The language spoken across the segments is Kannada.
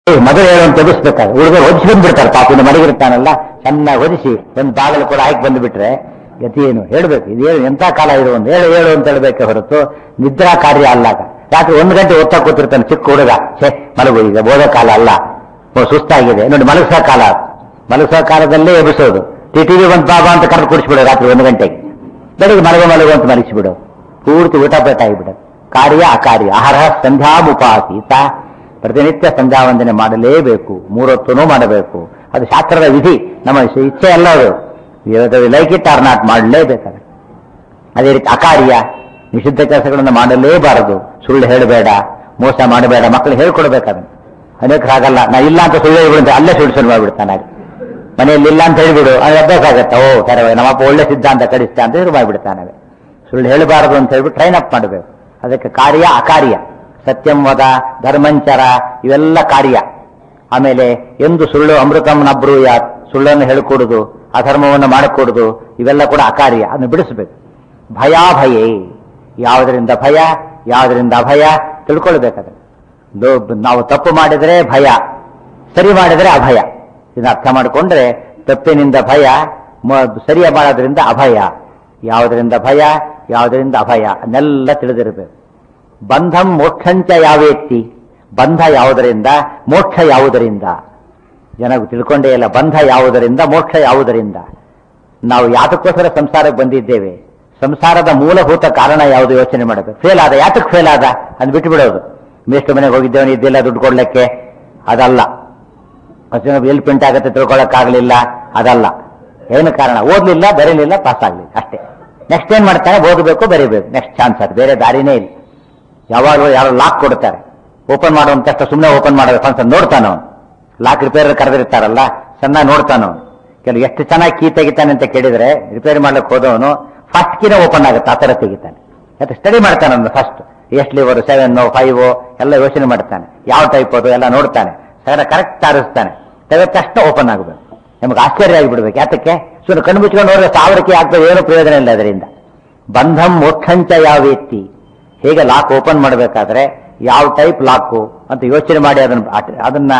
ಮದುವೆ ಹೇಳು ಅಂತ ಎದುರಿಸ್ಬೇಕಾದ್ರೆ ಹುಡುಗ ಹೊದಿಸಿ ಬಂದ್ಬಿಡ್ತಾರೆ ಪಾಪಿನ ಮಡಗಿರ್ತಾನಲ್ಲ ಚೆನ್ನಾಗಿ ಹೊದಿಸಿ ಒಂದು ಬಾಗಿಲು ಕೂಡ ಹಾಕಿ ಬಂದ್ಬಿಟ್ರೆ ಗತಿ ಏನು ಹೇಳ್ಬೇಕು ಇದೇನು ಎಂತ ಕಾಲ ಇದು ಒಂದು ಹೇಳು ಹೇಳು ಅಂತ ಹೇಳ್ಬೇಕೆ ಹೊರತು ನಿದ್ರಾ ಕಾರ್ಯ ಅಲ್ಲಾಗ ರಾತ್ರಿ ಒಂದು ಗಂಟೆ ಒತ್ತ ಕೂತಿರ್ತಾನೆ ಚಿಕ್ಕ ಹುಡುಗ ಛೇ ಮಲಗು ಈಗ ಬೋಧ ಕಾಲ ಅಲ್ಲ ಓ, ಸುಸ್ತಾಗಿದೆ ನೋಡಿ ಮಲಗಿಸೋ ಕಾಲ ಮಲಗಿಸೋ ಕಾಲದಲ್ಲೇ ಎಬ್ಬಿಸೋದು ಟಿ ಟಿವಿ ಬಂದು ಬಾಬಾ ಅಂತ ಕರೆದು ಕುಡಿಸ್ಬಿಡು ರಾತ್ರಿ ಒಂದು ಗಂಟೆಗೆ ಬೆಳಿಗ್ಗೆ ಮಲಗು ಮಲಗು ಅಂತ ಮಲಗಿಸ್ಬಿಡು ಪೂರ್ತಿ ಊಟ ಪೇಟ ಆಗಿಬಿಡೋದು ಕಾರ್ಯ ಅಕಾರ್ಯ ಆಹಾರ ಸಂಧ್ಯಾಮುಪಾಸೀತ ಪ್ರತಿನಿತ್ಯ ಸಂಧ್ಯಾ ವಂದನೆ ಮಾಡಲೇಬೇಕು ಮೂರೊತ್ತೂ ಮಾಡಬೇಕು ಅದು ಶಾಸ್ತ್ರದ ವಿಧಿ ನಮ್ಮ ಇಚ್ಛೆ ಅಲ್ಲ ಅದು ಲೈಕ್ ಇಟ್ ಆರ್ ನಾಟ್ ಮಾಡಲೇಬೇಕಾದ್ರೆ ಅದೇ ರೀತಿ ಅಕಾರ್ಯ ನಿಷಿದ್ಧ ಕೆಲಸಗಳನ್ನು ಮಾಡಲೇಬಾರದು ಸುಳ್ಳು ಹೇಳಬೇಡ ಮೋಸ ಮಾಡಬೇಡ ಮಕ್ಕಳು ಹೇಳ್ಕೊಡ್ಬೇಕಾದ್ರೆ ಅನೇಕರು ಹಾಗಲ್ಲ ನಾ ಇಲ್ಲ ಅಂತ ಸುಳ್ಳು ಹೇಳ್ಬಿಡುತ್ತೆ ಅಲ್ಲೇ ಸುಳ್ಳು ಸುಳ್ಳು ಮಾಡ್ಬಿಡ್ತಾನೆ ಆಗ ಮನೆಯಲ್ಲಿ ಇಲ್ಲ ಅಂತ ಹೇಳ್ಬಿಡು ಅದು ಅಭ್ಯಾಸ ಆಗತ್ತೆ ಓ ಸರಿ ನಮ್ಮಪ್ಪ ಒಳ್ಳೆ ಸಿದ್ಧಾಂತ ಕಡಿಸ್ತಾ ಅಂತ ಶುರು ಮಾಡಿಬಿಡ್ತಾನೆ ಸುಳ್ಳು ಹೇಳಬಾರದು ಅಂತ ಹೇಳ್ಬಿಟ್ಟು ಟ್ರೈನ್ ಅಪ್ ಮಾಡಬೇಕು ಅದಕ್ಕೆ ಕಾರ್ಯ ಅಕಾರ್ಯ ಸತ್ಯಂ ವದ ಧರ್ಮಂಚರ ಇವೆಲ್ಲ ಕಾರ್ಯ ಆಮೇಲೆ ಎಂದು ಸುಳ್ಳು ಅಮೃತಂ ನಬ್ರೂಯ ಸುಳ್ಳನ್ನು ಹೇಳಿಕೊಡುದು ಅಧರ್ಮವನ್ನು ಮಾಡಿಕೊಡುದು ಇವೆಲ್ಲ ಕೂಡ ಅಕಾರ್ಯ ಅದನ್ನು ಬಿಡಿಸಬೇಕು ಭಯಾಭಯೇ ಯಾವುದರಿಂದ ಭಯ ಯಾವುದರಿಂದ ಅಭಯ ತಿಳ್ಕೊಳ್ಬೇಕಾದ್ರೆ ದೋ- ನಾವು ತಪ್ಪು ಮಾಡಿದರೆ ಭಯ ಸರಿ ಮಾಡಿದರೆ ಅಭಯ ಇದನ್ನ ಅರ್ಥ ಮಾಡಿಕೊಂಡ್ರೆ ತಪ್ಪಿನಿಂದ ಭಯ ಮ- ಸರಿಯ ಮಾಡೋದ್ರಿಂದ ಅಭಯ ಯಾವುದರಿಂದ ಭಯ ಯಾವುದರಿಂದ ಅಭಯ ಅದನ್ನೆಲ್ಲ ತಿಳಿದಿರಬೇಕು ಬಂಧಂ ಮೋಕ್ಷಂಚ ಯಾವೇತ್ತಿ ಬಂಧ ಯಾವುದರಿಂದ ಮೋಕ್ಷ ಯಾವುದರಿಂದ ಜನ ತಿಳ್ಕೊಂಡೇ ಇಲ್ಲ ಬಂಧ ಯಾವುದರಿಂದ ಮೋಕ್ಷ ಯಾವುದರಿಂದ ನಾವು ಯಾತಕ್ಕೋಸ್ಕರ ಸಂಸಾರಕ್ಕೆ ಬಂದಿದ್ದೇವೆ ಸಂಸಾರದ ಮೂಲಭೂತ ಕಾರಣ ಯಾವುದು ಯೋಚನೆ ಮಾಡಬೇಕು ಫೇಲ್ ಆದ ಯಾತಕ್ಕೆ ಫೇಲ್ ಆದ ಅದು ಬಿಟ್ಟು ಬಿಡೋದು ಮೇಷ್ಟು ಮನೆಗೆ ಹೋಗಿದ್ದೇವನು ಇದ್ದಿಲ್ಲ ದುಡ್ಡು ಕೊಡ್ಲಿಕ್ಕೆ ಅದಲ್ಲ ಅಷ್ಟು ಎಲ್ಲಿ ಪ್ರಿಂಟ್ ಆಗುತ್ತೆ ತಿಳ್ಕೊಳಕ್ಕಾಗಲಿಲ್ಲ ಅದಲ್ಲ ಏನು ಕಾರಣ ಓದ್ಲಿಲ್ಲ ಬರೀಲಿಲ್ಲ ಪಾಸ್ ಆಗ್ಲಿಲ್ಲ ಅಷ್ಟೇ ನೆಕ್ಸ್ಟ್ ಏನ್ ಮಾಡ್ತಾನೆ ಓದಬೇಕು ಬರೀಬೇಕು ನೆಕ್ಸ್ಟ್ ಚಾನ್ಸ್ ಅದು ಬೇರೆ ದಾರಿನೇ ಇಲ್ಲ ಯಾವಾಗಲೂ ಯಾರೋ ಲಾಕ್ ಕೊಡ್ತಾರೆ ಓಪನ್ ಮಾಡುವಂತ ತಕ್ಷಣ ಸುಮ್ಮನೆ ಓಪನ್ ಮಾಡಬೇಕು ಅಂತ ನೋಡ್ತಾನ ಅವನು ಲಾಕ್ ರಿಪೇರ್ ಕರೆದಿರ್ತಾರಲ್ಲ ಚೆನ್ನಾಗಿ ನೋಡ್ತಾನ ಅವನು ಕೆಲವು ಎಷ್ಟು ಚೆನ್ನಾಗಿ ಕೀ ತೆಗಿತಾನೆ ಅಂತ ಕೇಳಿದ್ರೆ ರಿಪೇರಿ ಮಾಡ್ಲಿಕ್ಕೆ ಹೋದವನು ಫಸ್ಟ್ ಕೀನೇ ಓಪನ್ ಆಗುತ್ತೆ ಆ ಥರ ತೆಗಿತಾನೆ ಮತ್ತೆ ಸ್ಟಡಿ ಮಾಡ್ತಾನೆ ಒಂದು ಫಸ್ಟ್ ಎಷ್ಟು ಲಿವರ್ ಸೆವೆನ್ ಫೈವ್ ಎಲ್ಲ ಯೋಚನೆ ಮಾಡ್ತಾನೆ ಯಾವ ಟೈಪ್ ಅದು ಎಲ್ಲ ನೋಡ್ತಾನೆ ಸರ ಕರೆಕ್ಟ್ ಆರಿಸ್ತಾನೆ ತೆಗೆದ ತಕ್ಷಣ ಓಪನ್ ಆಗಬೇಕು ನಮಗೆ ಆಶ್ಚರ್ಯ ಆಗಿಬಿಡ್ಬೇಕು ಯಾತಕ್ಕೆ ಸುಮ್ಮನೆ ಕಣ್ಣು ಮುಚ್ಕೊಂಡು ನೋಡಿದ್ರೆ ಸಾವಿರಕ್ಕೆ ಆಗ್ತದೆ ಏನು ಪ್ರಯೋಜನ ಇಲ್ಲ ಅದರಿಂದ ಬಂಧಂ ಮೋಕ್ಷಂಚ ಯಾವ ವ್ಯಕ್ತಿ ಹೇಗೆ ಲಾಕ್ ಓಪನ್ ಮಾಡಬೇಕಾದ್ರೆ ಯಾವ ಟೈಪ್ ಲಾಕು ಅಂತ ಯೋಚನೆ ಮಾಡಿ ಅದನ್ನ ಅದನ್ನ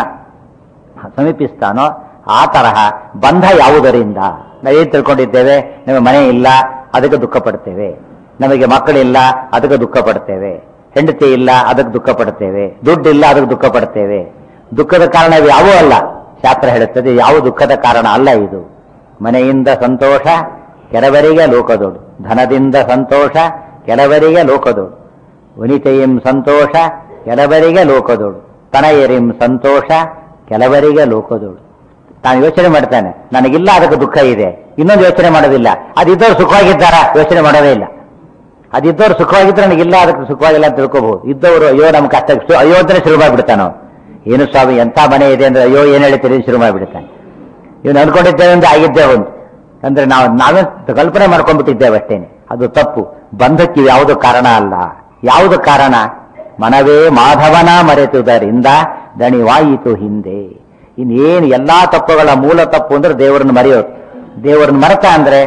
ಸಮೀಪಿಸ್ತಾನೋ ಆ ತರಹ ಬಂಧ ಯಾವುದರಿಂದ ನಾವೇನ್ ತಿಳ್ಕೊಂಡಿದ್ದೇವೆ ನಮಗೆ ಮನೆ ಇಲ್ಲ ಅದಕ್ಕೆ ದುಃಖ ಪಡ್ತೇವೆ ನಮಗೆ ಮಕ್ಕಳಿಲ್ಲ ಅದಕ್ಕೆ ದುಃಖ ಪಡ್ತೇವೆ ಹೆಂಡತಿ ಇಲ್ಲ ಅದಕ್ಕೆ ದುಃಖ ಪಡ್ತೇವೆ ದುಡ್ಡಿಲ್ಲ ಅದಕ್ಕೆ ದುಃಖ ಪಡ್ತೇವೆ ದುಃಖದ ಕಾರಣ ಇವು ಯಾವೂ ಅಲ್ಲ ಶಾಸ್ತ್ರ ಹೇಳುತ್ತದೆ ಯಾವ ದುಃಖದ ಕಾರಣ ಅಲ್ಲ ಇದು ಮನೆಯಿಂದ ಸಂತೋಷ ಕೆಲವರಿಗೆ ಲೋಕದೋಡು ಧನದಿಂದ ಸಂತೋಷ ಕೆಲವರಿಗೆ ಲೋಕದೋಡು ವನಿತೆಯಂ ಸಂತೋಷ ಕೆಲವರಿಗೆ ಲೋಕದೋಡು ತನಯರಿಂ ಸಂತೋಷ ಕೆಲವರಿಗೆ ಲೋಕದೋಡು ತಾನು ಯೋಚನೆ ಮಾಡ್ತಾನೆ ನನಗಿಲ್ಲ ಅದಕ್ಕೆ ದುಃಖ ಇದೆ ಇನ್ನೊಂದು ಯೋಚನೆ ಮಾಡೋದಿಲ್ಲ ಅದಿದ್ದವ್ರು ಸುಖವಾಗಿದ್ದಾರ ಯೋಚನೆ ಮಾಡೋದೇ ಇಲ್ಲ ಅದಿದ್ದವ್ರು ಸುಖವಾಗಿದ್ರೆ ನನಗಿಲ್ಲ ಅದಕ್ಕೆ ಸುಖವಾಗಿಲ್ಲ ಅಂತ ತಿಳ್ಕೋಬಹುದು ಇದ್ದವರು ಅಯ್ಯೋ ನಮ್ಮ ಕಷ್ಟ ಶು- ಅಯ್ಯೋ ಅಂತಾನೆ ಶುರು ಮಾಡ್ಬಿಡ್ತಾನೆ ಅವ್ನು. ಏನು ಸ್ವಾಮಿ ಎಂತ ಮನೆ ಇದೆ ಅಂದ್ರೆ ಅಯ್ಯೋ ಏನ್ ಹೇಳ್ತೀರಿ ಅಂತ ಶುರು ಮಾಡ್ಬಿಡ್ತಾನೆ ಇವನು ಅನ್ಕೊಂಡಿದ್ದೇವೆ ಅಂದ್ರೆ ಆಗಿದ್ದೇ ಒಂದು ಅಂದ್ರೆ ನಾವು ನಾವೇ ಕಲ್ಪನೆ ಮಾಡ್ಕೊಂಡ್ಬಿಟ್ಟಿದ್ದೇವೆ ಅಷ್ಟೇನೆ ಅದು ತಪ್ಪು ಬಂಧಕ್ಕೆ ಯಾವುದು ಕಾರಣ ಅಲ್ಲ ಯಾವುದು ಕಾರಣ ಮನವೇ ಮಾಧವನ ಮರೆತುದರಿಂದ ದಣಿವಾಯಿತು ಹಿಂದೆ ಇನ್ನೇನು ಎಲ್ಲಾ ತಪ್ಪುಗಳ ಮೂಲ ತಪ್ಪು ಅಂದ್ರೆ ದೇವರನ್ನು ಮರೆಯೋದು ದೇವರನ್ನು ಮರೆತ ಅಂದ್ರೆ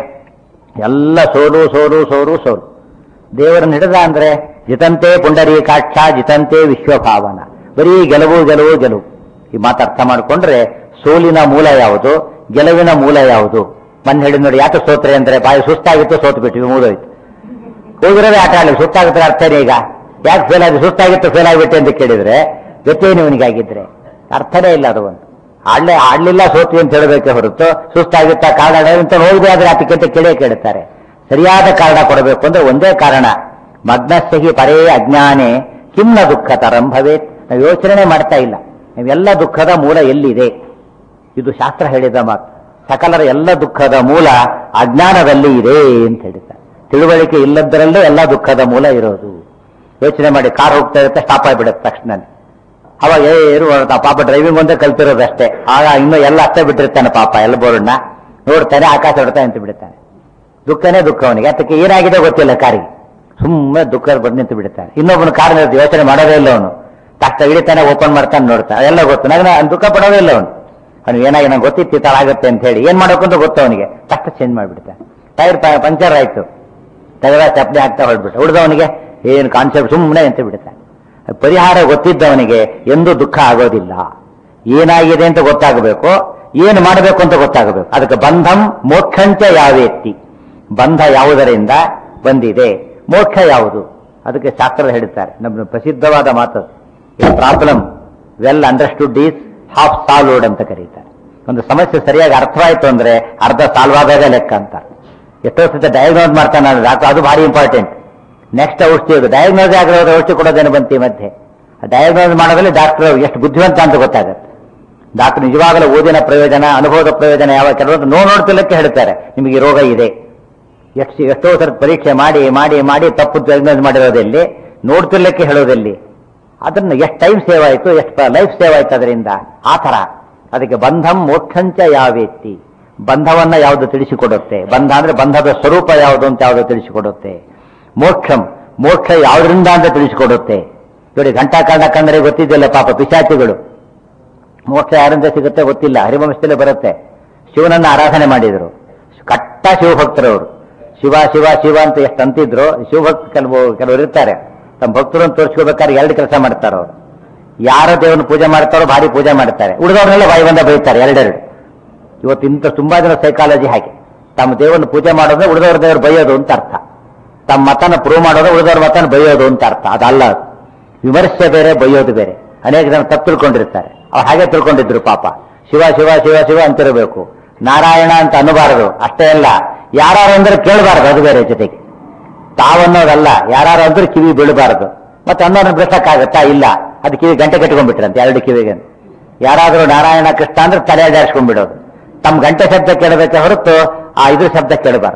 ಎಲ್ಲ ಸೋಲು ಸೋಲು ಸೋಲು ಸೋಲು ದೇವರನ್ನು ಹಿಡಿದ ಅಂದ್ರೆ ಜಿತಂತೆ ಪುಂಡರೀಕಾಕ್ಷ ಜಿತಂತೆ ವಿಶ್ವಭಾವನ ಬರೀ ಗೆಲುವು ಗೆಲುವು ಗೆಲುವು ಈ ಮಾತು ಅರ್ಥ ಮಾಡಿಕೊಂಡ್ರೆ ಸೋಲಿನ ಮೂಲ ಯಾವುದು ಗೆಲುವಿನ ಮೂಲ ಯಾವುದು ಮನ್ ಹೇಳಿ ನೋಡಿ ಯಾಕೆ ಸೋತ್ರೆ ಅಂದ್ರೆ ಬಾಯಿ ಸುಸ್ತಾಗಿತ್ತು ಸೋತು ಬಿಟ್ಟಿವಿ ಮುಗಿದೋಯ್ತು ಹೋಗಿರೋದೇ ಆಟ ಆಡಲಿ ಸುಸ್ತಾಗುತ್ತೆ ಅರ್ಥನೇ ಈಗ ಯಾಕೆ ಫೇಲ್ ಆಗಿ ಸುಸ್ತಾಗಿತ್ತು ಫೇಲ್ ಆಗಿಬಿಟ್ಟೆ ಅಂತ ಕೇಳಿದ್ರೆ ಜೊತೆಏನು ಇವನಿಗಾಗಿದ್ರೆ ಅರ್ಥನೇ ಇಲ್ಲ ಅದು ಒಂದು ಆಡ್ಲೇ ಆಡ್ಲಿಲ್ಲ ಸೋತ್ವಿ ಅಂತ ಹೇಳಬೇಕೆ ಹೊರತು ಸುಸ್ತಾಗಿತ್ತ ಕಾರಣ ಅಂತ ಹೋಗಿದೆ ಆದ್ರೆ ಅದಕ್ಕಿಂತ ಕೇಳೇ ಕೇಳುತ್ತಾರೆ ಸರಿಯಾದ ಕಾರಣ ಕೊಡಬೇಕು ಅಂದ್ರೆ ಒಂದೇ ಕಾರಣ ಮಗ್ನಸ್ಸಹಿ ಪರೇ ಅಜ್ಞಾನೇ ಕಿಮ್ನ ದುಃಖ ತರಂ ಭವೇತ್ ನಾವು ಯೋಚನೆ ಮಾಡ್ತಾ ಇಲ್ಲ ನಾವೆಲ್ಲ ದುಃಖದ ಮೂಲ ಎಲ್ಲಿದೆ ಇದು ಶಾಸ್ತ್ರ ಹೇಳಿದ ಮಾತು ಸಕಲರ ಎಲ್ಲ ದುಃಖದ ಮೂಲ ಅಜ್ಞಾನದಲ್ಲಿ ಇದೆ ಅಂತ ಹೇಳ್ತಾರೆ ತಿಳುವಳಿಕೆ ಇಲ್ಲದರಲ್ಲೇ ಎಲ್ಲ ದುಃಖದ ಮೂಲ ಇರೋದು ಯೋಚನೆ ಮಾಡಿ ಕಾರ್ ಹೋಗ್ತಾ ಇರುತ್ತೆ ಸ್ಟಾಪ್ ಆಗಿಬಿಡುತ್ತೆ ತಕ್ಷಣ ಅವಾಗ ಏನು ಮಾಡ್ತಾ ಪಾಪ ಡ್ರೈವಿಂಗ್ ಒಂದೇ ಕಲ್ತಿರೋದಷ್ಟೇ ಆಗ ಇನ್ನು ಎಲ್ಲ ಅಷ್ಟೇ ಬಿಟ್ಟಿರ್ತಾನೆ ಪಾಪ ಎಲ್ಲ ಬೋರ್ಡ್ನ ನೋಡ್ತಾನೆ ಆಕಾಶ ಹೊಡ್ತಾ ನಿಂತು ಬಿಡ್ತಾನೆ ದುಃಖನೇ ದುಃಖ ಅವನಿಗೆ ಅದಕ್ಕೆ ಏನಾಗಿದೆ ಗೊತ್ತಿಲ್ಲ ಕಾರಿಗೆ ಸುಮ್ಮನೆ ದುಃಖ ಬಂದು ನಿಂತು ಬಿಡ್ತಾನೆ ಇನ್ನೊಬ್ಬನ ಕಾರ್ ಯೋಚನೆ ಮಾಡೋದೇ ಇಲ್ಲ ಅವನು ತಕ್ಷಣ ಹಿಡಿತಾನೆ ಓಪನ್ ಮಾಡ್ತಾನೆ ನೋಡ್ತಾನೆ ಎಲ್ಲ ಗೊತ್ತು ನನಗೆ ನಾನು ದುಃಖ ಪಡೋದೇ ಇಲ್ಲ ಅವನು ಅವನು ಏನಾಗಿ ನಂಗೆ ಗೊತ್ತಿತ್ತು ಈ ತರ ಆಗುತ್ತೆ ಅಂತ ಹೇಳಿ ಏನ್ ಮಾಡಬೇಕು ಅಂತ ಗೊತ್ತು ಅವನಿಗೆ ತಕ್ಷಣ ಚೇಂಜ್ ಮಾಡಿಬಿಡ್ತಾನೆ ಟೈರ್ ಪಂಚರ್ ಆಯ್ತು ತೆಗೆದ ಚಪ್ಪಲಿ ಹಾಕ್ತಾ ಹೊರಡ್ಬಿಟ್ಟ ಉಳಿದವನಿಗೆ ಏನು ಕಾನ್ಸೆಪ್ಟ್ ಸುಮ್ಮನೆ ಅಂತ ಬಿಡ್ತಾನೆ ಪರಿಹಾರ ಗೊತ್ತಿದ್ದವನಿಗೆ ಎಂದೂ ದುಃಖ ಆಗೋದಿಲ್ಲ ಏನಾಗಿದೆ ಅಂತ ಗೊತ್ತಾಗಬೇಕು ಏನು ಮಾಡಬೇಕು ಅಂತ ಗೊತ್ತಾಗಬೇಕು ಅದಕ್ಕೆ ಬಂಧಂ ಮೋಕ್ಷಂಚ ಯಾವೇತ್ತಿ ಬಂಧ ಯಾವುದರಿಂದ ಬಂದಿದೆ ಮೋಕ್ಷ ಯಾವುದು ಅದಕ್ಕೆ ಶಾಸ್ತ್ರ ಹೇಳ್ತಾರೆ ನಮ್ಮ ಪ್ರಸಿದ್ಧವಾದ ಮಾತು problem well understood is half solved ಅಂತ ಕರೀತಾರೆ ಒಂದು ಸಮಸ್ಯೆ ಸರಿಯಾಗಿ ಅರ್ಥವಾಯ್ತು ಅಂದ್ರೆ ಅರ್ಧ ಸಾಲ್ವ್ ಆದಾಗ ಲೆಕ್ಕ ಅಂತ ಎಷ್ಟೋ ಸತಿ ಡಯಾಗ್ನೋಸ್ ಮಾಡ್ತಾನೆ ಡಾಕ್ಟರ್ ಅದು ಭಾರಿ ಇಂಪಾರ್ಟೆಂಟ್ ನೆಕ್ಸ್ಟ್ ಔಷಧಿ ಅದು ಡಯಾಗ್ನೋಸ್ ಆಗಿರೋದು ಔಷಧಿ ಕೊಡೋದೇನು ಬಂತಿ ಮಧ್ಯೆ ಡಯಾಗ್ನೋಸ್ ಮಾಡೋದ್ರಲ್ಲಿ ಡಾಕ್ಟರ್ ಎಷ್ಟು ಬುದ್ಧಿವಂತ ಅಂತ ಗೊತ್ತಾಗುತ್ತೆ ಡಾಕ್ಟರ್ ನಿಜವಾಗಲೂ ಓದಿನ ಪ್ರಯೋಜನ ಅನುಭವದ ಪ್ರಯೋಜನ ಯಾವ ಕೆಲವರು ನೋ ನೋಡ್ತಿಲ್ಲಕ್ಕೆ ಹೇಳ್ತಾರೆ ನಿಮಗೆ ಈ ರೋಗ ಇದೆ ಎಷ್ಟು ಎಷ್ಟೋ ಸಲ ಪರೀಕ್ಷೆ ಮಾಡಿ ಮಾಡಿ ಮಾಡಿ ತಪ್ಪು ಡಯಾಗ್ನೋಸ್ ಮಾಡಿರೋದಲ್ಲಿ ನೋಡ್ತಿರ್ಲಿಕ್ಕೆ ಹೇಳೋದಲ್ಲಿ ಅದನ್ನ ಎಷ್ಟು ಟೈಮ್ ಸೇವ್ ಆಯಿತು ಎಷ್ಟು ಲೈಫ್ ಸೇವ್ ಆಯ್ತು ಅದರಿಂದ ಆ ಥರ ಅದಕ್ಕೆ ಬಂಧಂ ಮೋಕ್ಷಂಚ ಯಾವೇತ್ತಿ ಬಂಧವನ್ನ ಯಾವುದು ತಿಳಿಸಿಕೊಡುತ್ತೆ ಬಂಧ ಅಂದ್ರೆ ಬಂಧದ ಸ್ವರೂಪ ಯಾವುದು ಅಂತ ಯಾವುದು ತಿಳಿಸಿಕೊಡುತ್ತೆ ಮೋಕ್ಷಂ ಮೋಕ್ಷ ಯಾವುದರಿಂದ ಅಂತ ತಿಳಿಸಿಕೊಡುತ್ತೆ ನೋಡಿ ಘಂಟಾಕರ್ಣ ಕಂಡರೆ ಗೊತ್ತಿದ್ದಿಲ್ಲ ಪಾಪ ಪಿಶಾಚಿಗಳು ಮೋಕ್ಷ ಯಾರಿಂದ ಸಿಗುತ್ತೆ ಗೊತ್ತಿಲ್ಲ ಹರಿವಂಶದಲ್ಲೇ ಬರುತ್ತೆ ಶಿವನನ್ನ ಆರಾಧನೆ ಮಾಡಿದರು ಕಟ್ಟ ಶಿವಭಕ್ತರವರು ಶಿವ ಶಿವ ಶಿವ ಅಂತ ಎಷ್ಟು ಅಂತಿದ್ರು ಶಿವಭಕ್ತ ಕೆಲವು ಕೆಲವರು ಇರ್ತಾರೆ ತಮ್ಮ ಭಕ್ತರನ್ನು ತೋರಿಸ್ಕೋಬೇಕಾದ್ರೆ ಎರಡು ಕೆಲಸ ಮಾಡ್ತಾರೆ ಅವರು ಯಾರ ದೇವರನ್ನು ಪೂಜೆ ಮಾಡ್ತಾರೋ ಭಾರಿ ಪೂಜೆ ಮಾಡ್ತಾರೆ ಉಳಿದವ್ರನ್ನೆಲ್ಲ ಬಾಯಿ ಬಂದ ಬೈತಾರೆ ಎರಡೆರಡು ಇವತ್ತು ಇಂಥ ತುಂಬಾ ಜನ ಸೈಕಾಲಜಿ ಹಾಗೆ ತಮ್ಮ ದೇವರನ್ನು ಪೂಜೆ ಮಾಡೋದ್ರೆ ಉಳಿದವ್ರ ದೇವರು ಬೈಯೋದು ಅಂತ ಅರ್ಥ ತಮ್ಮ ಮತನ ಪ್ರೂವ್ ಮಾಡೋದು ಉಳಿದವ್ರ ಮತನ ಬೈಯೋದು ಅಂತ ಅರ್ಥ ಅದಲ್ಲ ಅದು. ವಿಮರ್ಶೆ ಬೇರೆ ಬೈಯೋದು ಬೇರೆ ಅನೇಕ ಜನ ತಪ್ಪು ತಿಳ್ಕೊಂಡಿರ್ತಾರೆ ಅವ್ರು ಹಾಗೆ ತಿಳ್ಕೊಂಡಿದ್ರು ಪಾಪ ಶಿವ ಶಿವ ಶಿವ ಶಿವ ಅಂತಿರಬೇಕು ನಾರಾಯಣ ಅಂತ ಅನ್ನಬಾರದು ಅಷ್ಟೇ ಅಲ್ಲ ಯಾರು ಅಂದ್ರೆ ಕೇಳಬಾರದು ಅದು ಬೇರೆ ಜೊತೆಗೆ ತಾವನ್ನೋದಲ್ಲ ಯಾರು ಅಂದ್ರೆ ಕಿವಿ ಬೀಳಬಾರದು ಮತ್ತೆ ಅನ್ನೋದನ್ನ ಬಿಡಿಸಕ್ಕಾಗತ್ತಾ ಇಲ್ಲ ಅದು ಕಿವಿ ಗಂಟೆ ಕಟ್ಕೊಂಡ್ಬಿಟ್ರಂತೆ ಎರಡು ಕಿವಿಗೆ ಯಾರಾದರೂ ನಾರಾಯಣ ಕೃಷ್ಣ ಅಂದ್ರೆ ತಲೆ ಜಾರಿಸ್ಕೊಂಡ್ಬಿಡೋದು ತಮ್ಮ ಗಂಟೆ ಶಬ್ದ ಕೇಳಬೇಕೆ ಹೊರತು ಆ ಇದ್ರ ಶಬ್ದ ಕೇಳಬಾರ್ದು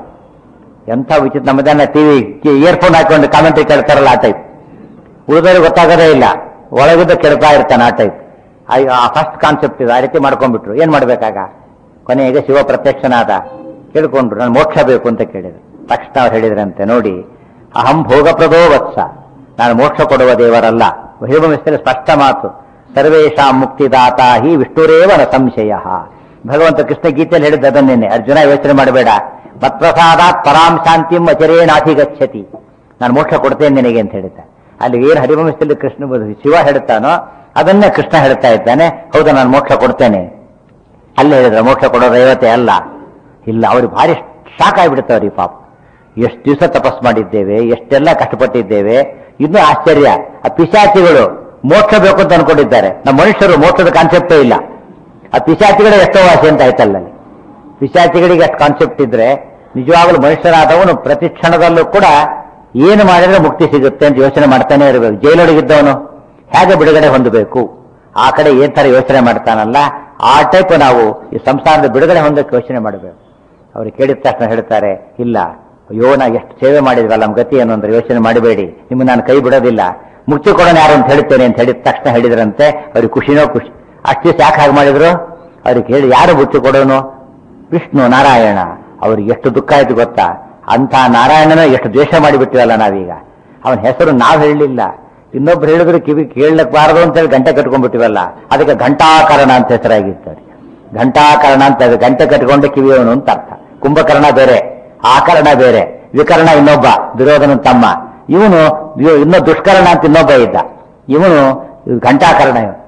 ಎಂಥ ವಿಚಿತ್ರ ನಮ್ಮದನ್ನ ಟಿವಿ ಇಯರ್ಫೋನ್ ಹಾಕೊಂಡು ಕಾಮೆಂಟ್ರಿ ಕೇಳ್ತಾರಲ್ಲ ಆ ಟೈಪ್ ಉಳಿದವ್ರಿಗೆ ಗೊತ್ತಾಗೋದೇ ಇಲ್ಲ ಒಳಗಿದ್ದ ಕೇಳ್ತಾ ಇರ್ತಾನೆ ಆ ಟೈಪ್ ಆ ಫಸ್ಟ್ ಕಾನ್ಸೆಪ್ಟ್ ಇದೆ ಆ ರೀತಿ ಮಾಡ್ಕೊಂಡ್ಬಿಟ್ರು ಏನ್ ಮಾಡ್ಬೇಕಾಗ ಕೊನೆಗೆ ಶಿವ ಪ್ರತ್ಯಕ್ಷನಾದ ಕೇಳ್ಕೊಂಡ್ರು ನಾನು ಮೋಕ್ಷ ಬೇಕು ಅಂತ ಕೇಳಿದ್ರು ತಕ್ಷಣ ಅವ್ರು ಹೇಳಿದ್ರಂತೆ ನೋಡಿ ಅಹಂ ಭೋಗಪ್ರದೋ ವತ್ಸ ನಾನು ಮೋಕ್ಷ ಕೊಡುವ ದೇವರಲ್ಲ ಹಿಮಮಿಸ್ತಲ್ಲಿ ಸ್ಪಷ್ಟ ಮಾತು ಸರ್ವೇಶಾಂ ಮುಕ್ತಿದಾತ ಹಿ ವಿಷ್ಣುರೇವ ನ ಸಂಶಯ ಭಗವಂತ ಕೃಷ್ಣ ಗೀತೆಯಲ್ಲಿ ಹೇಳಿದ್ದ ಅದನ್ನೇನೆ ಅರ್ಜುನ ಯೋಚನೆ ಮಾಡಬೇಡ ಮತ್ಪ್ರಸಾದಾತ್ ಪರಾಂ ಶಾಂತಿಂ ಅಚರೇನಾಥಿ ಗಚ್ಚತಿ ನಾನು ಮೋಕ್ಷ ಕೊಡ್ತೇನೆ ನಿನಗೆ ಅಂತ ಹೇಳಿದ್ದ ಅಲ್ಲಿ ಏನು ಹರಿವಂಶದಲ್ಲಿ ಕೃಷ್ಣ ಶಿವ ಹೇಳ್ತಾನೋ ಅದನ್ನೇ ಕೃಷ್ಣ ಹೇಳ್ತಾ ಇದ್ದಾನೆ ಹೌದಾ ನಾನು ಮೋಕ್ಷ ಕೊಡ್ತೇನೆ ಅಲ್ಲಿ ಹೇಳಿದ್ರೆ ಮೋಕ್ಷ ಕೊಡೋ ದೈವತೆ ಅಲ್ಲ ಇಲ್ಲ ಅವ್ರಿಗೆ ಭಾರಿ ಶಾಕ್ ಆಗಿಬಿಡ್ತಾವ್ರಿ ಪಾಪ ಎಷ್ಟು ದಿವಸ ತಪಸ್ ಮಾಡಿದ್ದೇವೆ ಎಷ್ಟೆಲ್ಲ ಕಷ್ಟಪಟ್ಟಿದ್ದೇವೆ ಇನ್ನೂ ಆಶ್ಚರ್ಯ ಆ ಪಿಶಾಚಿಗಳು ಮೋಕ್ಷ ಬೇಕು ಅಂತ ಅನ್ಕೊಂಡಿದ್ದಾರೆ ನಮ್ಮ ಮನುಷ್ಯರು ಮೋಕ್ಷದ ಕಾನ್ಸೆಪ್ಟೇ ಇಲ್ಲ ಆ ಪಿಶಾಚಿಗಳೇ ಎಷ್ಟೋ ವಾಸಿ ಅಂತ ಆಯ್ತಲ್ಲ ಅಲ್ಲಿ ಪಿಶಾಚಿಗಳಿಗೆ ಅಷ್ಟು ಕಾನ್ಸೆಪ್ಟ್ ಇದ್ರೆ ನಿಜವಾಗಲೂ ಮನುಷ್ಯರಾದವನು ಪ್ರತಿ ಕ್ಷಣದಲ್ಲೂ ಕೂಡ ಏನು ಮಾಡಿದ್ರೆ ಮುಕ್ತಿ ಸಿಗುತ್ತೆ ಅಂತ ಯೋಚನೆ ಮಾಡ್ತಾನೆ ಇರಬೇಕು ಜೈಲೊಳಗಿದ್ದವನು ಹೇಗೆ ಬಿಡುಗಡೆ ಹೊಂದಬೇಕು ಆ ಕಡೆ ಏನ್ ತರ ಯೋಚನೆ ಮಾಡ್ತಾನಲ್ಲ ಆ ಟೈಪ್ ನಾವು ಈ ಸಂಸಾರದ ಬಿಡುಗಡೆ ಹೊಂದಕ್ಕೆ ಯೋಚನೆ ಮಾಡಬೇಕು ಅವ್ರು ಕೇಳಿದ ತಕ್ಷಣ ಹೇಳ್ತಾರೆ ಇಲ್ಲ ಅಯ್ಯೋ ನಾ ಎಷ್ಟು ಸೇವೆ ಮಾಡಿದ್ವಲ್ಲ ನಮ್ಮ ಗತಿ ಏನು ಅಂದ್ರೆ ಯೋಚನೆ ಮಾಡಬೇಡಿ ನಿಮ್ಮನ್ನ ನಾನು ಕೈ ಬಿಡೋದಿಲ್ಲ ಮುಕ್ತಿ ಕೊಡೋಣ ಯಾರು ಅಂತ ಹೇಳ್ತೇನೆ ಅಂತ ಹೇಳಿದ ತಕ್ಷಣ ಹೇಳಿದ್ರಂತೆ ಅವ್ರಿಗೆ ಖುಷಿನೋ ಖುಷಿ ಅಷ್ಟು ಯಾಕೆ ಹಾಗೆ ಮಾಡಿದ್ರು ಅವ್ರಿಗೆ ಹೇಳಿ ಯಾರು ಮುಕ್ತಿ ಕೊಡೋನು ವಿಷ್ಣು ನಾರಾಯಣ ಅವ್ರಿಗೆ ಎಷ್ಟು ದುಃಖ ಆಯ್ತು ಗೊತ್ತಾ ಅಂತ ನಾರಾಯಣನ ಎಷ್ಟು ದ್ವೇಷ ಮಾಡಿಬಿಟ್ಟಿವಲ್ಲ ನಾವೀಗ ಅವನ ಹೆಸರು ನಾವು ಹೇಳಲಿಲ್ಲ ಇನ್ನೊಬ್ರು ಹೇಳಿದ್ರು ಕಿವಿ ಕೇಳಕ್ಬಾರದು ಅಂತ ಹೇಳಿ ಗಂಟೆ ಕಟ್ಕೊಂಡ್ಬಿಟ್ಟಿವಲ್ಲ ಅದಕ್ಕೆ ಘಂಟಾಕರಣ ಅಂತ ಹೆಸರಾಗಿರ್ತಾರೆ ಘಂಟಾಕರಣ ಅಂತ ಅದು ಗಂಟೆ ಕಟ್ಕೊಂಡೆ ಕಿವಿಯವನು ಅಂತ ಅರ್ಥ ಕುಂಭಕರ್ಣ ಬೇರೆ ಆಕರಣ ಬೇರೆ ವಿಕರ್ಣ ಇನ್ನೊಬ್ಬ ದುರ್ಯೋಧನ ತಮ್ಮ ಇವನು ಇನ್ನೂ ದುಷ್ಕರಣ ಅಂತ ಇನ್ನೊಬ್ಬ ಇದ್ದ ಇವನು ಘಂಟಾಕರಣ ಇವನು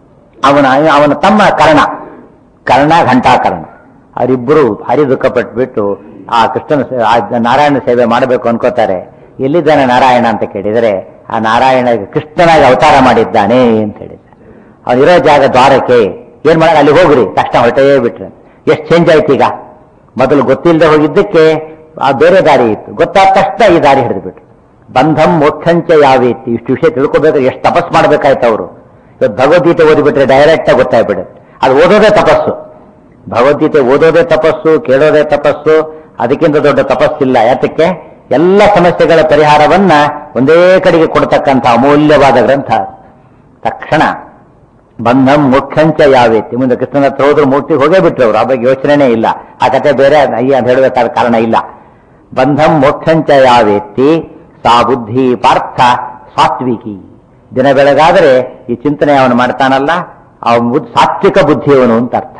ಅವನ ಅವನ ತಮ್ಮ ಕರ್ಣ ಕರ್ಣ ಘಂಟಾಕರ್ಣ ಅವರಿಬ್ಬರು ಭಾರಿ ದುಃಖ ಪಟ್ಬಿಟ್ಟು ಆ ಕೃಷ್ಣನ ಸೇ- ಆ ನಾರಾಯಣ ಸೇವೆ ಮಾಡಬೇಕು ಅನ್ಕೋತಾರೆ ಎಲ್ಲಿದ್ದಾನೆ ನಾರಾಯಣ ಅಂತ ಕೇಳಿದರೆ ಆ ನಾರಾಯಣ ಕೃಷ್ಣನಾಗಿ ಅವತಾರ ಮಾಡಿದ್ದಾನೆ ಅಂತ ಹೇಳಿದ ಅವನಿರೋ ಜಾಗ ದ್ವಾರಕ್ಕೆ ಏನ್ ಮಾಡ ಅಲ್ಲಿ ಹೋಗ್ರಿ ತಕ್ಷಣ ಹೊರಟೇ ಬಿಟ್ರೆ ಎಷ್ಟು ಚೇಂಜ್ ಆಯ್ತು ಈಗ ಮೊದಲು ಗೊತ್ತಿಲ್ಲದೆ ಹೋಗಿದ್ದಕ್ಕೆ ಆ ಬೇರೆ ದಾರಿ ಇತ್ತು ಗೊತ್ತಾದ ತಕ್ಷಣ ಈ ದಾರಿ ಹಿಡಿದು ಬಿಟ್ರು ಬಂಧಂ ಮೋಕ್ಷಂಚ ಯಾವೀತಿ ಇಷ್ಟು ವಿಷಯ ತಿಳ್ಕೊಬೇಕಾದ್ರೆ ಎಷ್ಟು ತಪಸ್ ಮಾಡ್ಬೇಕಾಯ್ತು ಅವರು ಇವತ್ತು ಭಗವದ್ಗೀತೆ ಓದಿಬಿಟ್ರೆ ಡೈರೆಕ್ಟ್ ಆಗಿ ಗೊತ್ತಾಗ್ಬಿಡುತ್ತೆ ಅದು ಓದೋದೇ ತಪಸ್ಸು ಭಗವದ್ಗೀತೆ ಓದೋದೇ ತಪಸ್ಸು ಕೇಳೋದೇ ತಪಸ್ಸು ಅದಕ್ಕಿಂತ ದೊಡ್ಡ ತಪಸ್ಸಿಲ್ಲ ಯಾತಕ್ಕೆ ಎಲ್ಲ ಸಮಸ್ಯೆಗಳ ಪರಿಹಾರವನ್ನ ಒಂದೇ ಕಡೆಗೆ ಕೊಡ್ತಕ್ಕಂಥ ಅಮೂಲ್ಯವಾದ ಗ್ರಂಥ ತಕ್ಷಣ ಬಂಧಂ ಮೋಕ್ಷಂಚ ಯಾವೇತಿ ಮುಂದೆ ಕೃಷ್ಣನ ಹತ್ರ ಹೋದ್ರು ಮೂರ್ತಿ ಹೋಗೇ ಬಿಟ್ರು ಅವರು ಆ ಬಗ್ಗೆ ಯೋಚನೆನೇ ಇಲ್ಲ ಆ ಕತೆ ಬೇರೆ ಅಯ್ಯ ಅಂತ ಹೇಳಬೇಕಾದ ಕಾರಣ ಇಲ್ಲ ಬಂಧಂ ಮೋಕ್ಷಂಚ ಯಾವೇತಿ ಸಾ ಬುದ್ಧಿ ಪಾರ್ಥ ಸಾತ್ವಿಕಿ ದಿನ ಬೆಳಗಾದರೆ ಈ ಚಿಂತನೆ ಅವನು ಮಾಡ್ತಾನಲ್ಲ ಅವನು ಬುದ್ಧಿ- ಸಾತ್ವಿಕ ಬುದ್ಧಿಯವನು ಅಂತ ಅರ್ಥ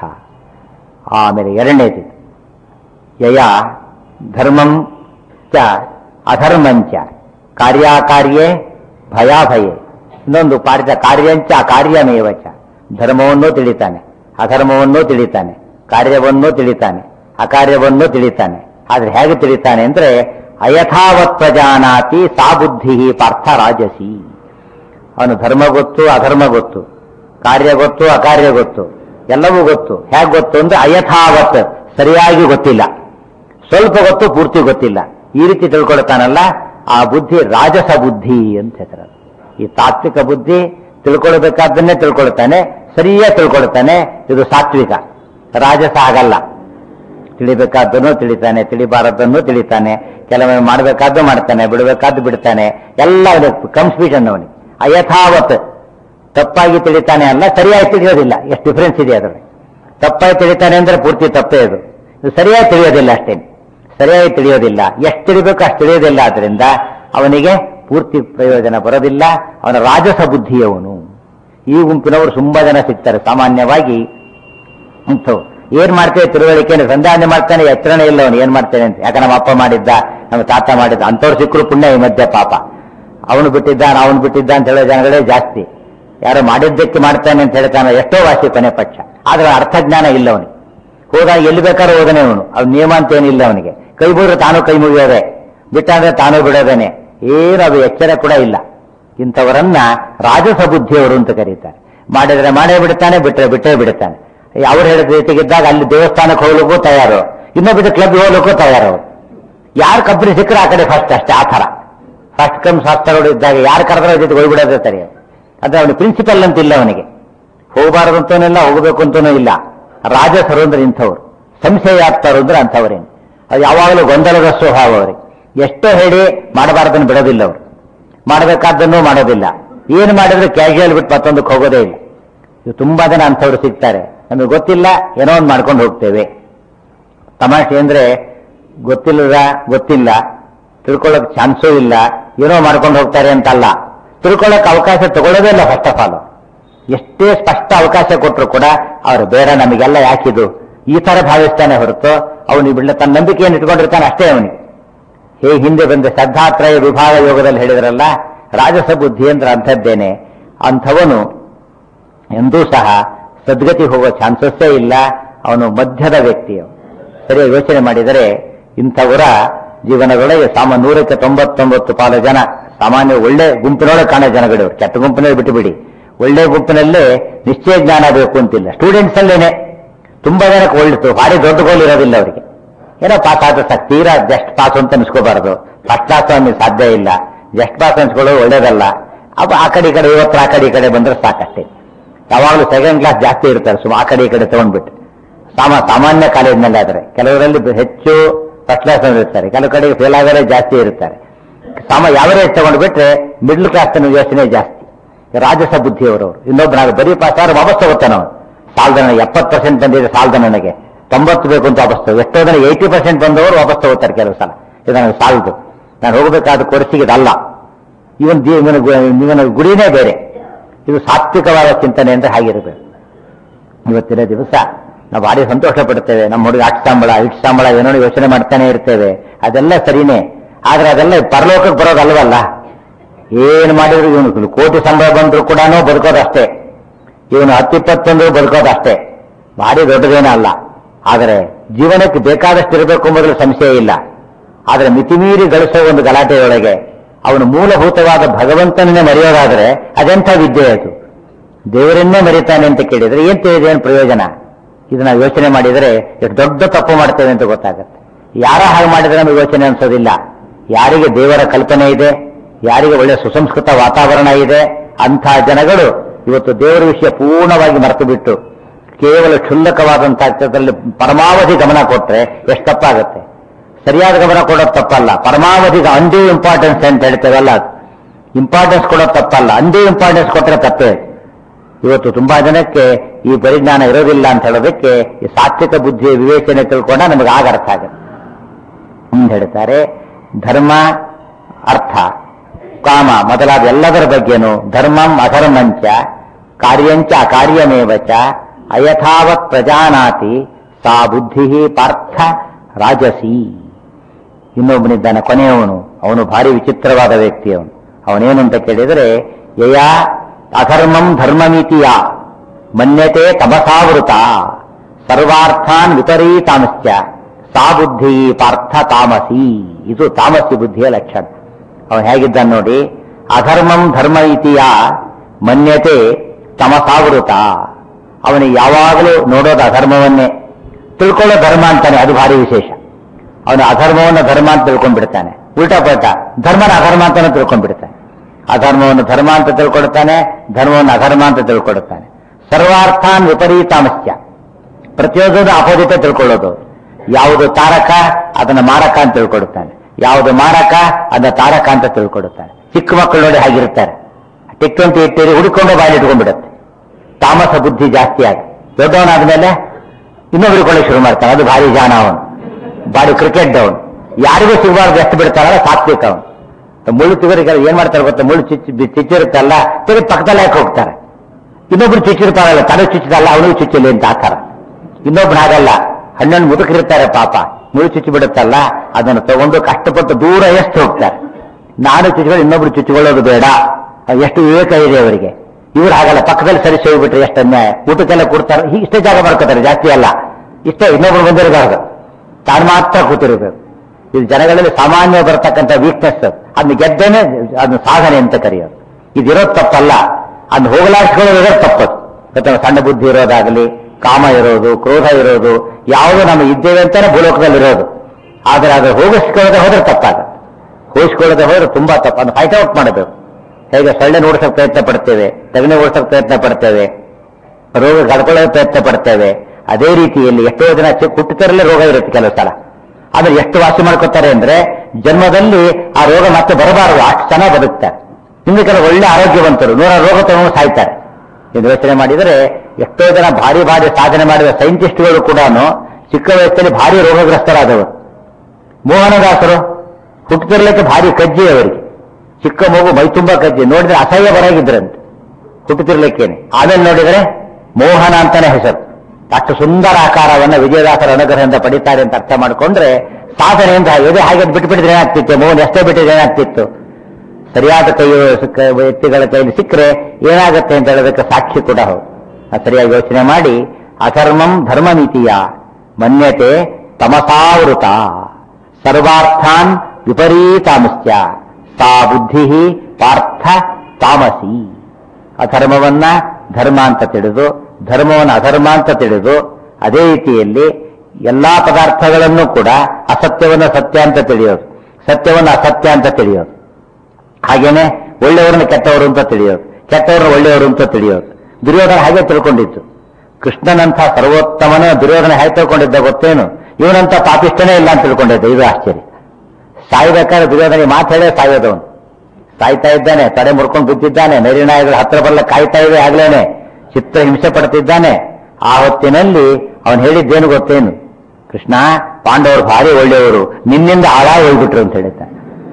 ಆಮೇಲೆ ಎರಡನೇದು ಯಯ ಧರ್ಮಂ ಚ ಅಧರ್ಮಂಚ ಕಾರ್ಯಾಕಾರ್ಯೇ ಭಯಾಭಯೇ ಇನ್ನೊಂದು ಪಾರ್ಥ ಕಾರ್ಯಂಚ ಕಾರ್ಯಮೇವ ಚ ಧರ್ಮವನ್ನೂ ತಿಳಿತಾನೆ ಅಧರ್ಮವನ್ನೂ ತಿಳಿತಾನೆ ಕಾರ್ಯವನ್ನೂ ತಿಳಿತಾನೆ ಅಕಾರ್ಯವನ್ನೂ ತಿಳಿತಾನೆ ಆದ್ರೆ ಹೇಗೆ ತಿಳಿತಾನೆ ಅಂದ್ರೆ ಅಯಥಾವತ್ ಪ್ರಜಾನಾತಿ ಸಾ ಬುದ್ಧಿ ಪಾರ್ಥ ರಾಜಸಿ ಅವನು ಧರ್ಮ ಗೊತ್ತು ಅಧರ್ಮ ಗೊತ್ತು ಕಾರ್ಯ ಗೊತ್ತು ಅಕಾರ್ಯ ಗೊತ್ತು ಎಲ್ಲವೂ ಗೊತ್ತು ಹೇಗೆ ಗೊತ್ತು ಅಂದ್ರೆ ಅಯಥಾವತ್ ಸರಿಯಾಗಿ ಗೊತ್ತಿಲ್ಲ ಸ್ವಲ್ಪ ಗೊತ್ತು ಪೂರ್ತಿ ಗೊತ್ತಿಲ್ಲ ಈ ರೀತಿ ತಿಳ್ಕೊಳ್ತಾನಲ್ಲ ಆ ಬುದ್ಧಿ ರಾಜಸ ಬುದ್ಧಿ ಅಂತ ಹೇಳ್ತಾರೆ ಈ ತಾತ್ವಿಕ ಬುದ್ಧಿ ತಿಳ್ಕೊಳ್ಬೇಕಾದ್ದನ್ನೇ ತಿಳ್ಕೊಳ್ತಾನೆ ಸರಿಯಾಗಿ ತಿಳ್ಕೊಳ್ತಾನೆ ಇದು ಸಾತ್ವಿಕ ರಾಜಸ ಆಗಲ್ಲ ತಿಳಿಬೇಕಾದ್ದನ್ನು ತಿಳಿತಾನೆ ತಿಳಿಬಾರದನ್ನು ತಿಳಿತಾನೆ ಕೆಲವೊಮ್ಮೆ ಮಾಡಬೇಕಾದ್ದು ಮಾಡ್ತಾನೆ ಬಿಡಬೇಕಾದ್ದು ಬಿಡ್ತಾನೆ ಎಲ್ಲ ಕನ್ಫ್ಯೂಷನ್ ಅವನಿಗೆ ಅಯಥಾವತ್ ತಪ್ಪಾಗಿ ತಿಳಿತಾನೆ ಅಲ್ಲ ಸರಿಯಾಗಿ ತಿಳಿಯೋದಿಲ್ಲ ಎಷ್ಟು ಡಿಫರೆನ್ಸ್ ಇದೆ ಅದರಲ್ಲಿ ತಪ್ಪಾಗಿ ತಿಳಿತಾನೆ ಅಂದ್ರೆ ಪೂರ್ತಿ ತಪ್ಪೇ ಇದು ಇದು ಸರಿಯಾಗಿ ತಿಳಿಯೋದಿಲ್ಲ ಅಷ್ಟೇ ಸರಿಯಾಗಿ ತಿಳಿಯೋದಿಲ್ಲ ಎಷ್ಟು ತಿಳಿಬೇಕು ಅಷ್ಟು ತಿಳಿಯೋದಿಲ್ಲ ಆದ್ರಿಂದ ಅವನಿಗೆ ಪೂರ್ತಿ ಪ್ರಯೋಜನ ಬರೋದಿಲ್ಲ ಅವನ ರಾಜಸ ಬುದ್ಧಿಯವನು ಈ ಗುಂಪಿನವರು ತುಂಬಾ ಜನ ಸಿಗ್ತಾರೆ ಸಾಮಾನ್ಯವಾಗಿ ಅಂಥವು ಏನ್ ಮಾಡ್ತೇವೆ ತಿಳುವಳಿಕೆ ಸಂಧಾನ ಮಾಡ್ತಾನೆ ಎಚ್ಚರಣೆ ಇಲ್ಲ ಅವನು ಏನ್ ಮಾಡ್ತಾನೆ ಅಂತ ಯಾಕೆ ನಮ್ಮ ಅಪ್ಪ ಮಾಡಿದ್ದ ನಮ್ಮ ತಾತ ಮಾಡಿದ್ದ ಅಂಥವ್ರು ಸಿಕ್ಕರು ಪುಣ್ಯ ಈ ಮಧ್ಯೆ ಪಾಪ ಅವನು ಬಿಟ್ಟಿದ್ದ ಅವನು ಬಿಟ್ಟಿದ್ದ ಅಂತ ಹೇಳೋ ಜನಗಳೇ ಜಾಸ್ತಿ ಯಾರೋ ಮಾಡಿದ್ದಕ್ಕೆ ಮಾಡ್ತಾನೆ ಅಂತ ಹೇಳ್ತಾನೆ ಎಷ್ಟೋ ವಾಸಿ ಕೊನೆ ಪಕ್ಷ ಆದ್ರೆ ಅರ್ಥಜ್ಞಾನ ಇಲ್ಲ ಅವನಿಗೆ ಹೋದಾಗ ಎಲ್ಲಿ ಬೇಕಾದ್ರೂ ಹೋದನೆ ಅವನು ಅವ್ನ ನಿಯಮ ಅಂತ ಏನಿಲ್ಲ ಅವನಿಗೆ ಕೈ ಮುಗಿದ್ರೆ ತಾನು ಕೈ ಮುಗಿಯೋದೆ ಬಿಟ್ಟಾದ್ರೆ ತಾನು ಬಿಡೋದೇನೆ ಏನು ಅದು ಎಚ್ಚರ ಕೂಡ ಇಲ್ಲ ಇಂಥವರನ್ನ ರಾಜಸ ಬುದ್ಧಿಯವರು ಅಂತ ಕರೀತಾರೆ ಮಾಡಿದ್ರೆ ಮಾಡೇ ಬಿಡ್ತಾನೆ ಬಿಟ್ಟರೆ ಬಿಟ್ಟೇ ಬಿಡ್ತಾನೆ ಅವ್ರು ಹೇಳಿದ ರೀತಿಗಿದ್ದಾಗ ಅಲ್ಲಿ ದೇವಸ್ಥಾನಕ್ಕೆ ಹೋಗ್ಲಿಕ್ಕೂ ತಯಾರು ಇನ್ನೊಬ್ಬ ಕ್ಲಬ್ ಹೋಗ್ಲಿಕ್ಕೂ ತಯಾರು ಅವರು ಯಾರು ಕಂಪನಿ ಸಿಕ್ಕರೆ ಆ ಕಡೆ ಫಸ್ಟ್ ಅಷ್ಟೇ ಆ ಥರ ಫಸ್ಟ್ ಕಮ್ ಶಾಸ್ತ್ರಗಳು ಇದ್ದಾಗ ಯಾರು ಕರೆದ್ರೆ ಅವ್ರ ಜೊತೆ ಹೋಗ್ಬಿಡೋದೇ ಸರಿ ಅದೇ ಅವನು ಪ್ರಿನ್ಸಿಪಲ್ ಅಂತ ಇಲ್ಲ ಅವನಿಗೆ ಹೋಗಬಾರದು ಅಂತಾನೂ ಇಲ್ಲ ಹೋಗಬೇಕು ಅಂತಾನೂ ಇಲ್ಲ ರಾಜಸರು ಅಂದ್ರೆ ಇಂಥವ್ರು ಸಂಶಯ ಆಗ್ತಾರು ಅಂದ್ರೆ ಅಂಥವ್ರೇನು ಅದು ಯಾವಾಗಲೂ ಗೊಂದಲದ ಸ್ವಭಾವ ಅವರಿಗೆ ಎಷ್ಟೋ ಹೇಳಿ ಮಾಡಬಾರ್ದನ್ನು ಬಿಡೋದಿಲ್ಲ ಅವರು ಮಾಡಬೇಕಾದ್ದನ್ನು ಮಾಡೋದಿಲ್ಲ ಏನು ಮಾಡಿದ್ರೆ ಕ್ಯಾಶುಯಲ್ ಬಿಟ್ಟು ಮತ್ತೊಂದಕ್ಕೆ ಹೋಗೋದೇ ಇಲ್ಲ ಇದು ತುಂಬಾ ಜನ ಅಂಥವ್ರು ಸಿಗ್ತಾರೆ ನಮಗೆ ಗೊತ್ತಿಲ್ಲ ಏನೋ ಒಂದು ಮಾಡ್ಕೊಂಡು ಹೋಗ್ತೇವೆ ತಮಾಷೆ ಅಂದ್ರೆ ಗೊತ್ತಿಲ್ಲದ ಗೊತ್ತಿಲ್ಲ ತಿಳ್ಕೊಳ್ಳೋಕೆ ಚಾನ್ಸೂ ಇಲ್ಲ ಏನೋ ಮಾಡ್ಕೊಂಡು ಹೋಗ್ತಾರೆ ಅಂತಲ್ಲ ತಿಳ್ಕೊಳ್ಳೋಕೆ ಅವಕಾಶ ತಗೊಳ್ಳೋದೇ ಇಲ್ಲ ಫಸ್ಟ್ ಆಫ್ ಆಲ್ ಎಷ್ಟೇ ಸ್ಪಷ್ಟ ಅವಕಾಶ ಕೊಟ್ಟರು ಕೂಡ ಅವರು ಬೇರೆ ನಮಗೆಲ್ಲ ಯಾಕಿದು ಈ ತರ ಭಾವಿಸ್ತಾನೆ ಹೊರತು ಅವನು ಬಿಡ್ಲ ತನ್ನ ನಂಬಿಕೆಯನ್ನು ಇಟ್ಕೊಂಡಿರ್ತಾನೆ ಅಷ್ಟೇ ಅವನಿಗೆ ಹೇ ಹಿಂದೆ ಬಂದ ಶ್ರದ್ಧಾತ್ರಯ ವಿಭಾಗ ಯೋಗದಲ್ಲಿ ಹೇಳಿದ್ರಲ್ಲ ರಾಜಸ ಬುದ್ಧಿ ಅಂದ್ರೆ ಅಂಥದ್ದೇನೆ ಅಂಥವನು ಎಂದೂ ಸಹ ಸದ್ಗತಿ ಹೋಗೋ ಚಾನ್ಸಸ್ಸೇ ಇಲ್ಲ ಅವನು ಮಧ್ಯದ ವ್ಯಕ್ತಿ ಅವನು. ಸರಿಯಾಗಿ ಯೋಚನೆ ಮಾಡಿದರೆ ಇಂಥವರ ಜೀವನದೊಳಗೆ ಸಾಮ ನೂರಕ್ಕೆ ತೊಂಬತ್ತೊಂಬತ್ತು ಪಾಲು ಜನ ಸಾಮಾನ್ಯ ಒಳ್ಳೆ ಗುಂಪಿನೊಳಗೆ ಕಾಣೋ ಜನಗಳು ಇವ್ರು. ಕೆಟ್ಟ ಗುಂಪಿನಲ್ಲಿ ಬಿಟ್ಟು ಬಿಡಿ ಒಳ್ಳೆ ಗುಂಪಿನಲ್ಲೇ ನಿಶ್ಚಯ ಜ್ಞಾನ ಬೇಕು ಅಂತಿಲ್ಲ ಸ್ಟೂಡೆಂಟ್ಸ್ ಅಲ್ಲೇನೆ ತುಂಬಾ ಜನಕ್ಕೆ ಒಳ್ಳೆತು ಭಾರಿ ದೊಡ್ಡ ಗೋಲ್ ಇರೋದಿಲ್ಲ ಅವರಿಗೆ ಏನೋ ಪಾಸ್ ಆದ್ರೆ ಸಾಕು ತೀರಾ ಜಸ್ಟ್ ಪಾಸ್ ಅಂತ ಅನ್ಸ್ಕೋಬಾರದು ಫಸ್ಟ್ ಕ್ಲಾಸ್ ನಮಗೆ ಸಾಧ್ಯ ಇಲ್ಲ ಜಸ್ಟ್ ಪಾಸ್ ಅನ್ಸ್ಕೊಳ್ಳೋದು ಒಳ್ಳೇದಲ್ಲ ಅಪ್ಪ ಆ ಕಡೆ ಈ ಕಡೆ ಇವತ್ತರ ಆ ಕಡೆ ಈ ಕಡೆ ಬಂದ್ರೆ ಸಾಕಷ್ಟೇ ಯಾವಾಗಲೂ ಸೆಕೆಂಡ್ ಕ್ಲಾಸ್ ಜಾಸ್ತಿ ಇರ್ತಾರೆ ಸುಮ್ಮ ಆ ಕಡೆ ಈ ಕಡೆ ತಗೊಂಡ್ಬಿಟ್ಟು ಸಾಮ ಸಾಮಾನ್ಯ ಕಾಲೇಜಿನಲ್ಲಿ ಆದರೆ ಕೆಲವರಲ್ಲಿ ಹೆಚ್ಚು ಫಸ್ಟ್ ಕ್ಲಾಸ್ ಇರ್ತಾರೆ ಕೆಲವು ಕಡೆಗೆ ಫೇಲ್ ಆದರೆ ಜಾಸ್ತಿ ಇರ್ತಾರೆ ಸಾಮ ಯಾವರೇಜ್ ತಗೊಂಡ್ಬಿಟ್ರೆ ಮಿಡ್ಲ್ ಕ್ಲಾಸ್ ಯೋಚನೆ ಜಾಸ್ತಿ ರಾಜಸ ಬುದ್ಧಿಯವರು ಇನ್ನೊಬ್ಬ ನಾವು ಬರೀ ಪಾಸ್ ಆದ್ರೆ ವಾಪಸ್ ತಗೋತಾನೆ ಅವನು ಸಾಲದ ನನಗೆ ಎಪ್ಪತ್ತು ಪರ್ಸೆಂಟ್ ಬಂದಿದೆ ಸಾಲದ ನನಗೆ ತೊಂಬತ್ತು ಬೇಕು ಅಂತ ವಾಪಸ್ ತಗೋ ಎಷ್ಟೋ ಜನ ಏಯ್ಟಿ ಪರ್ಸೆಂಟ್ ಬಂದವರು ವಾಪಸ್ ತಗೋತಾರೆ ಕೆಲವು ಸಲ ಇದು ನನಗೆ ಸಾಲದು ನಾನು ಹೋಗಬೇಕಾದ ಕೋರ್ಸಿಗೆ ಇದಲ್ಲ ಇವನ್ ಜೀ- ಇವನ ಗು- ಇವನ ಗುರಿನೇ ಬೇರೆ ಇದು ಸಾತ್ವಿಕವಾದ ಚಿಂತನೆ ಅಂದ್ರೆ ಹಾಗಿರಬೇಕು ಇವತ್ತಿನ ದಿವಸ ನಾವು ಭಾರಿ ಸಂತೋಷ ಪಡ್ತೇವೆ ನಮ್ಮ ಹುಡುಗ ಅಟ್ ಸಂಬಳ ಇಟ್ ಸಂಬಳ ಏನೋ ಯೋಚನೆ ಮಾಡ್ತಾನೆ ಇರ್ತೇವೆ ಅದೆಲ್ಲ ಸರಿನೇ ಆದ್ರೆ ಅದೆಲ್ಲ ಪರಲೋಕಕ್ಕೆ ಬರೋದಲ್ವಲ್ಲ ಏನು ಮಾಡಿದ್ರು ಇವನು ಕೋಟಿ ಸಂಬಳ ಬಂದ್ರು ಕೂಡ ಬದುಕೋದಷ್ಟೇ ಇವನು ಹತ್ತಿಪ್ಪತ್ತೊಂದು ಬದುಕೋದಷ್ಟೇ ಭಾರಿ ದೊಡ್ಡದೇನ ಅಲ್ಲ ಆದರೆ ಜೀವನಕ್ಕೆ ಬೇಕಾದಷ್ಟು ಇರಬೇಕು ಎಂಬುದರಲ್ಲಿ ಸಂಶಯ ಇಲ್ಲ ಆದರೆ ಮಿತಿಮೀರಿ ಗಳಿಸೋ ಒಂದು ಗಲಾಟೆಯೊಳಗೆ ಅವನು ಮೂಲಭೂತವಾದ ಭಗವಂತನನ್ನೇ ಮರೆಯೋದಾದರೆ ಅದೆಂಥ ವಿದ್ಯೆ ಅದು ದೇವರನ್ನೇ ಮರಿತಾನೆ ಅಂತ ಕೇಳಿದ್ರೆ ಏನ್ ತಿಳಿದೆ ಏನು ಪ್ರಯೋಜನ ಇದು ನಾವು ಯೋಚನೆ ಮಾಡಿದರೆ ಎಷ್ಟು ದೊಡ್ಡ ತಪ್ಪು ಮಾಡ್ತೇವೆ ಅಂತ ಗೊತ್ತಾಗುತ್ತೆ ಯಾರ ಹಾಗೆ ಮಾಡಿದ್ರೆ ನಮಗೆ ಯೋಚನೆ ಅನ್ಸೋದಿಲ್ಲ ಯಾರಿಗೆ ದೇವರ ಕಲ್ಪನೆ ಇದೆ ಯಾರಿಗೆ ಒಳ್ಳೆ ಸುಸಂಸ್ಕೃತ ವಾತಾವರಣ ಇದೆ ಅಂಥ ಜನಗಳು ಇವತ್ತು ದೇವರ ವಿಷಯ ಪೂರ್ಣವಾಗಿ ಮರೆತು ಬಿಟ್ಟು ಕೇವಲ ಕ್ಷುಲ್ಲಕವಾದಂತಹ ಅರ್ಥದಲ್ಲಿ ಪರಮಾವಧಿ ಗಮನ ಕೊಟ್ರೆ ಎಷ್ಟು ತಪ್ಪಾಗುತ್ತೆ ಸರಿಯಾದ ಗಮನ ಕೊಡೋದು ತಪ್ಪಲ್ಲ ಪರಮಾವಧಿ ಅಂಡೇ ಇಂಪಾರ್ಟೆನ್ಸ್ ಅಂತ ಹೇಳ್ತೇವಲ್ಲ ಅದು ಇಂಪಾರ್ಟೆನ್ಸ್ ಕೊಡೋದು ತಪ್ಪಲ್ಲ ಅಂಡೇ ಇಂಪಾರ್ಟೆನ್ಸ್ ಕೊಟ್ಟರೆ ತಪ್ಪೇ ಇವತ್ತು ತುಂಬಾ ಜನಕ್ಕೆ ಈ ಪರಿಜ್ಞಾನ ಇರೋದಿಲ್ಲ ಅಂತ ಹೇಳೋದಕ್ಕೆ ಈ ಸಾತ್ವಿಕ ಬುದ್ಧಿಯ ವಿವೇಚನೆ ತಿಳ್ಕೊಂಡ ನಮಗೆ ಆಗ ಅರ್ಥ ಆಗುತ್ತೆ ಮುಂದೆ ಹೇಳ್ತಾರೆ ಧರ್ಮ ಅರ್ಥ ಕಾಮ ಮೊದಲಾದ ಎಲ್ಲದರ ಬಗ್ಗೆನೂ ಧರ್ಮಂ ಅಧರ್ಮಂಚ ಕಾರ್ಯಂಚ ಅಕಾರ್ಯಮೇವಚ ಅಯಥಾವತ್ ಪ್ರಜಾನಾತಿ ಸಾ ಬುದ್ಧಿ ಪಾರ್ಥ ರಾಜಸಿ ಇನ್ನೊಬ್ಬನಿದ್ದಾನೆ ಕೊನೆಯವನು ಅವನು ಭಾರಿ ವಿಚಿತ್ರವಾದ ವ್ಯಕ್ತಿ ಅವನು ಅವನೇನು ಅಂತ ಕೇಳಿದರೆ ಯಯಾ ಅಧರ್ಮಂ ಧರ್ಮಮಿತಿಯ ಮನ್ಯತೆ ತಮಸಾವೃತ ಸರ್ವಾರ್ಥಾನ್ ವಿಪರೀತಾಂಶ್ಚ ಸಾ ಬುದ್ಧಿ ಪಾರ್ಥ ತಾಮಸಿ ಇದು ತಾಮಸಿ ಬುದ್ಧಿಯ ಲಕ್ಷಣ ಅವನು ಹೇಗಿದ್ದಾನೆ ನೋಡಿ ಅಧರ್ಮಂ ಧರ್ಮ ಇತಿಯ ಮನ್ಯತೆ ತಮಸಾವೃತ ಅವನಿಗೆ ಯಾವಾಗಲೂ ನೋಡೋದು ಅಧರ್ಮವನ್ನೇ ತಿಳ್ಕೊಳ್ಳೋ ಧರ್ಮ ಅಂತಾನೆ ಅದು ಭಾರಿ ವಿಶೇಷ ಅವನು ಅಧರ್ಮವನ್ನು ಧರ್ಮ ಅಂತ ತಿಳ್ಕೊಂಡ್ಬಿಡ್ತಾನೆ ಉಲ್ಟಾ ಪಲ್ಟಾ ಧರ್ಮನ ಅಧರ್ಮ ಅಂತಾನೆ ತಿಳ್ಕೊಂಡ್ಬಿಡ್ತಾನೆ ಅಧರ್ಮವನ್ನು ಧರ್ಮ ಅಂತ ತಿಳ್ಕೊಡ್ತಾನೆ ಧರ್ಮವನ್ನು ಅಧರ್ಮ ಅಂತ ತಿಳ್ಕೊಡುತ್ತಾನೆ ಸರ್ವಾರ್ಥಾನ್ ವಿಪರೀತಾಂಶ್ಚ ಪ್ರತಿಯೊಂದನ್ನು ಅಪೋಸಿಟ್ ತಿಳ್ಕೊಳ್ಳೋದು ಯಾವುದು ತಾರಕ ಅದನ್ನ ಮಾರಕ ಅಂತ ತಿಳ್ಕೊಡುತ್ತಾನೆ ಯಾವುದು ಮಾರಕ ಅದನ್ನ ತಾರಕ ಅಂತ ತಿಳ್ಕೊಡುತ್ತಾನೆ ಚಿಕ್ಕ ಮಕ್ಕಳು ನೋಡಿ ಹಾಗಿರ್ತಾರೆ ಟಿಕ್ಕಂತ ಇಟ್ಟಿರಿ ಹುಡುಕೊಂಡು ಬಾಯಲ್ಲಿ ಇಟ್ಕೊಂಡ್ಬಿಡುತ್ತೆ ತಾಮಸ ಬುದ್ಧಿ ಜಾಸ್ತಿ ಆಗಿ ದೊಡ್ಡವನಾದ್ಮೇಲೆ ಇನ್ನೊಬ್ರಿಗೆ ಕೊಳ್ಳೆ ಶುರು ಮಾಡ್ತಾನೆ ಅದು ಭಾರಿ ಜಾಣ ಅವನು ಭಾರಿ ಕ್ರಿಕೆಟ್ ಡೌನ್ ಯಾರಿಗೂ ಸಿಗಬಾರ್ದು ಎಷ್ಟು ಬಿಡ್ತಾರಲ್ಲ ಸಾತ್ವಿಕ ಅವನು ಮುಳ್ಳು ತಿಗೋರಿಗೆ ಏನ್ ಮಾಡ್ತಾರೆ ಗೊತ್ತಾ ಮುಳ್ಳು ಚುಚ್ಚಿ ಬಿ- ಚುಚ್ಚಿರುತ್ತಲ್ಲ ತೆಗೆದು ಪಕ್ಕದಲ್ಲಿ ಹಾಕಿ ಹೋಗ್ತಾರೆ ಇನ್ನೊಬ್ರು ಚುಚ್ಚಿರ್ತಾರಲ್ಲ ತಲೆ ಚುಚ್ಚಿದಲ್ಲ ಅವನಿಗೆ ಚುಚ್ಚಲಿ ಅಂತ ಹಾಕಾರ ಇನ್ನೊಬ್ರು ಹಾಗಲ್ಲ ಹಣ್ಣನ್ನು ಮುದುಕಿರ್ತಾರೆ ಪಾಪ ಮುಳ್ಳು ಚುಚ್ಚಿ ಬಿಡುತ್ತಲ್ಲ ಅದನ್ನು ತಗೊಂಡು ಕಷ್ಟಪಟ್ಟು ದೂರ ಎಷ್ಟು ಹೋಗ್ತಾರೆ ನಾನು ಚುಚ್ಚಿಗಳು ಇನ್ನೊಬ್ರು ಚುಚ್ಚಿಕೊಳ್ಳೋದು ಬೇಡ ಅದು ಎಷ್ಟು ವಿವೇಕ ಇದೆ ಅವರಿಗೆ ಇವ್ರು ಹಾಗಲ್ಲ ಪಕ್ಕದಲ್ಲಿ ಸರಿಸಿ ಹೋಗ್ಬಿಟ್ರೆ ಎಷ್ಟು ಅನ್ಯಾಯ ಊಟಕ್ಕೆಲ್ಲ ಕೊಡ್ತಾರೆ ಹೀಗೆ ಇಷ್ಟೇ ಜಾಗ ಮಾಡ್ಕೋತಾರೆ ಜಾಸ್ತಿ ಅಲ್ಲ ಇಷ್ಟೇ ಇನ್ನೊಬ್ರು ಬಂದಿರಬಾರ್ದು ತಾನು ಮಾತ್ರ ಕೂತಿರಬೇಕು ಇದು ಜನಗಳಲ್ಲಿ ಸಾಮಾನ್ಯ ಬರ್ತಕ್ಕಂಥ ವೀಕ್ನೆಸ್ ಅದನ್ನ ಗೆದ್ದೇನೆ ಅದನ್ನ ಸಾಧನೆ ಅಂತ ಕರೆಯೋದು ಇದಿರೋದು ತಪ್ಪಲ್ಲ ಅದನ್ನ ಹೋಗಲಾಡಿಸ್ಕೊಳ್ಳೋದೇ ತಪ್ಪದು ಗೊತ್ತಾ ಸಣ್ಣ ಬುದ್ಧಿ ಇರೋದಾಗಲಿ ಕಾಮ ಇರೋದು ಕ್ರೋಧ ಇರೋದು ಯಾವುದು ನಮ್ಮ ಇದ್ದೇವೆ ಅಂತಾನೆ ಭೂಲೋಕದಲ್ಲಿ ಇರೋದು ಆದರೆ ಅದು ಹೋಗಿಸ್ಕೊಳ್ಳದೆ ಹೋದ್ರೆ ತಪ್ಪಾಗುತ್ತೆ ಹೋಗಿಸ್ಕೊಳ್ಳದೆ ಹೋದ್ರೆ ತುಂಬಾ ತಪ್ಪು ಅದನ್ನ ಫೈಟ್ ಔಟ್ ಮಾಡಬೇಕು ಹೇಗೆ ಸೊಳ್ಳೆ ಓಡಿಸೋಕೆ ಪ್ರಯತ್ನ ಪಡ್ತೇವೆ ತಗನೆ ಓಡಿಸೋಕೆ ಪ್ರಯತ್ನ ಪಡ್ತೇವೆ ರೋಗ ಕಳ್ಕೊಳ್ಳೋಕೆ ಪ್ರಯತ್ನ ಪಡ್ತೇವೆ ಅದೇ ರೀತಿಯಲ್ಲಿ ಎಷ್ಟೋ ಜನ ಚಿ- ಹುಟ್ಟುತ್ತರಲ್ಲೇ ರೋಗ ಇರುತ್ತೆ ಕೆಲವು ಸಲ ಆದ್ರೆ ಎಷ್ಟು ವಾಸಿ ಮಾಡ್ಕೋತಾರೆ ಅಂದ್ರೆ ಜನ್ಮದಲ್ಲಿ ಆ ರೋಗ ಮತ್ತೆ ಬರಬಾರದು ಅಷ್ಟು ಚೆನ್ನಾಗಿ ಬದುಕ್ತಾರೆ ಇನ್ನು ಕೆಲವು ಒಳ್ಳೆ ಆರೋಗ್ಯವಂತರು ನೂರ ರೋಗ ತಗೊಂಡು ಸಾಯ್ತಾರೆ ಇದು ಯೋಚನೆ ಮಾಡಿದರೆ ಎಷ್ಟೋ ಜನ ಭಾರಿ ಭಾರಿ ಸಾಧನೆ ಮಾಡಿದ ಸೈಂಟಿಸ್ಟ್ಗಳು ಕೂಡ ಚಿಕ್ಕ ವಯಸ್ಸಲ್ಲಿ ಭಾರಿ ರೋಗಗ್ರಸ್ತರಾದವರು ಮೋಹನದಾಸರು ಹುಟ್ಟುತ್ತಿರ್ಲಿಕ್ಕೆ ಭಾರಿ ಕಜ್ಜಿ ಅವರಿಗೆ ಚಿಕ್ಕ ಮಗು ಮೈ ತುಂಬಾ ಕಜ್ಜಿ ನೋಡಿದ್ರೆ ಅಸಹ್ಯ ಬರಾಗಿದ್ರಂತೆ ಹುಟ್ಟುತ್ತಿರ್ಲಿಕ್ಕೇನೆ ಆಮೇಲೆ ನೋಡಿದರೆ ಮೋಹನ ಅಂತಾನೆ ಹೆಸರು ಅಷ್ಟು ಸುಂದರ ಆಕಾರವನ್ನ ವಿಜಯದಾಸರ ಅನುಗ್ರಹದಿಂದ ಪಡಿತಾರೆ ಅಂತ ಅರ್ಥ ಮಾಡಿಕೊಂಡ್ರೆ ಸಾಧನೆ ಅಂತ ಎದೆ ಹಾಗೆ ಬಿಟ್ಟುಬಿಟ್ಟಿದ್ರೆ ಏನಾಗ್ತಿತ್ತು ಮೋಹನ್ ಎಷ್ಟೇ ಬಿಟ್ಟಿದ್ರೆ ಏನಾಗ್ತಿತ್ತು ಸರಿಯಾದ ಕೈ ಸಿಕ್ಕ- ವ್ಯಕ್ತಿಗಳ ಕೈಲಿ ಸಿಕ್ಕರೆ ಏನಾಗುತ್ತೆ ಅಂತ ಹೇಳೋದಕ್ಕೆ ಸಾಕ್ಷಿ ಕೂಡ ಹೌದು ಅದು ಸರಿಯಾಗಿ ಯೋಚನೆ ಮಾಡಿ ಅಧರ್ಮಂ ಧರ್ಮಮಿತಿಯ ಮನ್ಯತೆ ತಮಸಾವೃತ ಸರ್ವಾರ್ಥಾನ್ ವಿಪರೀತಾಂಶ್ಚ ಸಾ ಬುದ್ಧಿ ಪಾರ್ಥ ತಾಮಸಿ ಅಧರ್ಮವನ್ನ ಧರ್ಮ ಅಂತ ತಿಳಿದು ಧರ್ಮವನ್ನು ಅಧರ್ಮ ಅಂತ ತಿಳಿದು ಅದೇ ರೀತಿಯಲ್ಲಿ ಎಲ್ಲಾ ಪದಾರ್ಥಗಳನ್ನು ಕೂಡ ಅಸತ್ಯವನ್ನು ಸತ್ಯ ಅಂತ ತಿಳಿಯೋದು ಸತ್ಯವನ್ನು ಅಸತ್ಯ ಅಂತ ತಿಳಿಯೋದು ಹಾಗೇನೆ ಒಳ್ಳೆಯವರನ್ನ ಕೆಟ್ಟವರು ಅಂತ ತಿಳಿಯೋದು ಕೆಟ್ಟವರನ್ನ ಒಳ್ಳೆಯವರು ಅಂತ ತಿಳಿಯೋದು ದುರ್ಯೋಧನ ಹಾಗೆ ತಿಳ್ಕೊಂಡಿದ್ದು ಕೃಷ್ಣನಂಥ ಸರ್ವೋತ್ತಮನ ದುರ್ಯೋಧನ ಹೇಗೆ ತಿಳ್ಕೊಂಡಿದ್ದ ಗೊತ್ತೇನು ಇವನಂತ ಪಾಪಿಷ್ಟನೇ ಇಲ್ಲ ಅಂತ ತಿಳ್ಕೊಂಡಿದ್ದ ಇದು ಆಶ್ಚರ್ಯ ಸಾಯ್ಬೇಕಾದ್ರೆ ದುರ್ಯೋಧನಿಗೆ ಮಾತು ಹೇಳೇ ಸಾಯೋದವನು ಸಾಯ್ತಾ ಇದ್ದಾನೆ ತಡೆ ಮುರ್ಕೊಂಡು ಬಿದ್ದಿದ್ದಾನೆ ನರಿನಾಯಿಗಳು ಹತ್ರ ಬರಲ್ಲ ಕಾಯ್ತಾ ಇದೆ ಆಗ್ಲೇನೆ ಚಿತ್ರ ಹಿಂಸೆ ಪಡ್ತಿದ್ದಾನೆ ಆ ಹೊತ್ತಿನಲ್ಲಿ ಅವನು ಹೇಳಿದ್ದೇನು ಗೊತ್ತೇನು ಕೃಷ್ಣ ಪಾಂಡವರು ಭಾರಿ ಒಳ್ಳೆಯವರು ನಿನ್ನಿಂದ ಹಾಳಾಗಿ ಹೋಗ್ಬಿಟ್ರು ಅಂತ ಹೇಳಿದ್ದಾನೆ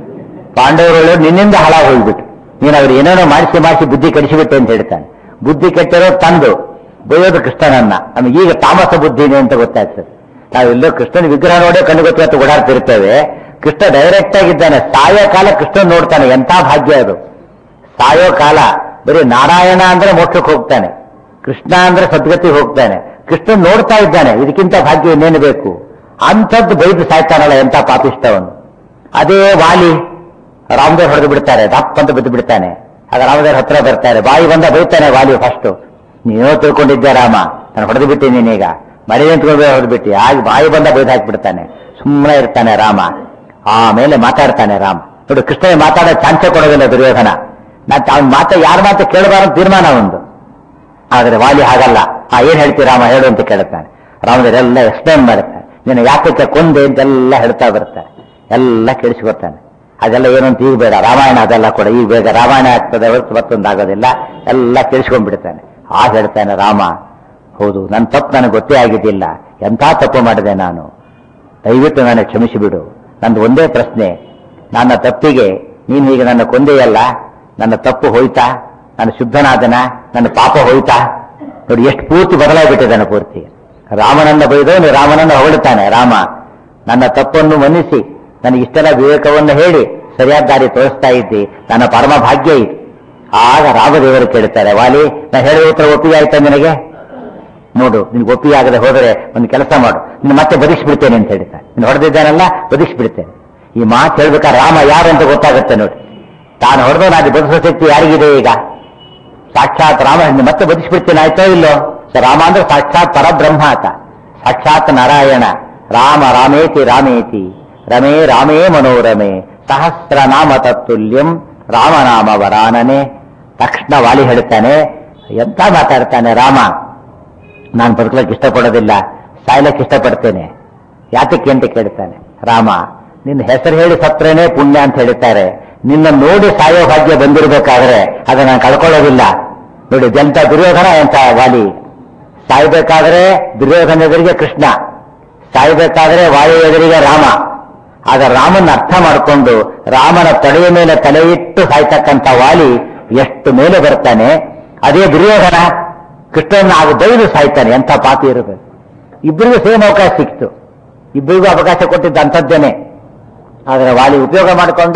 ಪಾಂಡವರು ಒಳ್ಳೆಯವರು ನಿನ್ನಿಂದ ಹಾಳಾಗಿ ಹೋಗ್ಬಿಟ್ರು ನೀನು ಅವ್ರು ಏನೇನೋ ಮಾಡಿಸಿ ಮಾಡಿಸಿ ಬುದ್ಧಿ ಕಡಿಸಿಬಿಟ್ಟೆ ಅಂತ ಹೇಳ್ತಾನೆ ಬುದ್ಧಿ ಕೆಟ್ಟಿರೋ ತಂದು ಬೈಯೋದು ಕೃಷ್ಣನನ್ನ ನಮಗೆ ಈಗ ತಾಮಸ ಬುದ್ಧಿನೇ ಅಂತ ಗೊತ್ತಾಗ್ತದೆ ನಾವೆಲ್ಲೋ ಕೃಷ್ಣನ ವಿಗ್ರಹ ನೋಡೇ ಕಣ್ಣು ಗೊತ್ತು ಓಡಾಡ್ತಿರ್ತೇವೆ ಕೃಷ್ಣ ಡೈರೆಕ್ಟ್ ಆಗಿದ್ದಾನೆ ಸಾಯೋ ಕಾಲ ಕೃಷ್ಣ ನೋಡ್ತಾನೆ ಎಂಥ ಭಾಗ್ಯ ಅದು ಸಾಯೋ ಕಾಲ ಬರೀ ನಾರಾಯಣ ಅಂದ್ರೆ ಮೋಕ್ಷಕ್ಕೆ ಹೋಗ್ತಾನೆ ಕೃಷ್ಣ ಅಂದ್ರೆ ಸದ್ಗತಿಗೆ ಹೋಗ್ತಾನೆ ಕೃಷ್ಣ ನೋಡ್ತಾ ಇದ್ದಾನೆ ಇದಕ್ಕಿಂತ ಭಾಗ್ಯ ಇನ್ನೇನು ಬೇಕು ಅಂಥದ್ದು ಬೈದು ಸಾಯ್ತಾನಲ್ಲ ಎಂಥ ಪಾಪಿಷ್ಟವನು ಅದೇ ವಾಲಿ ರಾಮದೇವ್ ಹೊಡೆದು ಬಿಡ್ತಾರೆ ದಪ್ಪ ಅಂತ ಬಿದ್ದು ಬಿಡ್ತಾನೆ ಆಗ ರಾಮದೇವ್ರ ಹತ್ರ ಬರ್ತಾರೆ ಬಾಯಿ ಬಂದ ಬೈತಾನೆ ವಾಲಿ ಫಸ್ಟ್ ನೀನೋ ತಿಳ್ಕೊಂಡಿದ್ದೆ ರಾಮ ನಾನು ಹೊಡೆದು ಬಿಟ್ಟೆ ನೀನೀಗ ಮನೆ ನಿಂತ್ಕೊಂಡು ಹೊಡೆದು ಬಿಟ್ಟು ಆಗ ಬಾಯಿ ಬಂದ ಬೈದು ಹಾಕ್ಬಿಡ್ತಾನೆ ಸುಮ್ಮನೆ ಇರ್ತಾನೆ ರಾಮ ಆಮೇಲೆ ಮಾತಾಡ್ತಾನೆ ರಾಮ ನೋಡಿ ಕೃಷ್ಣ ಮಾತಾಡೋ ಚಾನ್ಸೇ ಕೊಡೋದಿಲ್ಲ ದುರ್ಯೋಧನ ನಾನು ಅವ್ನ ಮಾತ ಯಾರ ಮಾತು ಕೇಳಬಾರದು ತೀರ್ಮಾನ ಒಂದು ಆದರೆ ವಾಲಿ ಹಾಗಲ್ಲ ಆ ಏನ್ ಹೇಳ್ತೀವಿ ರಾಮ ಹೇಳು ಅಂತ ಕೇಳುತ್ತಾನೆ ರಾಮದೇವರೆಲ್ಲ ಎಕ್ಸ್ಪ್ಲೈನ್ ಮಾಡುತ್ತಾರೆ ನೀನು ಯಾತಕ್ಕೆ ಕೊಂದೆ ಅಂತೆಲ್ಲ ಹೇಳ್ತಾ ಬರ್ತಾರೆ ಎಲ್ಲ ಕೇಳಿಸ್ಕೊತಾನೆ ಅದೆಲ್ಲ ಏನು ಅಂತ ಈಗ ಬೇಡ ರಾಮಾಯಣ ಅದೆಲ್ಲ ಕೂಡ ಈಗ ಬೇಗ ರಾಮಾಯಣ ಆಗ್ತದೆ ಹೊರತು ಮತ್ತೊಂದು ಆಗೋದಿಲ್ಲ ಎಲ್ಲ ಕೇಳಿಸ್ಕೊಂಡ್ಬಿಡ್ತಾನೆ ಆ ಹೇಳ್ತಾನೆ ರಾಮ ಹೌದು ನನ್ನ ತಪ್ಪು ನನಗೆ ಗೊತ್ತೇ ಆಗಿದ್ದಿಲ್ಲ ಎಂಥ ತಪ್ಪು ಮಾಡಿದೆ ನಾನು ದಯವಿಟ್ಟು ನನಗೆ ಕ್ಷಮಿಸಿಬಿಡು ನಂದು ಒಂದೇ ಪ್ರಶ್ನೆ ನನ್ನ ತಪ್ಪಿಗೆ ನೀನು ಈಗ ನನ್ನ ಕೊಂದೆಯಲ್ಲ ನನ್ನ ತಪ್ಪು ಹೋಯ್ತಾ ನನ್ನ ಶುದ್ಧನಾದನ ನನ್ನ ಪಾಪ ಹೋಯ್ತಾ ನೋಡಿ ಎಷ್ಟು ಪೂರ್ತಿ ಬದಲಾಗಿಬಿಟ್ಟಿದ್ದಾನೆ ಪೂರ್ತಿ ರಾಮನನ್ನ ಬೈದವನು ರಾಮನನ್ನ ಹೊಗಳುತ್ತಾನೆ ರಾಮ ನನ್ನ ತಪ್ಪನ್ನು ಮನ್ನಿಸಿ ನನಗೆ ಇಷ್ಟೆಲ್ಲ ವಿವೇಕವನ್ನು ಹೇಳಿ ಸರಿಯಾದ ದಾರಿ ತೋರಿಸ್ತಾ ಇದ್ದಿ ನನ್ನ ಪರಮ ಭಾಗ್ಯ ಇದು ಆಗ ರಾಮದೇವರು ಕೇಳ್ತಾರೆ ವಾಲಿ ನಾ ಹೇಳಿದ ಉತ್ತರ ಒಪ್ಪಿಗೆ ಆಯ್ತಾ ನಿನಗೆ ನೋಡು ನಿನ್ಗೆ ಒಪ್ಪಿಗೆ ಆಗದೆ ಹೋದರೆ ಒಂದು ಕೆಲಸ ಮಾಡು ನಿನ್ನ ಮತ್ತೆ ಬದುಕಿಸ್ಬಿಡ್ತೇನೆ ಅಂತ ಹೇಳ್ತಾನೆ ನೀನು ಹೊಡೆದಿದ್ದಾನಲ್ಲ ಬದುಕಿಸ್ಬಿಡ್ತೇನೆ ಈ ಮಾತು ಹೇಳ್ಬೇಕಾದ್ರೆ ರಾಮ ಯಾರು ಅಂತ ಗೊತ್ತಾಗುತ್ತೆ ನೋಡಿ ತಾನು ಹೊಡೆದು ನಾನು ಬದುಕಿಸೋ ಶಕ್ತಿ ಯಾರಿಗಿದೆ ಈಗ ಸಾಕ್ಷಾತ್ ರಾಮ ನಿನ್ನ ಮತ್ತೆ ಬದುಕಿಸ್ಬಿಡ್ತೇನೆ ಆಯ್ತೋ ಇಲ್ಲೋ ಸೊ ರಾಮ ಅಂದ್ರೆ ಸಾಕ್ಷಾತ್ ಪರಬ್ರಹ್ಮ ಆತ ಸಾಕ್ಷಾತ್ ನಾರಾಯಣ ರಾಮ ರಾಮೇತಿ ರಾಮೇತಿ ರಮೇ ರಾಮೇ ಮನೋರಮೆ ಸಹಸ್ರ ನಾಮ ತತ್ತುಲ್ಯಂ ರಾಮನಾಮ ವರಾನನೆ ತಕ್ಷಣ ವಾಲಿ ಹೇಳ್ತಾನೆ ಎಂತ ಮಾತಾಡ್ತಾನೆ ರಾಮ ನಾನು ಬದುಕಲಿಕ್ಕೆ ಇಷ್ಟಪಡೋದಿಲ್ಲ ಸಾಯ್ಲಕ್ಕೆ ಇಷ್ಟಪಡ್ತೇನೆ ಯಾತಕ್ಕೆ ಅಂತ ಕೇಳ್ತಾನೆ ರಾಮ ನಿನ್ನ ಹೆಸರು ಹೇಳಿ ಸತ್ರೇನೆ ಪುಣ್ಯ ಅಂತ ಹೇಳ್ತಾರೆ ನಿನ್ನ ನೋಡಿ ಸಾಯೋ ಭಾಗ್ಯ ಬಂದಿರಬೇಕಾದ್ರೆ ಅದನ್ನ ನಾನು ಕಳ್ಕೊಳ್ಳೋದಿಲ್ಲ ನೋಡಿ ಎಂತ ದುರ್ಯೋಧನ ಎಂತ ವಾಲಿ ಸಾಯ್ಬೇಕಾದ್ರೆ ದುರ್ಯೋಧನ ಎದುರಿಗೆ ಕೃಷ್ಣ ಸಾಯ್ಬೇಕಾದ್ರೆ ವಾಯು ಎದುರಿಗೆ ರಾಮ ಆಗ ರಾಮನ ಅರ್ಥ ಮಾಡಿಕೊಂಡು ರಾಮನ ತಡೆಯ ಮೇಲೆ ತಲೆ ಇಟ್ಟು ಸಾಯ್ತಕ್ಕಂಥ ವಾಲಿ ಎಷ್ಟು ಮೇಲೆ ಬರ್ತಾನೆ ಅದೇ ದುರ್ಯೋಧನ ಕೃಷ್ಣನ ಆಗ ಬೈದು ಸಾಯ್ತಾನೆ ಎಂಥ ಪಾಪಿ ಇರಬೇಕು ಇಬ್ಬರಿಗೂ ಸೇಮ್ ಅವಕಾಶ ಸಿಕ್ತು ಇಬ್ಬರಿಗೂ ಅವಕಾಶ ಕೊಟ್ಟಿದ್ದ ಅಂಥದ್ದೇನೆ ಆದರೆ ವಾಲಿ ಉಪಯೋಗ ಮಾಡಿಕೊಂಡ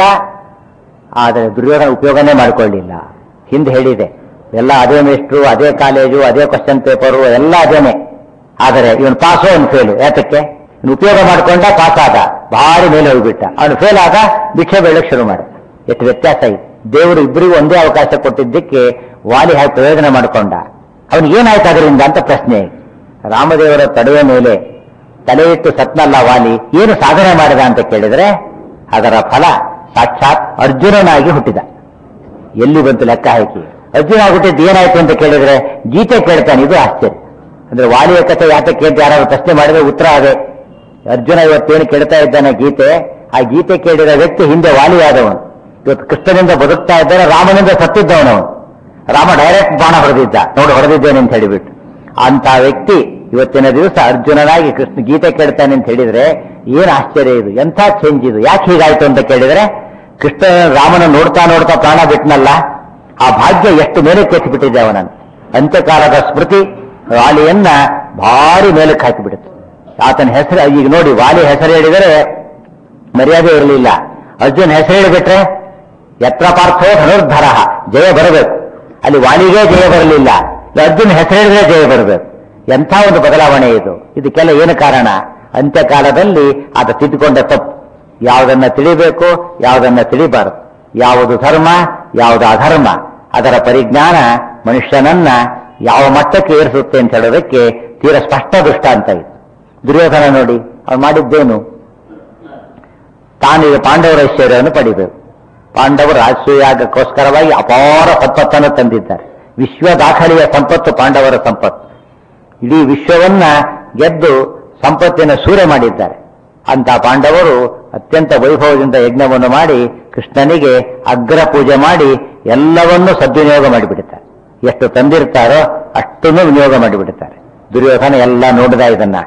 ಆದರೆ ದುರ್ಯೋಧನ ಉಪಯೋಗನೇ ಮಾಡಿಕೊಳ್ಳಿಲ್ಲ ಹಿಂದೆ ಹೇಳಿದೆ ಎಲ್ಲ ಅದೇ ಮಿಸ್ಟ್ರು ಅದೇ ಕಾಲೇಜು ಅದೇ ಕ್ವಶನ್ ಪೇಪರು ಎಲ್ಲ ಅದೇನೆ ಆದರೆ ಇವನು ಪಾಸು ಅವನು ಫೇಲು ಯಾತಕ್ಕೆ ಇವನು ಉಪಯೋಗ ಮಾಡಿಕೊಂಡ ಪಾಸ್ ಆದ ಭಾರಿ ಮೇಲೆ ಹೋಗ್ಬಿಟ್ಟ ಅವನು ಫೇಲ್ ಆದ ಭಿಕ್ಷೆ ಬೆಳಕ್ ಶುರು ಮಾಡ ಎಷ್ಟು ವ್ಯತ್ಯಾಸ ಇದೆ ದೇವರು ಇಬ್ಬರಿಗೂ ಒಂದೇ ಅವಕಾಶ ಕೊಟ್ಟಿದ್ದಕ್ಕೆ ವಾಲಿ ಹಾಕಿ ಪ್ರಯೋಜನ ಮಾಡಿಕೊಂಡ ಅವನಿಗೆ ಏನಾಯ್ತು ಅದರಿಂದ ಅಂತ ಪ್ರಶ್ನೆ ರಾಮದೇವರ ತಡೆಯ ಮೇಲೆ ತಲೆ ಇಟ್ಟು ಸತ್ನಲ್ಲ ವಾಲಿ ಏನು ಸಾಧನೆ ಮಾಡಿದ ಅಂತ ಕೇಳಿದ್ರೆ ಅದರ ಫಲ ಸಾಕ್ಷಾತ್ ಅರ್ಜುನನಾಗಿ ಹುಟ್ಟಿದ ಎಲ್ಲಿ ಬಂತು ಲೆಕ್ಕ ಹಾಕಿ ಅರ್ಜುನ ಹುಟ್ಟಿದ್ದು ಏನಾಯ್ತು ಅಂತ ಕೇಳಿದ್ರೆ ಗೀತೆ ಕೇಳ್ತಾನೆ ಇದು ಆಶ್ಚರ್ಯ ಅಂದ್ರೆ ವಾಲಿಯ ಕಥೆ ಯಾತಕ್ಕೆ ಅಂತ ಯಾರಾದ್ರು ಪ್ರಶ್ನೆ ಮಾಡಿದ್ರೆ ಉತ್ತರ ಅದೇ ಅರ್ಜುನ ಇವತ್ತೇನು ಕೇಳ್ತಾ ಇದ್ದಾನೆ ಗೀತೆ ಆ ಗೀತೆ ಕೇಳಿದ ವ್ಯಕ್ತಿ ಹಿಂದೆ ವಾಲಿಯಾದವನು ಇವತ್ತು ಕೃಷ್ಣನಿಂದ ಬದುಕ್ತಾ ಇದ್ದಾನೆ ರಾಮನಿಂದ ಸತ್ತಿದ್ದವನವನು ರಾಮ ಡೈರೆಕ್ಟ್ ಬಾಣ ಹೊಡೆದಿದ್ದ ನೋಡಿ ಹೊಡೆದಿದ್ದೇನೆ ಅಂತ ಹೇಳಿಬಿಟ್ಟು ಅಂತ ವ್ಯಕ್ತಿ ಇವತ್ತಿನ ದಿವಸ ಅರ್ಜುನನಾಗಿ ಕೃಷ್ಣ ಗೀತೆ ಕೇಳ್ತಾನೆ ಅಂತ ಹೇಳಿದ್ರೆ ಏನ್ ಆಶ್ಚರ್ಯ ಇದು ಎಂಥ ಚೇಂಜ್ ಇದು ಯಾಕೆ ಹೀಗಾಯ್ತು ಅಂತ ಕೇಳಿದ್ರೆ ಕೃಷ್ಣ ರಾಮನ ನೋಡ್ತಾ ನೋಡ್ತಾ ಪ್ರಾಣ ಬಿಟ್ನಲ್ಲ ಆ ಭಾಗ್ಯ ಎಷ್ಟು ಮೇಲೆ ಕೆತ್ತಿಬಿಟ್ಟಿದೆ ಅವನನ್ನು ಅಂತ್ಯಕಾಲದ ಸ್ಮೃತಿ ವಾಲಿಯನ್ನ ಭಾರಿ ಮೇಲಕ್ಕೆ ಹಾಕಿಬಿಡುತ್ತೆ ಆತನ ಹೆಸರು ಈಗ ನೋಡಿ ವಾಲಿ ಹೆಸರು ಹೇಳಿದರೆ ಮರ್ಯಾದೆ ಇರಲಿಲ್ಲ ಅರ್ಜುನ್ ಹೆಸರು ಹೇಳಿಬಿಟ್ರೆ ಯತ್ರ ಪಾರ್ಥೋ ಧನುರ್ಧರ ಜಯ ಬರಬೇಕು ಅಲ್ಲಿ ವಾಲಿಗೆ ಜಯ ಬರಲಿಲ್ಲ ಅರ್ಜುನ್ ಹೆಸರು ಹೇಳಿದ್ರೆ ಜಯ ಬರಬೇಕು ಎಂಥ ಒಂದು ಬದಲಾವಣೆ ಇದು ಇದಕ್ಕೆಲ್ಲ ಏನು ಕಾರಣ ಅಂತ್ಯಕಾಲದಲ್ಲಿ ಆತ ತಿದ್ದುಕೊಂಡ ತಪ್ಪು ಯಾವುದನ್ನ ತಿಳಿಬೇಕು ಯಾವುದನ್ನ ತಿಳಿಬಾರದು ಯಾವುದು ಧರ್ಮ ಯಾವುದು ಅಧರ್ಮ ಅದರ ಪರಿಜ್ಞಾನ ಮನುಷ್ಯನನ್ನ ಯಾವ ಮಟ್ಟಕ್ಕೆ ಏರಿಸುತ್ತೆ ಅಂತ ಹೇಳೋದಕ್ಕೆ ತೀರ ಸ್ಪಷ್ಟ ದೃಷ್ಟಾಂತ ಇದೆ ದುರ್ಯೋಧನ ನೋಡಿ ಅವನು ಮಾಡಿದ್ದೇನು ತಾನೀಗ ಪಾಂಡವರ ಐಶ್ವರ್ಯವನ್ನು ಪಡಿಬೇಕು ಪಾಂಡವರು ರಾಜಸೂಯಾಗಕ್ಕೋಸ್ಕರವಾಗಿ ಅಪಾರ ಸಂಪತ್ತನ್ನು ತಂದಿದ್ದಾರೆ ವಿಶ್ವ ದಾಖಲೆಯ ಸಂಪತ್ತು ಪಾಂಡವರ ಸಂಪತ್ತು ಇಡೀ ವಿಶ್ವವನ್ನ ಗೆದ್ದು ಸಂಪತ್ತಿನ ಸೂರೆ ಮಾಡಿದ್ದಾರೆ ಅಂತ ಪಾಂಡವರು ಅತ್ಯಂತ ವೈಭವದಿಂದ ಯಜ್ಞವನ್ನು ಮಾಡಿ ಕೃಷ್ಣನಿಗೆ ಅಗ್ರ ಪೂಜೆ ಮಾಡಿ ಎಲ್ಲವನ್ನೂ ಸದ್ವಿನಿಯೋಗ ಮಾಡಿಬಿಡುತ್ತಾರೆ ಎಷ್ಟು ತಂದಿರ್ತಾರೋ ಅಷ್ಟನ್ನು ವಿನಿಯೋಗ ಮಾಡಿಬಿಡುತ್ತಾರೆ ದುರ್ಯೋಧನ ಎಲ್ಲ ನೋಡಿದ ಇದನ್ನ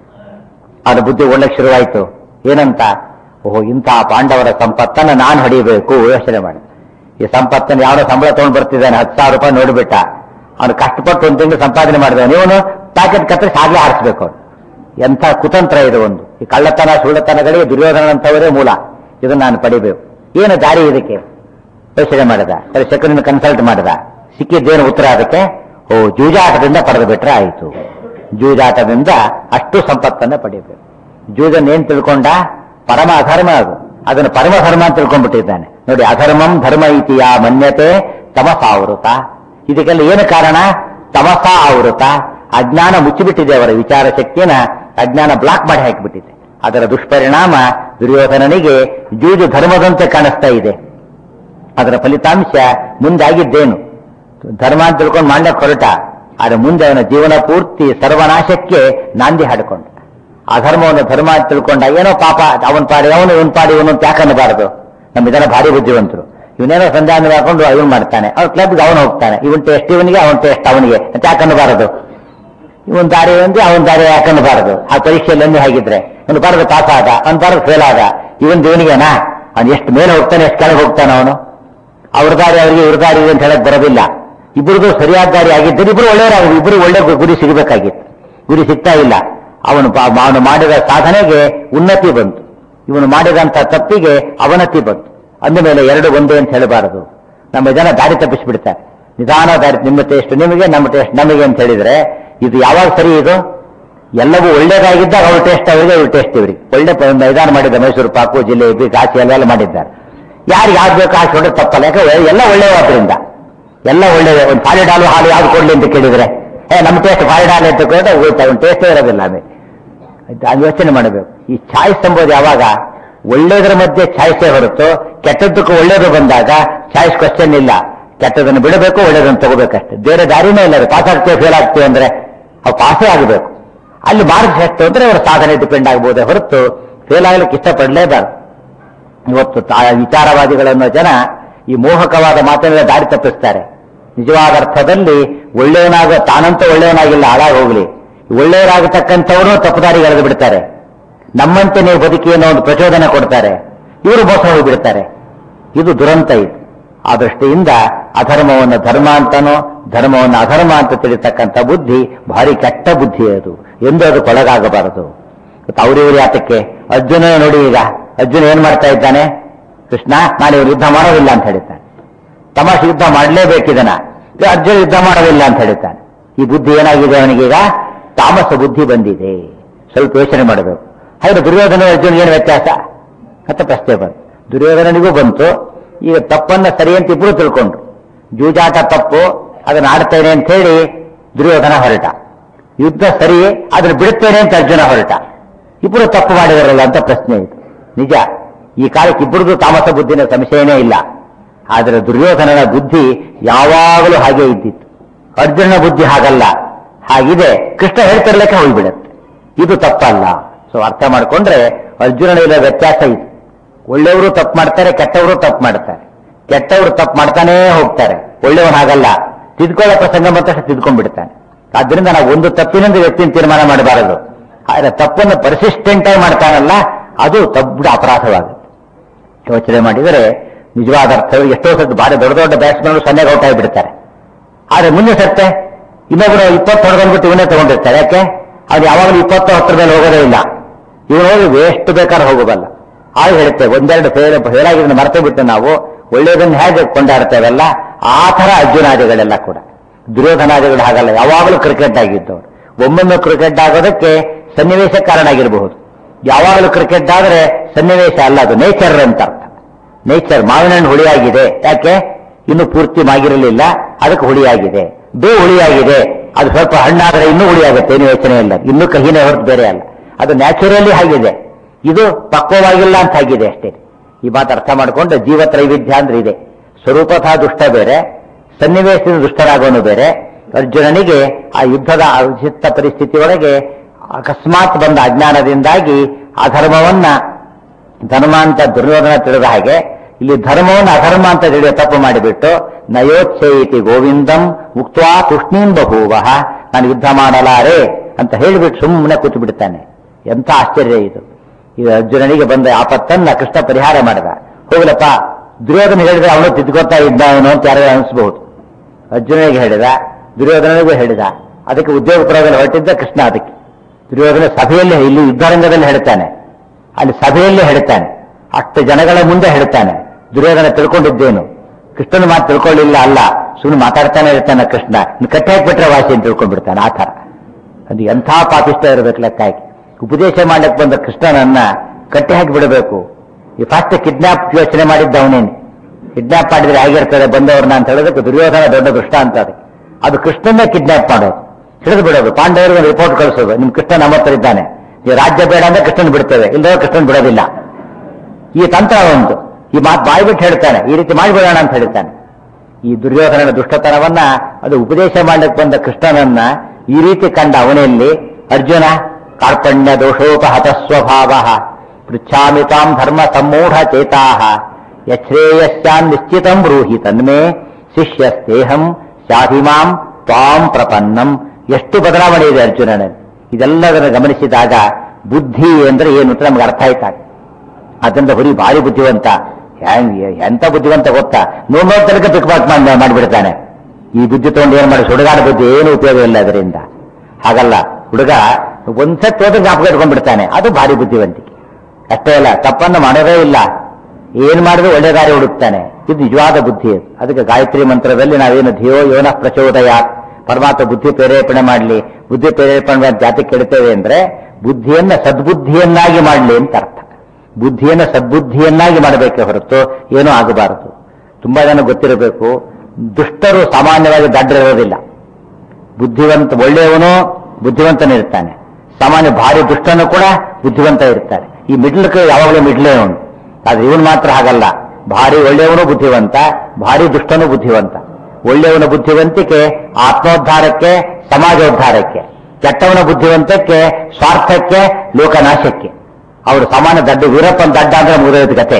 ಅವನ ಬುದ್ಧಿ ಒಳ್ಳೆಕ್ ಶುರುವಾಯಿತು ಏನಂತ ಓಹೋ ಇಂತಹ ಪಾಂಡವರ ಸಂಪತ್ತನ್ನು ನಾನು ಹೊಡಿಬೇಕು ಯೋಚನೆ ಮಾಡಿ ಈ ಸಂಪತ್ತನ್ನು ಯಾವನೋ ಸಂಬಳ ತಗೊಂಡು ಬರ್ತಿದ್ದಾನೆ ಹತ್ತು ಸಾವಿರ ರೂಪಾಯಿ ನೋಡಿಬಿಟ್ಟ ಅವನು ಕಷ್ಟಪಟ್ಟು ಒಂದು ತಿಂಗಳು ಸಂಪಾದನೆ ಮಾಡಿದಾನೆ ಇವನು ಪ್ಯಾಕೆಟ್ ಕತ್ತರಿಸಿ ಆಗ್ಲೇ ಹಾರಿಸ್ಬೇಕು ಅವನು ಎಂಥ ಕುತಂತ್ರ ಇದು ಒಂದು ಈ ಕಳ್ಳತನ ಸುಳ್ಳತನಗಳಿಗೆ ದುರ್ಯೋಧನಂತವರೇ ಮೂಲ ಇದನ್ನು ನಾನು ಪಡಿಬೇಕು ಏನು ದಾರಿ ಇದಕ್ಕೆ ಯೋಚನೆ ಮಾಡಿದ ಸರಿ ಶಕುನಿನ ಕನ್ಸಲ್ಟ್ ಮಾಡಿದ ಸಿಕ್ಕಿದ್ದೇನು ಉತ್ತರ ಅದಕ್ಕೆ ಓ ಜೂಜಾಟದಿಂದ ಪಡೆದು ಬಿಟ್ರೆ ಆಯಿತು ಜೂಜಾಟದಿಂದ ಅಷ್ಟು ಸಂಪತ್ತನ್ನು ಪಡಿಬೇಕು ಜೂಜನ್ ಏನ್ ತಿಳ್ಕೊಂಡ ಪರಮ ಅಧರ್ಮ ಅದು ಅದನ್ನು ಪರಮ ಧರ್ಮ ಅಂತ ತಿಳ್ಕೊಂಡ್ಬಿಟ್ಟಿದ್ದಾನೆ ನೋಡಿ ಅಧರ್ಮಂ ಧರ್ಮ ಇತಿಯ ಮನ್ಯತೆ ತಮಸಾವೃತ ಇದಕ್ಕೆಲ್ಲ ಏನು ಕಾರಣ ತಮಸ ಆವೃತ ಅಜ್ಞಾನ ಮುಚ್ಚಿಬಿಟ್ಟಿದೆ ಅವರ ವಿಚಾರ ಶಕ್ತಿಯನ್ನ ಅಜ್ಞಾನ ಬ್ಲಾಕ್ ಮಾಡಿ ಹಾಕಿಬಿಟ್ಟಿದೆ ಅದರ ದುಷ್ಪರಿಣಾಮ ದುರ್ಯೋಧನನಿಗೆ ಜೂಜು ಧರ್ಮದಂತೆ ಕಾಣಿಸ್ತಾ ಇದೆ ಅದರ ಫಲಿತಾಂಶ ಮುಂದಾಗಿದ್ದೇನು ಧರ್ಮ ಅಂತ ತಿಳ್ಕೊಂಡು ಮಾಡ್ಲಿಕ್ಕೆ ಹೊರಟ ಆದ್ರೆ ಮುಂದೆ ಅವನ ಜೀವನ ಪೂರ್ತಿ ಸರ್ವನಾಶಕ್ಕೆ ನಾಂದಿ ಹಾಡಿಕೊಂಡ ಅಧರ್ಮವನ್ನು ಧರ್ಮ ಅಂತ ತಿಳ್ಕೊಂಡ ಏನೋ ಪಾಪ ಅವನ್ ಪಾಡಿ ಅವನು ಇವನ್ ಪಾಡಿ ಇವನು ಅಂತ ಯಾಕೆ ಅನ್ನಬಾರದು ನಮ್ಮ ಇದನ್ನ ಭಾರಿ ಬುದ್ಧಿವಂತರು ಇವನೇನೋ ಸಂಧಾನ ಹಾಕೊಂಡು ಇವನ್ ಮಾಡ್ತಾನೆ ಅವ್ನ ಕ್ಲಬ್ಗೆ ಅವನು ಹೋಗ್ತಾನೆ ಇವನ್ ಟೆಸ್ಟ್ ಇವನಿಗೆ ಅವನ್ ಟೆಸ್ಟ್ ಅವನಿಗೆ ಅಂತ ಯಾಕೆ ಅನ್ನಬಾರದು ಇವನ್ ದಾರಿ ಒಂದು ಅವನ್ ದಾರಿ ಯಾಕೆ ಅನ್ನಬಾರದು ಆ ಪರೀಕ್ಷೆಯಲ್ಲಿ ಒಂದು ಹಾಗಿದ್ರೆ ಇವನು ಬರೆದು ಪಾಸ್ ಆದ ಅವ್ನು ಬರೆದು ಫೇಲ್ ಆದ ಇವನ್ ಇವನಿಗೆನಾ ಅವ್ನು ಎಷ್ಟು ಮೇಲೆ ಹೋಗ್ತಾನೆ ಎಷ್ಟು ಕೆಳಗೆ ಹೋಗ್ತಾನೆ ಅವನು ಅವ್ರ ದಾರಿ ಅವರಿಗೆ ಇವ್ರ ದಾರಿ ಇದೆ ಅಂತ ಹೇಳಕ್ ಬರೋದಿಲ್ಲ ಇಬ್ಬರಿಗೂ ಸರಿಯಾದ ದಾರಿ ಆಗಿದ್ದರೆ ಇಬ್ರು ಒಳ್ಳೆಯರಾಗ ಇಬ್ರು ಒಳ್ಳೆ ಗು- ಗುರಿ ಸಿಗಬೇಕಾಗಿತ್ತು ಗುರಿ ಸಿಗ್ತಾ ಇಲ್ಲ ಅವನು ಪಾ- ಅವನು ಮಾಡಿದ ಸಾಧನೆಗೆ ಉನ್ನತಿ ಬಂತು ಇವನು ಮಾಡಿದಂತ ತಪ್ಪಿಗೆ ಅವನತಿ ಬಂತು ಅಂದ ಮೇಲೆ ಎರಡು ಒಂದೇ ಅಂತ ಹೇಳಬಾರದು ನಮ್ಮ ಜನ ದಾರಿ ತಪ್ಪಿಸ್ಬಿಡ್ತಾರೆ ನಿಧಾನ ದಾರಿ ನಿಮ್ಮ ಟೇಸ್ಟ್ ನಿಮಗೆ ನಮ್ಮ ಟೇಸ್ಟ್ ನಮಗೆ ಅಂತ ಹೇಳಿದ್ರೆ ಇದು ಯಾವಾಗ ಸರಿ ಇದು ಎಲ್ಲವೂ ಒಳ್ಳೇದಾಗಿದ್ದಾಗ ಅವ್ರ ಟೇಸ್ಟ್ ಅವರಿಗೆ ಇವ್ರ ಟೇಸ್ಟ್ ಇವರಿಗೆ ಒಳ್ಳೆ ಪ- ಮೈದಾನ ಮಾಡಿದ್ದ ಮೈಸೂರು ಪಾಕು ಜಿಲೇಬಿ ಕಾಶಿ ಎಲ್ಲ ಮಾಡಿದ್ದಾರೆ ಯಾರಿಗೆ ಯಾವ್ದು ಬೇಕು ಹಾಕಿ ಹೊಡೆದು ತಪ್ಪಲ್ಲ ಯಾಕೆ ಎಲ್ಲ ಒಳ್ಳೆಯವಾದ್ರಿಂದ ಎಲ್ಲ ಒಳ್ಳೆಯ ಒಂದು ಫಾಲಿಡ್ ಹಾಲು ಹಾಲು ಯಾವ್ದು ಕೊಡ್ಲಿ ಅಂತ ಕೇಳಿದ್ರೆ ಏ ನಮ್ಮ ಟೇಸ್ಟ್ ಫಾಲಿಡ್ ಹಾಲು ಅಂತ ಕೇಳಿದ್ರೆ ಹೋಗ್ತಾ ಒಂದು ಟೇಸ್ಟೇ ಇರೋದಿಲ್ಲ ಆಮೇಲೆ ಅದು ಯೋಚನೆ ಮಾಡಬೇಕು ಈ ಚಾಯ್ಸ್ ಎಂಬುದು ಯಾವಾಗ ಒಳ್ಳೇದರ ಮಧ್ಯೆ ಚಾಯ್ಸೇ ಹೊರತು ಕೆಟ್ಟದ್ದಕ್ಕೂ ಒಳ್ಳೇದು ಬಂದಾಗ ಚಾಯ್ಸ್ ಕ್ವಶನ್ ಇಲ್ಲ ಕೆಟ್ಟದನ್ನು ಬಿಡಬೇಕು ಒಳ್ಳೇದನ್ನು ತಗೋಬೇಕಷ್ಟೇ ಬೇರೆ ದಾರಿನೇ ಇಲ್ಲ ಪಾಸ್ ಆಗ್ತೇವೆ ಫೇಲ್ ಆಗ್ತೇವೆ ಅಂದ್ರೆ ಅವು ಪಾಸೇ ಆಗಬೇಕು ಅಲ್ಲಿ ಮಾರ್ಕ್ಸ್ ಎಷ್ಟು ಅಂದ್ರೆ ಅವರ ಸಾಧನೆ ಡಿಪೆಂಡ್ ಆಗ್ಬೋದೇ ಹೊರತು ಫೇಲ್ ಆಗ್ಲಿಕ್ಕೆ ಇಷ್ಟಪಡಲೇಬಾರ್ದು ಇವತ್ತು ತಾ- ವಿಚಾರವಾದಿಗಳನ್ನೋ ಜನ ಈ ಮೋಹಕವಾದ ಮಾತಿನ ದಾರಿ ತಪ್ಪಿಸ್ತಾರೆ ನಿಜವಾದ ಅರ್ಥದಲ್ಲಿ ಒಳ್ಳೆಯವನಾಗ ತಾನಂತೂ ಒಳ್ಳೆಯವನಾಗಿಲ್ಲ ಹಾಳಾಗಿ ಹೋಗ್ಲಿ ಒಳ್ಳೆಯವರಾಗತಕ್ಕಂಥವರು ತಪ್ಪು ದಾರಿಗೆ ಎಳೆದು ಬಿಡ್ತಾರೆ ನಮ್ಮಂತೆ ನೀವು ಬದುಕಿ ಅನ್ನೋ ಒಂದು ಪ್ರಚೋದನೆ ಕೊಡ್ತಾರೆ ಇವರು ಮೋಸ ಹೋಗಿಬಿಡ್ತಾರೆ ಇದು ದುರಂತ ಇದು ಆ ದೃಷ್ಟಿಯಿಂದ ಅಧರ್ಮವನ್ನು ಧರ್ಮ ಅಂತನೋ ಧರ್ಮವನ್ನು ಅಧರ್ಮ ಅಂತ ತಿಳಿತಕ್ಕಂಥ ಬುದ್ಧಿ ಭಾರಿ ಕೆಟ್ಟ ಬುದ್ಧಿ ಅದು ಎಂದು ಅದು ಕೊಳಗಾಗಬಾರದು ಅವರಿವರು ಯಾತಕ್ಕೆ ಅರ್ಜುನ ನೋಡಿ ಈಗ ಅರ್ಜುನ ಏನ್ ಮಾಡ್ತಾ ಇದ್ದಾನೆ ಕೃಷ್ಣ ನಾನು ಇವರು ಯುದ್ಧ ಮಾಡೋದಿಲ್ಲ ಅಂತ ಹೇಳ್ತಾನೆ ತಮಾಷೆ ಯುದ್ಧ ಮಾಡಲೇಬೇಕಿದನ ಅರ್ಜುನ ಯುದ್ಧ ಮಾಡೋದಿಲ್ಲ ಅಂತ ಹೇಳ್ತಾನೆ ಈ ಬುದ್ಧಿ ಏನಾಗಿದೆ ಅವನಿಗೀಗ ತಾಮಸ ಬುದ್ಧಿ ಬಂದಿದೆ ಸ್ವಲ್ಪ ಯೋಚನೆ ಮಾಡಬೇಕು ಹಾಗೆ ದುರ್ಯೋಧನ ಅರ್ಜುನ ಏನು ವ್ಯತ್ಯಾಸ ಅಂತ ಪ್ರಶ್ನೆ ಬಂತು ದುರ್ಯೋಧನನಿಗೂ ಬಂತು ಈಗ ತಪ್ಪನ್ನ ಸರಿ ಅಂತ ಇಬ್ರು ತಿಳ್ಕೊಂಡ್ರು ಜೂಜಾಟ ತಪ್ಪು ಅದನ್ನ ಆಡ್ತೇನೆ ಅಂತ ಹೇಳಿ ದುರ್ಯೋಧನ ಹೊರಟ ಯುದ್ಧ ಸರಿ ಅದನ್ನ ಬಿಡುತ್ತೇನೆ ಅಂತ ಅರ್ಜುನ ಹೊರಟ ಇಬ್ಬರು ತಪ್ಪು ಮಾಡಿದಾರಲ್ಲ ಅಂತ ಪ್ರಶ್ನೆ ಇದು ನಿಜ ಈ ಕಾಲಕ್ಕೆ ಇಬ್ಬರದು ತಾಮಸ ಬುದ್ಧಿನ ಸಂಶಯನೇ ಇಲ್ಲ ಆದರೆ ದುರ್ಯೋಧನನ ಬುದ್ಧಿ ಯಾವಾಗಲೂ ಹಾಗೆ ಇದ್ದಿತ್ತು ಅರ್ಜುನನ ಬುದ್ಧಿ ಹಾಗಲ್ಲ ಹಾಗಿದೆ ಕೃಷ್ಣ ಹೇಳ್ತಿರ್ಲಿಕ್ಕೆ ಹೋಗ್ಬಿಡತ್ತೆ ಇದು ತಪ್ಪಲ್ಲ ಸೊ ಅರ್ಥ ಮಾಡ್ಕೊಂಡ್ರೆ ಅರ್ಜುನನ ಇರೋ ವ್ಯತ್ಯಾಸ ಇದು ಒಳ್ಳೆಯವರು ತಪ್ಪು ಮಾಡ್ತಾರೆ ಕೆಟ್ಟವರು ತಪ್ಪು ಮಾಡ್ತಾರೆ ಕೆಟ್ಟವರು ತಪ್ಪು ಮಾಡ್ತಾನೇ ಹೋಗ್ತಾರೆ ಒಳ್ಳೆಯವನು ಹಾಗಲ್ಲ ತಿದ್ಕೊಳ್ಳೋ ಪ್ರಸಂಗ ಬಂದ ತಿದ್ಕೊಂಡ್ಬಿಡ್ತಾನೆ ಆದ್ರಿಂದ ನಾವು ಒಂದು ತಪ್ಪಿನಿಂದ ವ್ಯಕ್ತಿನ ತೀರ್ಮಾನ ಮಾಡಬಾರದು ಆದ್ರೆ ತಪ್ಪನ್ನು ಪರ್ಸಿಸ್ಟೆಂಟ್ ಆಗಿ ಮಾಡ್ತಾನಲ್ಲ ಅದು ತಪ್ಪು ಅಪರಾಧವಾಗುತ್ತೆ ಯೋಚನೆ ಮಾಡಿದರೆ ನಿಜವಾದ ಅರ್ಥ ಎಷ್ಟೋ ಸತ್ತು ಭಾರಿ ದೊಡ್ಡ ದೊಡ್ಡ ಬ್ಯಾಟ್ಸ್ಮನ್ ಸೊನ್ನೆಗೆ ಔಟ್ ಆಗಿಬಿಡ್ತಾರೆ ಆದ್ರೆ ಮುಂದೆ ಸತ್ತೆ ಇನ್ನೊಬ್ಬರು ಇಪ್ಪತ್ತು ಹೊಡೆದ್ಬಿಟ್ಟು ಇವನೇ ತಗೊಂಡಿರ್ತಾರೆ ಯಾಕೆ ಅವ್ನು ಯಾವಾಗಲೂ ಇಪ್ಪತ್ತು ಹತ್ತರ ಮೇಲೆ ಹೋಗೋದೇ ಇಲ್ಲ ಇವನು ಹೋಗಿ ವೇಸ್ಟ್ ಬೇಕಾದ್ರೆ ಹೋಗೋದಲ್ಲ ಆಗ ಹೇಳುತ್ತೆ ಒಂದೆರಡು ಫೇಲ್ ಫೇಲಾಗಿದ್ದನ್ನು ಮರೆತು ಬಿಟ್ಟು ನಾವು ಒಳ್ಳೆಯದನ್ನು ಹೇಗೆ ಕೊಂಡಾಡ್ತೇವಲ್ಲ ಆ ಥರ ಅರ್ಜುನಾದಿಗಳೆಲ್ಲ ಕೂಡ ದುರ್ಯೋಧನಾದಿಗಳು ಹಾಗಲ್ಲ ಯಾವಾಗಲೂ ಕ್ರಿಕೆಟ್ ಆಗಿದ್ದವರು ಒಮ್ಮೊಮ್ಮೆ ಕ್ರಿಕೆಟ್ ಆಗೋದಕ್ಕೆ ಸನ್ನಿವೇಶ ಕಾರಣ ಆಗಿರಬಹುದು ಯಾವಾಗಲೂ ಕ್ರಿಕೆಟ್ ಆದ್ರೆ ಸನ್ನಿವೇಶ ಅಲ್ಲ ಅದು ನೇಚರ್ ಅಂತ ಅರ್ಥ ನೇಚರ್ ಮಾವಿನ ಹಣ್ಣು ಹುಳಿಯಾಗಿದೆ ಯಾಕೆ ಇನ್ನು ಪೂರ್ತಿ ಮಾಗಿರಲಿಲ್ಲ ಅದಕ್ಕೆ ಹುಳಿಯಾಗಿದೆ ಬೇ ಹುಳಿಯಾಗಿದೆ ಅದು ಸ್ವಲ್ಪ ಹಣ್ಣಾದ್ರೆ ಇನ್ನೂ ಹುಳಿಯಾಗುತ್ತೆ ಏನು ಯೋಚನೆ ಇಲ್ಲ ಇನ್ನೂ ಕಹಿನೇ ಹೊರತು ಬೇರೆ ಅಲ್ಲ ಅದು ನ್ಯಾಚುರಲಿ ಆಗಿದೆ ಇದು ಪಕ್ವವಾಗಿಲ್ಲ ಅಂತ ಆಗಿದೆ ಅಷ್ಟೇ ಈ ಮಾತು ಅರ್ಥ ಮಾಡಿಕೊಂಡು ಜೀವ ತ್ರೈವಿಧ್ಯ ಅಂದ್ರೆ ಇದೆ ಸ್ವರೂಪತಃ ದುಷ್ಟ ಬೇರೆ ಸನ್ನಿವೇಶದಿಂದ ದುಷ್ಟರಾಗೋನು ಬೇರೆ ಅರ್ಜುನನಿಗೆ ಆ ಯುದ್ಧದ ಅವಿಚಿತ್ತ ಪರಿಸ್ಥಿತಿಯೊಳಗೆ ಅಕಸ್ಮಾತ್ ಬಂದ ಅಜ್ಞಾನದಿಂದಾಗಿ ಆ ಧರ್ಮವನ್ನ ಧರ್ಮ ಅಂತ ದುರ್ಯೋಧನ ತಿಳಿದ ಹಾಗೆ ಇಲ್ಲಿ ಧರ್ಮವನ್ನು ಅಧರ್ಮ ಅಂತ ತಿಳಿಯೋ ತಪ್ಪು ಮಾಡಿಬಿಟ್ಟು ನಯೋಚ್ಛೇಯಿತಿ ಗೋವಿಂದಂ ಮುಕ್ತ್ವಾ ತುಷ್ಣೀಂ ಬಹೂವಹ ನಾನು ಯುದ್ಧ ಮಾಡಲಾರೆ ಅಂತ ಹೇಳಿಬಿಟ್ಟು ಸುಮ್ಮನೆ ಕೂತು ಬಿಡ್ತಾನೆ ಎಂಥ ಆಶ್ಚರ್ಯ ಇದು ಇದು ಅರ್ಜುನನಿಗೆ ಬಂದ ಆಪತ್ತನ್ನ ಕೃಷ್ಣ ಪರಿಹಾರ ಮಾಡಿದ ಹೋಗ್ಲಪ್ಪ ದುರ್ಯೋಧನ ಹೇಳಿದ್ರೆ ಅವನು ತಿದ್ಕೋತಾ ಇದ್ದ ಅವನು ಅಂತ ಯಾರು ಅನಿಸ್ಬಹುದು ಅರ್ಜುನನಿಗೆ ಹೇಳಿದ ದುರ್ಯೋಧನನಿಗೂ ಹೇಳಿದ ಅದಕ್ಕೆ ಉದ್ಯೋಗಪುರದಲ್ಲಿ ಹೊರಟಿದ್ದ ಕೃಷ್ಣ ಅದಕ್ಕೆ ದುರ್ಯೋಧನ ಸಭೆಯಲ್ಲಿ ಇಲ್ಲಿ ಯುದ್ಧರಂಗದಲ್ಲಿ ಹೇಳ್ತಾನೆ ಅಲ್ಲಿ ಸಭೆಯಲ್ಲೇ ಹೇಳ್ತಾನೆ ಅಷ್ಟು ಜನಗಳ ಮುಂದೆ ಹೇಳ್ತಾನೆ ದುರ್ಯೋಧನ ತಿಳ್ಕೊಂಡಿದ್ದೇನು ಕೃಷ್ಣನ ಮಾತು ತಿಳ್ಕೊಳ್ಳಿಲ್ಲ ಅಲ್ಲ ಸುಮ್ಮನೆ ಮಾತಾಡ್ತಾನೆ ಇರ್ತಾನೆ ಕೃಷ್ಣ ಇನ್ನು ಕಟ್ಟಿ ಹಾಕ್ಬಿಟ್ರೆ ವಾಸಿ ಅಂತ ತಿಳ್ಕೊಂಡ್ಬಿಡ್ತಾನೆ ಆ ಥರ ಅದು ಎಂಥ ಪಾಪಿಷ್ಟ ಇರಬೇಕು ಲೆಕ್ಕಾಗಿ ಉಪದೇಶ ಮಾಡಕ್ಕೆ ಬಂದ ಕೃಷ್ಣನನ್ನ ಕಟ್ಟಿ ಹಾಕಿ ಬಿಡಬೇಕು ಈ ಫಸ್ಟ್ ಕಿಡ್ನಾಪ್ ಯೋಚನೆ ಮಾಡಿದ್ದ ಅವನೇನು ಕಿಡ್ನಾಪ್ ಮಾಡಿದ್ರೆ ಹೇಗಿರ್ತದೆ ಬಂದವ್ರನ್ನ ಅಂತ ಹೇಳೋದಕ್ಕೆ ದುರ್ಯೋಧನ ದೊಡ್ಡ ದುಷ್ಟ ಅಂತ ಅದಕ್ಕೆ ಅದು ಕೃಷ್ಣನ್ನೇ ಕಿಡ್ನಾಪ್ ಮಾಡೋದು ಹಿಡಿದು ಬಿಡೋದು ಪಾಂಡವರಿಗೆ ಒಂದು ರಿಪೋರ್ಟ್ ಕಳಿಸೋದು ನಿಮ್ ಕೃಷ್ಣ ನಮ್ಮ ಹತ್ರ ಇದ್ದಾನೆ ಈ ರಾಜ್ಯ ಬೇಡ ಅಂದ್ರೆ ಕೃಷ್ಣನ್ ಬಿಡ್ತೇವೆ ಇಲ್ಲದ ಕೃಷ್ಣನ್ ಬಿಡೋದಿಲ್ಲ ಈ ತಂತ್ರ ಒಂದು ಈ ಮಾತು ಬಾಯಿ ಬಿಟ್ಟು ಹೇಳ್ತಾನೆ ಈ ರೀತಿ ಮಾಡಿಬಿಡೋಣ ಅಂತ ಹೇಳ್ತಾನೆ ಈ ದುರ್ಯೋಧನನ ದುಷ್ಟತನವನ್ನ ಅದು ಉಪದೇಶ ಮಾಡಕ್ಕೆ ಬಂದ ಕೃಷ್ಣನನ್ನ ಈ ರೀತಿ ಕಂಡ ಅವನಲ್ಲಿ ಅರ್ಜುನ ಕಾರ್ಪಣ್ಯ ದೋಷೋಪಹತ ಸ್ವಭಾವ ಪೃಚ್ಛಾಮಿ ತಾಂ ಧರ್ಮ ಸಮ್ಮೂಢ ಚೇತಾ ಯಶ್ರೇಯಸ್ಯಾನ್ ನಿಶ್ಚಿತಂ ಬ್ರೂಹಿ ತನ್ಮೇ ಶಿಷ್ಯಸ್ತೇಹಂ ಶಾಧಿಮಾಂ ತ್ವಾಂ ಪ್ರಪನ್ನಂ ಎಷ್ಟು ಬದಲಾವಣೆ ಇದೆ ಅರ್ಜುನನಲ್ಲಿ ಇದೆಲ್ಲದನ್ನು ಗಮನಿಸಿದಾಗ ಬುದ್ಧಿ ಅಂದ್ರೆ ಏನು ಅಂತ ನಮ್ಗೆ ಅರ್ಥ ಆಯ್ತಾಗ ಅದರಿಂದ ಬರೀ ಭಾರಿ ಬುದ್ಧಿವಂತ ಹ್ಯಾಂಗ್ ಎಂತ ಬುದ್ಧಿವಂತ ಗೊತ್ತಾ ನೂರ್ ನೂರು ತನಕ ಪಿಕ್ ಪಾಕ್ ಮಾಡಿ ಮಾಡಿಬಿಡ್ತಾನೆ ಈ ಬುದ್ಧಿ ತಗೊಂಡು ಏನ್ ಮಾಡಿ ಸುಡುಗಾಡ ಬುದ್ಧಿ ಏನು ಉಪಯೋಗ ಇಲ್ಲ ಅದರಿಂದ ಹಾಗಲ್ಲ ಹುಡುಗ ಒಂದ್ಸತ್ ಹೋದ್ರೆ ಜ್ಞಾಪಕ ಇಟ್ಕೊಂಡ್ಬಿಡ್ತಾನೆ ಅದು ಭಾರಿ ಬುದ್ಧಿವಂತಿಕೆ ಅಷ್ಟೇ ಅಲ್ಲ ತಪ್ಪನ್ನು ಮಾಡೋದೇ ಇಲ್ಲ ಏನ್ ಮಾಡಿದ್ರು ಒಳ್ಳೆ ದಾರಿ ಹುಡುಕ್ತಾನೆ ಇದು ನಿಜವಾದ ಬುದ್ಧಿ ಅದು ಅದಕ್ಕೆ ಗಾಯತ್ರಿ ಮಂತ್ರದಲ್ಲಿ ನಾವೇನು ಧಿಯೋ ಯೋನ ಪ್ರಚೋದಯ ಪರಮಾತ್ಮ ಬುದ್ಧಿ ಪ್ರೇರೇಪಣೆ ಮಾಡಲಿ ಬುದ್ಧಿ ಪ್ರೇರೇಪಣೆ ಮಾಡಿ ಜಾತಿ ಕೆಡ್ತೇವೆ ಅಂದ್ರೆ ಬುದ್ಧಿಯನ್ನ ಸದ್ಬುದ್ಧಿಯನ್ನಾಗಿ ಮಾಡಲಿ ಅಂತ ಅರ್ಥ ಬುದ್ಧಿಯನ್ನ ಸದ್ಬುದ್ಧಿಯನ್ನಾಗಿ ಮಾಡಬೇಕೇ ಹೊರತು ಏನೂ ಆಗಬಾರದು ತುಂಬಾ ಜನ ಗೊತ್ತಿರಬೇಕು ದುಷ್ಟರು ಸಾಮಾನ್ಯವಾಗಿ ದಡ್ಡರಿರೋದಿಲ್ಲ ಬುದ್ಧಿವಂತ ಒಳ್ಳೆಯವನು ಬುದ್ಧಿವಂತನಿರ್ತಾನೆ ಸಾಮಾನ್ಯ ಭಾರಿ ದುಷ್ಟನು ಕೂಡ ಬುದ್ಧಿವಂತ ಇರ್ತಾನೆ ಈ ಮಿಡ್ಲ್ ಯಾವಾಗಲೂ ಮಿಡ್ಲೇ ಅವನು ಆದ್ರೆ ಇವನು ಮಾತ್ರ ಹಾಗಲ್ಲ ಭಾರಿ ಒಳ್ಳೆಯವನು ಬುದ್ಧಿವಂತ ಭಾರಿ ದುಷ್ಟನು ಬುದ್ಧಿವಂತ ಒಳ್ಳೆಯವನ ಬುದ್ಧಿವಂತಿಕೆ ಆತ್ಮೋದ್ಧಾರಕ್ಕೆ ಸಮಾಜೋದ್ಧಾರಕ್ಕೆ ಕೆಟ್ಟವನ ಬುದ್ಧಿವಂತಕ್ಕೆ ಸ್ವಾರ್ಥಕ್ಕೆ ಲೋಕನಾಶಕ್ಕೆ ಅವರು ಸಾಮಾನ್ಯ ದಡ್ಡ ವೀರಪ್ಪನ ದಡ್ಡ ಅಂದ್ರೆ ಮುಗಿದೋಯ್ತು ಕತೆ